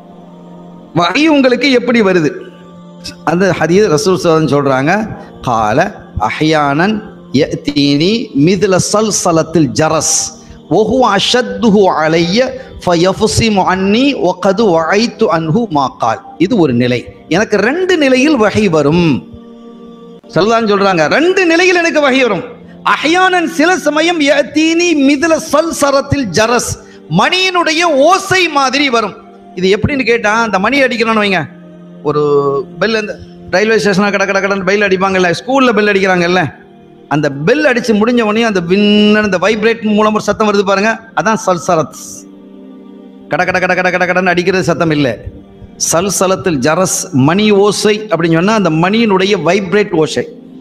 B: வஹி உங்களுக்கு எப்படி வருது அந்த ஹதீஸ் ரசூல் சல்லல்லாஹு சொல்றாங்க கால அஹ்யானன் யதீனி மிதுல சல்சலத்தில் ஜரஸ் وهو அஷத்துஹு அலைய ஃபயஃபுசிமு அன்னி வகது வஐத்து அன்ஹு மா கால் இது ஒரு நிலை எனக்கு ரெண்டு நிலையில் வகை வரும் சொல்லதான் சொல்றாங்க ரெண்டு நிலையில் எனக்கு வகை வரும் அஹ்யானன் சில சமயம் யதீனி மிதுல சல்சரத்தில் ஜரஸ் மணியினுடைய ஓசை மாதிரி வரும் இது எப்படின்னு கேட்டா அந்த மணி அடிக்கிறான்னு வைங்க ஒரு பெல் அந்த ரயில்வே ஸ்டேஷனாக கட கட கடன் பெல் அடிப்பாங்கல்ல ஸ்கூலில் பெல் அடிக்கிறாங்கல்ல அந்த பெல் அடிச்சு முடிஞ்ச உடனே அந்த வின்னு அந்த வைப்ரேட் மூலம் ஒரு சத்தம் வருது பாருங்க அதான் சல்சரத் கட கட கட கட கட கடன் அடிக்கிறது சத்தம் இல்லை சல்சலத்தில் ஜரஸ் மணி ஓசை அப்படின்னு சொன்னா அந்த மணியினுடைய வைப்ரேட் ஓசை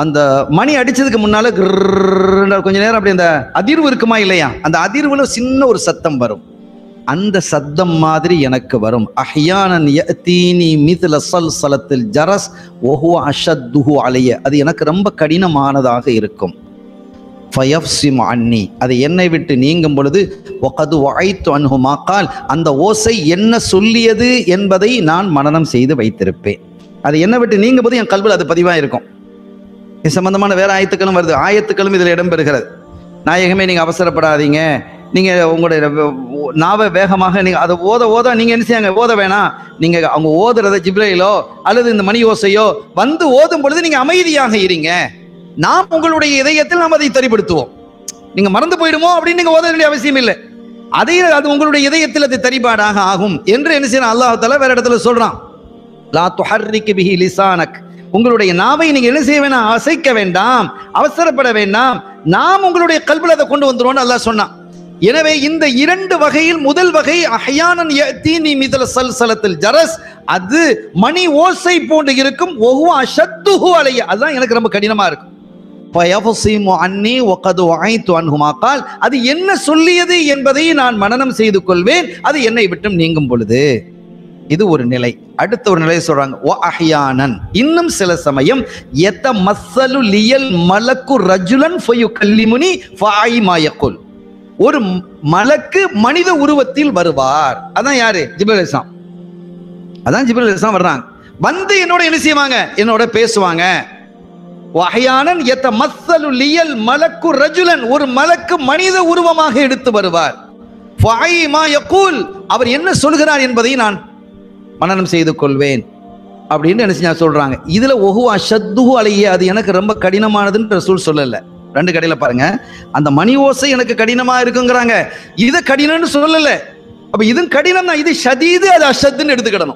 B: அந்த மணி அடிச்சதுக்கு முன்னால கிர்ன்னு கொஞ்ச நேரம் அப்படி அந்த அதிர்வு இருக்குமா இல்லையா அந்த அதிர்வுல சின்ன ஒரு சத்தம் வரும் அந்த சத்தம் மாதிரி எனக்கு வரும் அஹ்யானன் யஅதீனி மித்ல சல்சலத்தில் ஜரஸ் வஹுவ அஷத்துஹு அலைய அது எனக்கு ரொம்ப கடினமானதாக இருக்கும் ஃபயஃப்சிம் அன்னி அது என்னை விட்டு நீங்கும் பொழுது ஒகது வாய்த்து அன்ஹு மாக்கால் அந்த ஓசை என்ன சொல்லியது என்பதை நான் மனனம் செய்து வைத்திருப்பேன் அது என்னை விட்டு நீங்கும் போது என் கல்வியில் அது பதிவாக இருக்கும் இது சம்பந்தமான வேற ஆயத்துக்களும் வருது ஆயத்துக்களும் இதில் இடம்பெறுகிறது நாயகமே நீங்கள் அவசரப்படாதீங்க நீங்கள் உங்களுடைய வ- நாவை வேகமாக நீங்கள் அதை ஓத ஓத நீங்கள் என்ன செய்யாங்க ஓத வேணாம் நீங்கள் அவங்க ஓதுறத ஜிப்ரையிலோ அல்லது இந்த மணி ஓசையோ வந்து ஓதும் பொழுது நீங்கள் அமைதியாக இருங்க நாம் உங்களுடைய இதயத்தில் நாம் அதை தெரிப்படுத்துவோம் நீங்க மறந்து போயிடுமோ அப்படின்னு நீங்க ஓத வேண்டிய அவசியம் இல்லை அதே அது உங்களுடைய இதயத்தில் அது தரிபாடாக ஆகும் என்று என்ன செய்யணும் அல்லாஹ் தஆலா வேற இடத்துல சொல்றான் லா துஹர்ரிக்கு பிஹி லிசானக் உங்களுடைய நாவை நீங்க என்ன செய்ய வேணாம் அசைக்க வேண்டாம் அவசரப்பட வேண்டாம் நாம் உங்களுடைய கல்வியில் அதை கொண்டு வந்துருவோம்னு அல்லாஹ் சொன்னான் எனவே இந்த இரண்டு வகையில் முதல் வகை அஹ்யானன் யஅதீனி மிதல சல்சலத்தில் ஜரஸ் அது மணி ஓசை போன்று இருக்கும் ஒவ்வொரு அஷத்துஹு அலைய அதுதான் எனக்கு ரொம்ப கடினமா இருக்கும் ஃபயஃபஸிமு அன்னி வகது வஅய்து அன்ஹுமா கால் அது என்ன சொல்லியது என்பதை நான் மனனம் செய்து கொள்வேன் அது என்னை விட்டும் நீங்கும் பொழுது இது ஒரு நிலை அடுத்த ஒரு நிலை சொல்றாங்க வ அஹ்யானன் இன்னும் சில சமயம் எத்த மஸ்ஸலு லியல் மலக்கு ரஜுலன் ஃபயுகல்லிமுனி ஃபஆய் மா யகுல் ஒரு ம- மலக்கு மனித உருவத்தில் வருவார் அதான் யாரு ஜிப்ரீல் இஸ்லாம் அதான் ஜிப்ரீல் இஸ்லாம் வர்றாங்க வந்து என்னோட என்ன செய்வாங்க என்னோட பேசுவாங்க வஹயானன் எத்த மஸ்ஸலு லியல் மலக்கு ரஜுலன் ஒரு மலக்கு மனித உருவமாக எடுத்து வருவார் ஃபஐ மா யகூல் அவர் என்ன சொல்கிறார் என்பதை நான் மனனம் செய்து கொள்வேன் அப்படின்னு என்ன செஞ்சா சொல்றாங்க இதுல ஒஹு அஷத்துஹு அலைய அது எனக்கு ரொம்ப கடினமானதுன்னு ரசூல் சொல்லல ரெண்டு கடையில பாருங்க அந்த மணி ஓசை எனக்கு கடினமா இருக்குங்கிறாங்க இது கடினம்னு சொல்லல அப்ப இதுவும் கடினம் தான் இது ஷதீது அது அஷத்துன்னு எடுத்துக்கிடணும்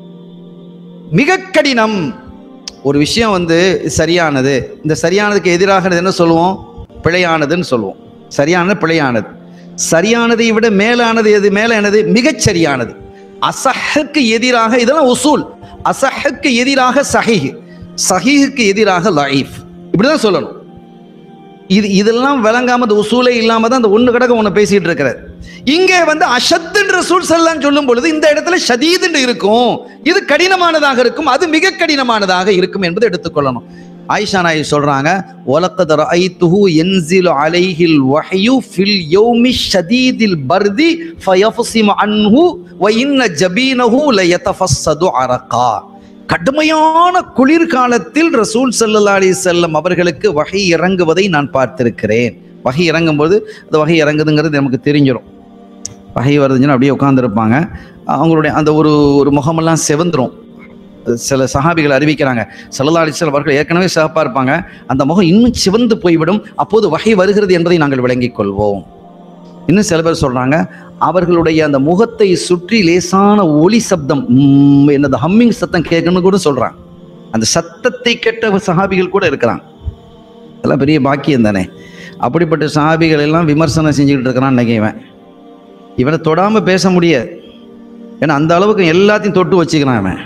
B: மிக கடினம் ஒரு விஷயம் வந்து சரியானது இந்த சரியானதுக்கு எதிராக என்ன சொல்லுவோம் பிழையானதுன்னு சொல்லுவோம் சரியானது பிழையானது சரியானதை விட மேலானது எது மேலானது மிகச் சரியானது அசஹுக்கு எதிராக இதெல்லாம் உசூல் அசஹுக்கு எதிராக சஹீஹ் சஹீஹுக்கு எதிராக லைஃப் இப்படிதான் சொல்லணும் இது இதெல்லாம் விளங்காம இந்த உசூலே இல்லாம தான் அந்த ஒண்ணு கிடக்க ஒண்ணு பேசிட்டு இருக்கிறது இங்கே வந்து அஷத்துன்ற ரசூல் சல்லாம் சொல்லும் பொழுது இந்த இடத்துல ஷதீதுன்னு இருக்கும் இது கடினமானதாக இருக்கும் அது மிக கடினமானதாக இருக்கும் என்பதை எடுத்துக்கொள்ளணும் ஆயிஷா நாயி சொல்றாங்க ஒலக்கத் ரஐத்துஹு யன்சிலு அலைஹில் வஹ்யு ஃபில் யௌமி ஷதீதில் பர்தி ஃபயஃப்சிமு அன்ஹு வ இன்ன ஜபீனஹு லயதஃபஸ்ஸது அரகா கடுமையான குளிர்காலத்தில் ரசூல் ஸல்லல்லாஹு அலைஹி செல்லம் அவர்களுக்கு வகை இறங்குவதை நான் பார்த்திருக்கிறேன் வகை இறங்கும்போது அந்த வகை இறங்குதுங்கிறது நமக்கு தெரிஞ்சிடும் வகை வருதுன்னு அப்படியே உட்காந்துருப்பாங்க அவங்களுடைய அந்த ஒரு ஒரு முகமெல்லாம் செவந்துரும் சில சஹாபிகள் அறிவிக்கிறாங்க சல்லல்லா அலிஸ்லாம் அவர்கள் ஏற்கனவே சிறப்பாக இருப்பாங்க அந்த முகம் இன்னும் சிவந்து போய்விடும் அப்போது வகை வருகிறது என்பதை நாங்கள் விளங்கிக் கொள்வோம் இன்னும் சில பேர் சொல்றாங்க அவர்களுடைய அந்த முகத்தை சுற்றி லேசான ஒலி சப்தம் உம், என்னது ஹம்மிங் சத்தம் கேட்கணும்னு கூட சொல்றாங்க அந்த சத்தத்தை கெட்ட சஹாபிகள் கூட இருக்கிறாங்க இதெல்லாம் பெரிய பாக்கியம் தானே அப்படிப்பட்ட சஹாபிகள் எல்லாம் விமர்சனம் செஞ்சுக்கிட்டு இருக்கிறான் இன்னைக்கு இவன் இவனை தொடாம பேச முடியாது ஏன்னா அந்த அளவுக்கு எல்லாத்தையும் தொட்டு வச்சுக்கிறான் அவன்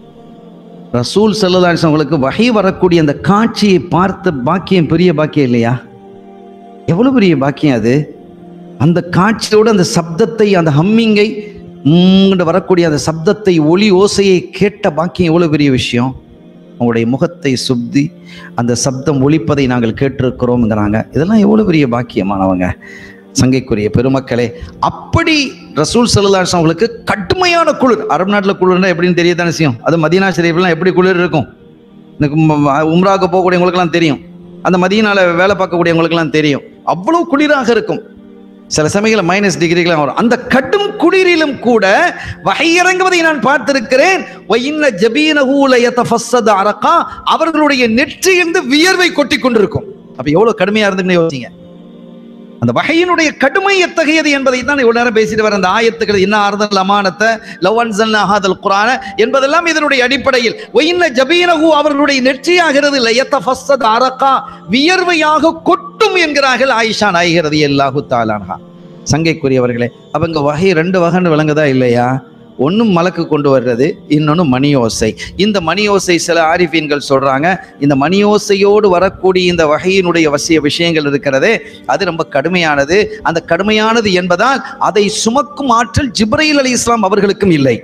B: ரசூல் செல்லதாசன் அவங்களுக்கு வகை வரக்கூடிய அந்த காட்சியை பார்த்த பாக்கியம் பெரிய பாக்கியம் இல்லையா எவ்வளவு பெரிய பாக்கியம் அது அந்த காட்சியோட அந்த சப்தத்தை அந்த ஹம்மிங்கை உம்ங்கிட்ட வரக்கூடிய அந்த சப்தத்தை ஒளி ஓசையை கேட்ட பாக்கியம் எவ்வளவு பெரிய விஷயம் உங்களுடைய முகத்தை சுத்தி அந்த சப்தம் ஒலிப்பதை நாங்கள் கேட்டிருக்கிறோம்ங்கிறாங்க இதெல்லாம் எவ்வளவு பெரிய பாக்கியமானவங்க சங்கைக்குரிய பெருமக்களே அப்படி ரசூல் சல்லாஸ் அவங்களுக்கு கடுமையான குளிர் அரபு நாட்டில் குளிர்னா எப்படின்னு தெரியத்தானே செய்யும் அது மதீனா ஷரீஃப்லாம் எப்படி குளிர் இருக்கும் இந்த கும்- உம்ராவுக்கு போகக்கூடியவங்களுக்கெல்லாம் தெரியும் அந்த மதியனால வேலை பார்க்கக்கூடியவங்களுக்கெல்லாம் தெரியும் அவ்வளவு குளிராக இருக்கும் சில சமயங்களில் மைனஸ் டிகிரிகளாம் வரும் அந்த கடும் குளிரிலும் கூட வகை இறங்குவதை நான் பார்த்திருக்கிறேன் வயின்ன ஜபீனஹூல யதஃபஸ்ஸது அரகா அவர்களுடைய நெற்றியிலிருந்து வியர்வை கொட்டி கொண்டிருக்கும் அப்ப எவ்வளவு கடுமையா இருந்துன்னு யோசிங்க அந்த வகையினுடைய கடுமை எத்தகையது என்பதை தான் இவ்வளவு நேரம் பேசிட்டு வர அந்த ஆயத்துக்கள் என்ன ஆறுதல் அமானத்தை லவ் அன்சல்னா ஹாதல் குரான என்பதெல்லாம் இதனுடைய அடிப்படையில் ஒயின்ன ஜபீனஹு அவர்களுடைய நெற்றியாகிறது லயத்தஃபஸ்ஸத் அரகா வியர்வையாக கொட்டும் என்கிறார்கள் ஆயிஷா நாயகிறது அல்லாஹு தாலான்ஹா சங்கைக்குரியவர்களே அவங்க வகை ரெண்டு வகைன்னு விளங்குதா இல்லையா ஒன்றும் மலக்கு கொண்டு வர்றது இன்னொன்று மணி ஓசை இந்த மணி ஓசை சில ஆரிஃபீன்கள் சொல்றாங்க இந்த மணி ஓசையோடு வரக்கூடிய இந்த வகையினுடைய வசிய விஷயங்கள் இருக்கிறதே அது ரொம்ப கடுமையானது அந்த கடுமையானது என்பதால் அதை சுமக்கும் ஆற்றல் ஜிப்ரைல் அலி இஸ்லாம் அவர்களுக்கும் இல்லை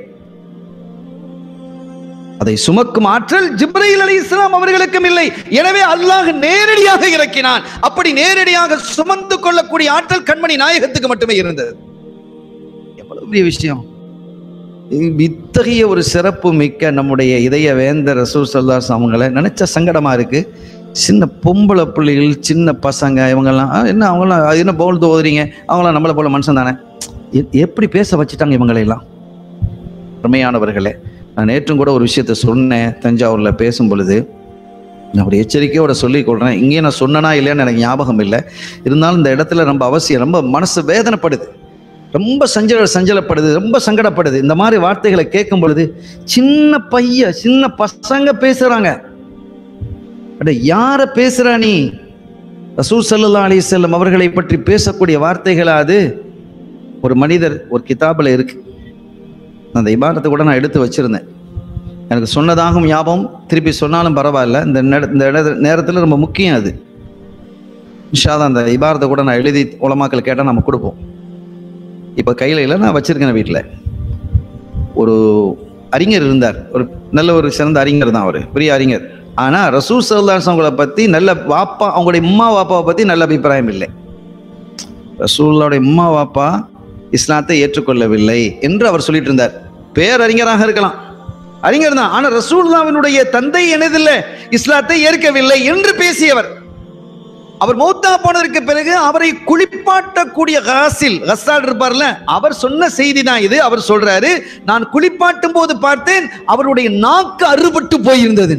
B: அதை சுமக்கும் ஆற்றல் ஜிப்ரைல் அலி இஸ்லாம் அவர்களுக்கும் இல்லை எனவே அல்லாஹ் நேரடியாக இறக்கினான் அப்படி நேரடியாக சுமந்து கொள்ளக்கூடிய ஆற்றல் கண்மணி நாயகத்துக்கு மட்டுமே இருந்தது எவ்வளவு பெரிய விஷயம் இத்தகைய ஒரு சிறப்பு மிக்க நம்முடைய இதய வேந்தர் ரசூல் சல்லாஸ் அவங்கள நினைச்ச சங்கடமா இருக்கு சின்ன பொம்பளை பிள்ளைகள் சின்ன பசங்க இவங்கெல்லாம் "ஆ, என்ன அவங்களாம் அது என்ன போல் ஓதுறீங்க அவங்களாம் நம்மளை போல மனுஷன் தானே எ- எப்படி பேச வச்சுட்டாங்க இவங்களையெல்லாம் அருமையானவர்களே நான் நேற்றும் கூட ஒரு விஷயத்த சொன்னேன் தஞ்சாவூரில் பேசும் பொழுது நான் ஒரு எச்சரிக்கையோட சொல்லிக் கொள்றேன் இங்கேயே நான் சொன்னனா இல்லையான்னு எனக்கு ஞாபகம் இல்லை இருந்தாலும் இந்த இடத்துல ரொம்ப அவசியம் ரொம்ப மனசு வேதனைப்படுது ரொம்ப சஞ்சல சஞ்சலப்படுது ரொம்ப சங்கடப்படுது இந்த மாதிரி வார்த்தைகளை கேட்கும் பொழுது சின்ன பையன் சின்ன பசங்க பேசுறாங்க அட யார பேசுறா நீ ரசூல் சல்லா அலி செல்லம் அவர்களை பற்றி பேசக்கூடிய வார்த்தைகளா அது ஒரு மனிதர் ஒரு கிதாபில் இருக்கு அந்த இபாரத்தை கூட நான் எடுத்து வச்சிருந்தேன் எனக்கு சொன்னதாகும் ஞாபகம் திருப்பி சொன்னாலும் பரவாயில்ல இந்த நே- இந்த இட நேரத்தில் ரொம்ப முக்கியம் அது இன்ஷாதா அந்த இபாரத்தை கூட நான் எழுதி உலமாக்கள் கேட்டால் நம்ம கொடுப்போம் இப்போ கையில் இல்லை நான் வச்சிருக்கேன் வீட்டில் ஒரு அறிஞர் இருந்தார் ஒரு நல்ல ஒரு சிறந்த அறிஞர் தான் அவர் பெரிய அறிஞர் ஆனால் ரசூல் சல்லாஸ் அவங்கள பற்றி நல்ல வாப்பா அவங்களுடைய உம்மா வாப்பாவை பற்றி நல்ல அபிப்பிராயம் இல்லை ரசூல்லாவுடைய உம்மா வாப்பா இஸ்லாத்தை ஏற்றுக்கொள்ளவில்லை என்று அவர் சொல்லிட்டு இருந்தார் பேரறிஞராக இருக்கலாம் அறிஞர் தான் ஆனால் ரசூல்லாவினுடைய தந்தை எனதில்லை இஸ்லாத்தை ஏற்கவில்லை என்று பேசியவர் அவர் மௌத்தா போனதற்கு பிறகு அவரை குளிப்பாட்டக்கூடிய காசில் கஸ்ஸால் இருப்பார்ல அவர் சொன்ன செய்தி தான் இது அவர் சொல்றாரு நான் குளிப்பாட்டும் போது பார்த்தேன் அவருடைய நாக்கு அறுபட்டு போயிருந்தது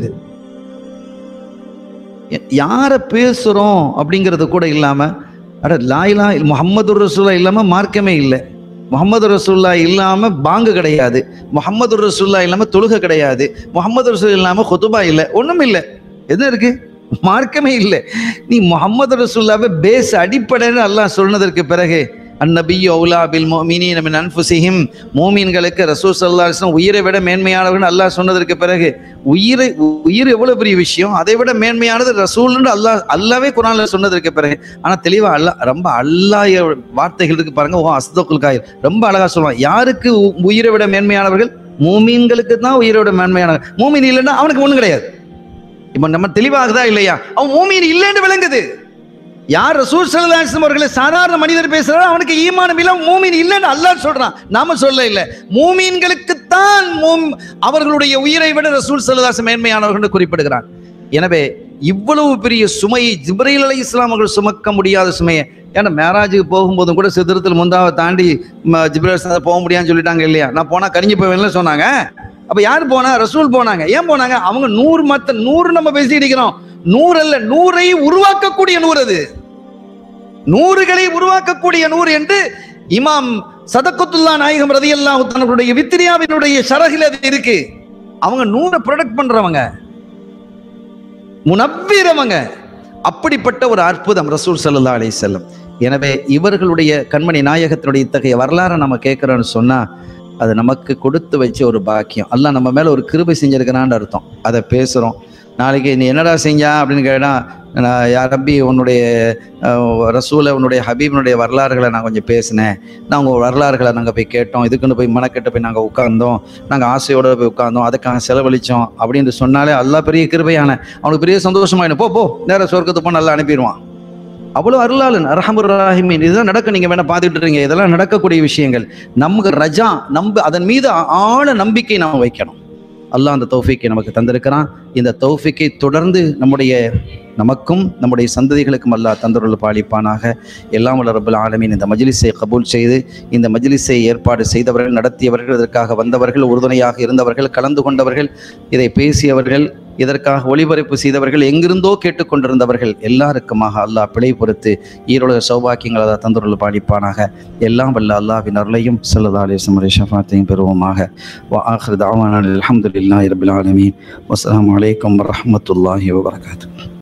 B: யாரை பேசுறோம் அப்படிங்கிறது கூட இல்லாம அட லாயிலா முகமது ரசூல்லா இல்லாம மார்க்கமே இல்லை முகமது ரசூல்லா இல்லாம பாங்கு கிடையாது முகமது ரசூல்லா இல்லாம தொழுகை கிடையாது முகமது ரசூல் இல்லாம கொத்துபா இல்லை ஒண்ணும் இல்லை என்ன இருக்கு மார்க்கமே இல்லை நீ முகமது ரசூல்லாவை பேஸ் அடிப்படைன்னு அல்லாஹ் சொன்னதற்கு பிறகு அந்நபியு அவுலா பில் மோமினின் மின் அன்ஃபுசிஹிம் மோமீன்களுக்கு ரசூல் சல்லா அலிஸ்லாம் உயிரை விட மேன்மையானவர்கள் அல்லாஹ் சொன்னதற்கு பிறகு உயிரை உயிர் எவ்வளவு பெரிய விஷயம் அதை விட மேன்மையானது ரசூல்னு அல்லாஹ் அல்லாவே குரான்ல சொன்னதற்கு பிறகு ஆனா தெளிவா அல்லாஹ் ரொம்ப அல்லாஹ் வார்த்தைகள் இருக்கு பாருங்க ஓ அஸ்தகுல் காயில் ரொம்ப அழகா சொல்லுவான் யாருக்கு உ- உயிரை விட மேன்மையானவர்கள் மூமீன்களுக்கு தான் உயிரை விட மேன்மையானவர்கள் மூமீன் இல்லைன்னா அவனுக்கு ஒண்ணும் கிடையாது இப்ப நம்ம தெளிவாகுதா இல்லையா அவன் மூமீன் இல்லைன்னு விளங்குது யார் ரசூல் ஸல்லல்லாஹு அலைஹி வஸல்லம் அவர்களை சாதாரண மனிதர் பேசுறாரோ அவனுக்கு ஈமானம் இல்ல மூமீன் இல்லைன்னு அல்லாஹ் சொல்றான் நாம சொல்ல இல்ல மூமீன்களுக்குத்தான் மூம் அவர்களுடைய உயிரை விட ரசூல் ஸல்லல்லாஹு அலைஹி வஸல்லம் மேன்மையானவர்கள் குறிப்பிடுகிறான் எனவே இவ்வளவு பெரிய சுமையை ஜிப்ரீல் அலை இஸ்லாம் அவர்கள் சுமக்க முடியாத சுமையை ஏன்னா மேராஜுக்கு போகும்போதும் கூட சித்திரத்தில் முந்தாவை தாண்டி ம, ஜிப்ரீல் அலைஹிஸ்ஸலாம் அதை போக முடியாதுன்னு சொல்லிட்டாங்க இல்லையா நான் போனா கரிஞ்சு போவேன்ல சொன்னாங்க அப்ப யார் போனா ரசூல் போனாங்க ஏன் போனாங்க அவங்க நூறு மத்த நூறு நம்ம பேசிட்டு இருக்கிறோம் நூறு அல்ல நூறை உருவாக்கக்கூடிய நூறு அது நூறுகளை உருவாக்கக்கூடிய நூறு என்று இமாம் சதக்கத்துல்லா நாயகம் ரதியல்லாஹு தன்னுடைய வித்திரியாவினுடைய ஷரகில் அது இருக்கு அவங்க நூறை ப்ரொடக்ட் பண்றவங்க முனவ்விரவங்க அப்படிப்பட்ட ஒரு அற்புதம் ரசூல் ஸல்லல்லாஹு அலைஹி வஸல்லம் எனவே இவர்களுடைய கண்மணி நாயகத்தினுடைய இத்தகைய வரலாறை நம்ம கேட்குறோன்னு சொன்னா அது நமக்கு கொடுத்து வச்ச ஒரு பாக்கியம் அல்லாஹ் நம்ம மேல ஒரு கிருபை செஞ்சிருக்கிறான்னு அர்த்தம் அதை பேசுறோம் நாளைக்கு நீ என்னடா செஞ்சா அப்படின்னு கேட்டா நான் யா ரப்பி உன்னுடைய அஹ், ரசூலை உன்னுடைய ஹபீபினுடைய வரலாறுகளை நான் கொஞ்சம் பேசினேன் நான் உங்கள் வரலாறுகளை நாங்கள் போய் கேட்டோம் இதுக்குன்னு போய் மனக்கெட்டு போய் நாங்கள் உட்கார்ந்தோம் நாங்கள் ஆசையோட போய் உட்கார்ந்தோம் அதுக்காக செலவழிச்சோம் அப்படின்னு சொன்னாலே அல்லாஹ் பெரிய கிருபையான அவனுக்கு பெரிய சந்தோஷமாயிடும் போ போ நேர சொர்க்கத்து போ நல்லா அனுப்பிடுவான் அவ்வளோ அருளாளன் அரஹமுர் ராஹிமீன் இதுதான் நடக்க நீங்க வேணா பார்த்துட்டு இருக்கீங்க இதெல்லாம் நடக்கக்கூடிய விஷயங்கள் நமக்கு ரஜா நம்ப அதன் மீது ஆழ நம்பிக்கை நாம் வைக்கணும் அல்லாஹ் அந்த தௌஃபீக்கை நமக்கு தந்திருக்கிறான் இந்த தௌஃபீக்கை தொடர்ந்து நம்முடைய நமக்கும் நம்முடைய சந்ததிகளுக்கும் அல்லாஹ் தந்தருள் பாலிப்பானாக எல்லாம் வல்ல ரப்பல் ஆலமீன் இந்த மஜ்லிஸை கபூல் செய்து இந்த மஜ்லிஸை ஏற்பாடு செய்தவர்கள் நடத்தியவர்கள் இதற்காக வந்தவர்கள் உறுதுணையாக இருந்தவர்கள் கலந்து கொண்டவர்கள் இதை பேசியவர்கள் இதற்காக ஒளிபரப்பு செய்தவர்கள் எங்கிருந்தோ கேட்டுக்கொண்டிருந்தவர்கள் எல்லாருக்குமாக அல்லாஹ் பிழை பொறுத்து ஈரோட சௌபாக்கியங்கள் அதை தந்துருள் பாலிப்பானாக எல்லாம் வல்ல அல்லாஹ்வின் அருளையும் சல்லா அலிஸ்லம் ஷஃபாத்தையும் பெறுவோமாக வா ஆஹிர் தாவான அல்ஹம்துலில்லாஹி ரபில் ஆலமீன் வஸ்ஸலாமு அலைக்கும் வரஹ்மத்துல்லாஹி வபரகாத்துஹு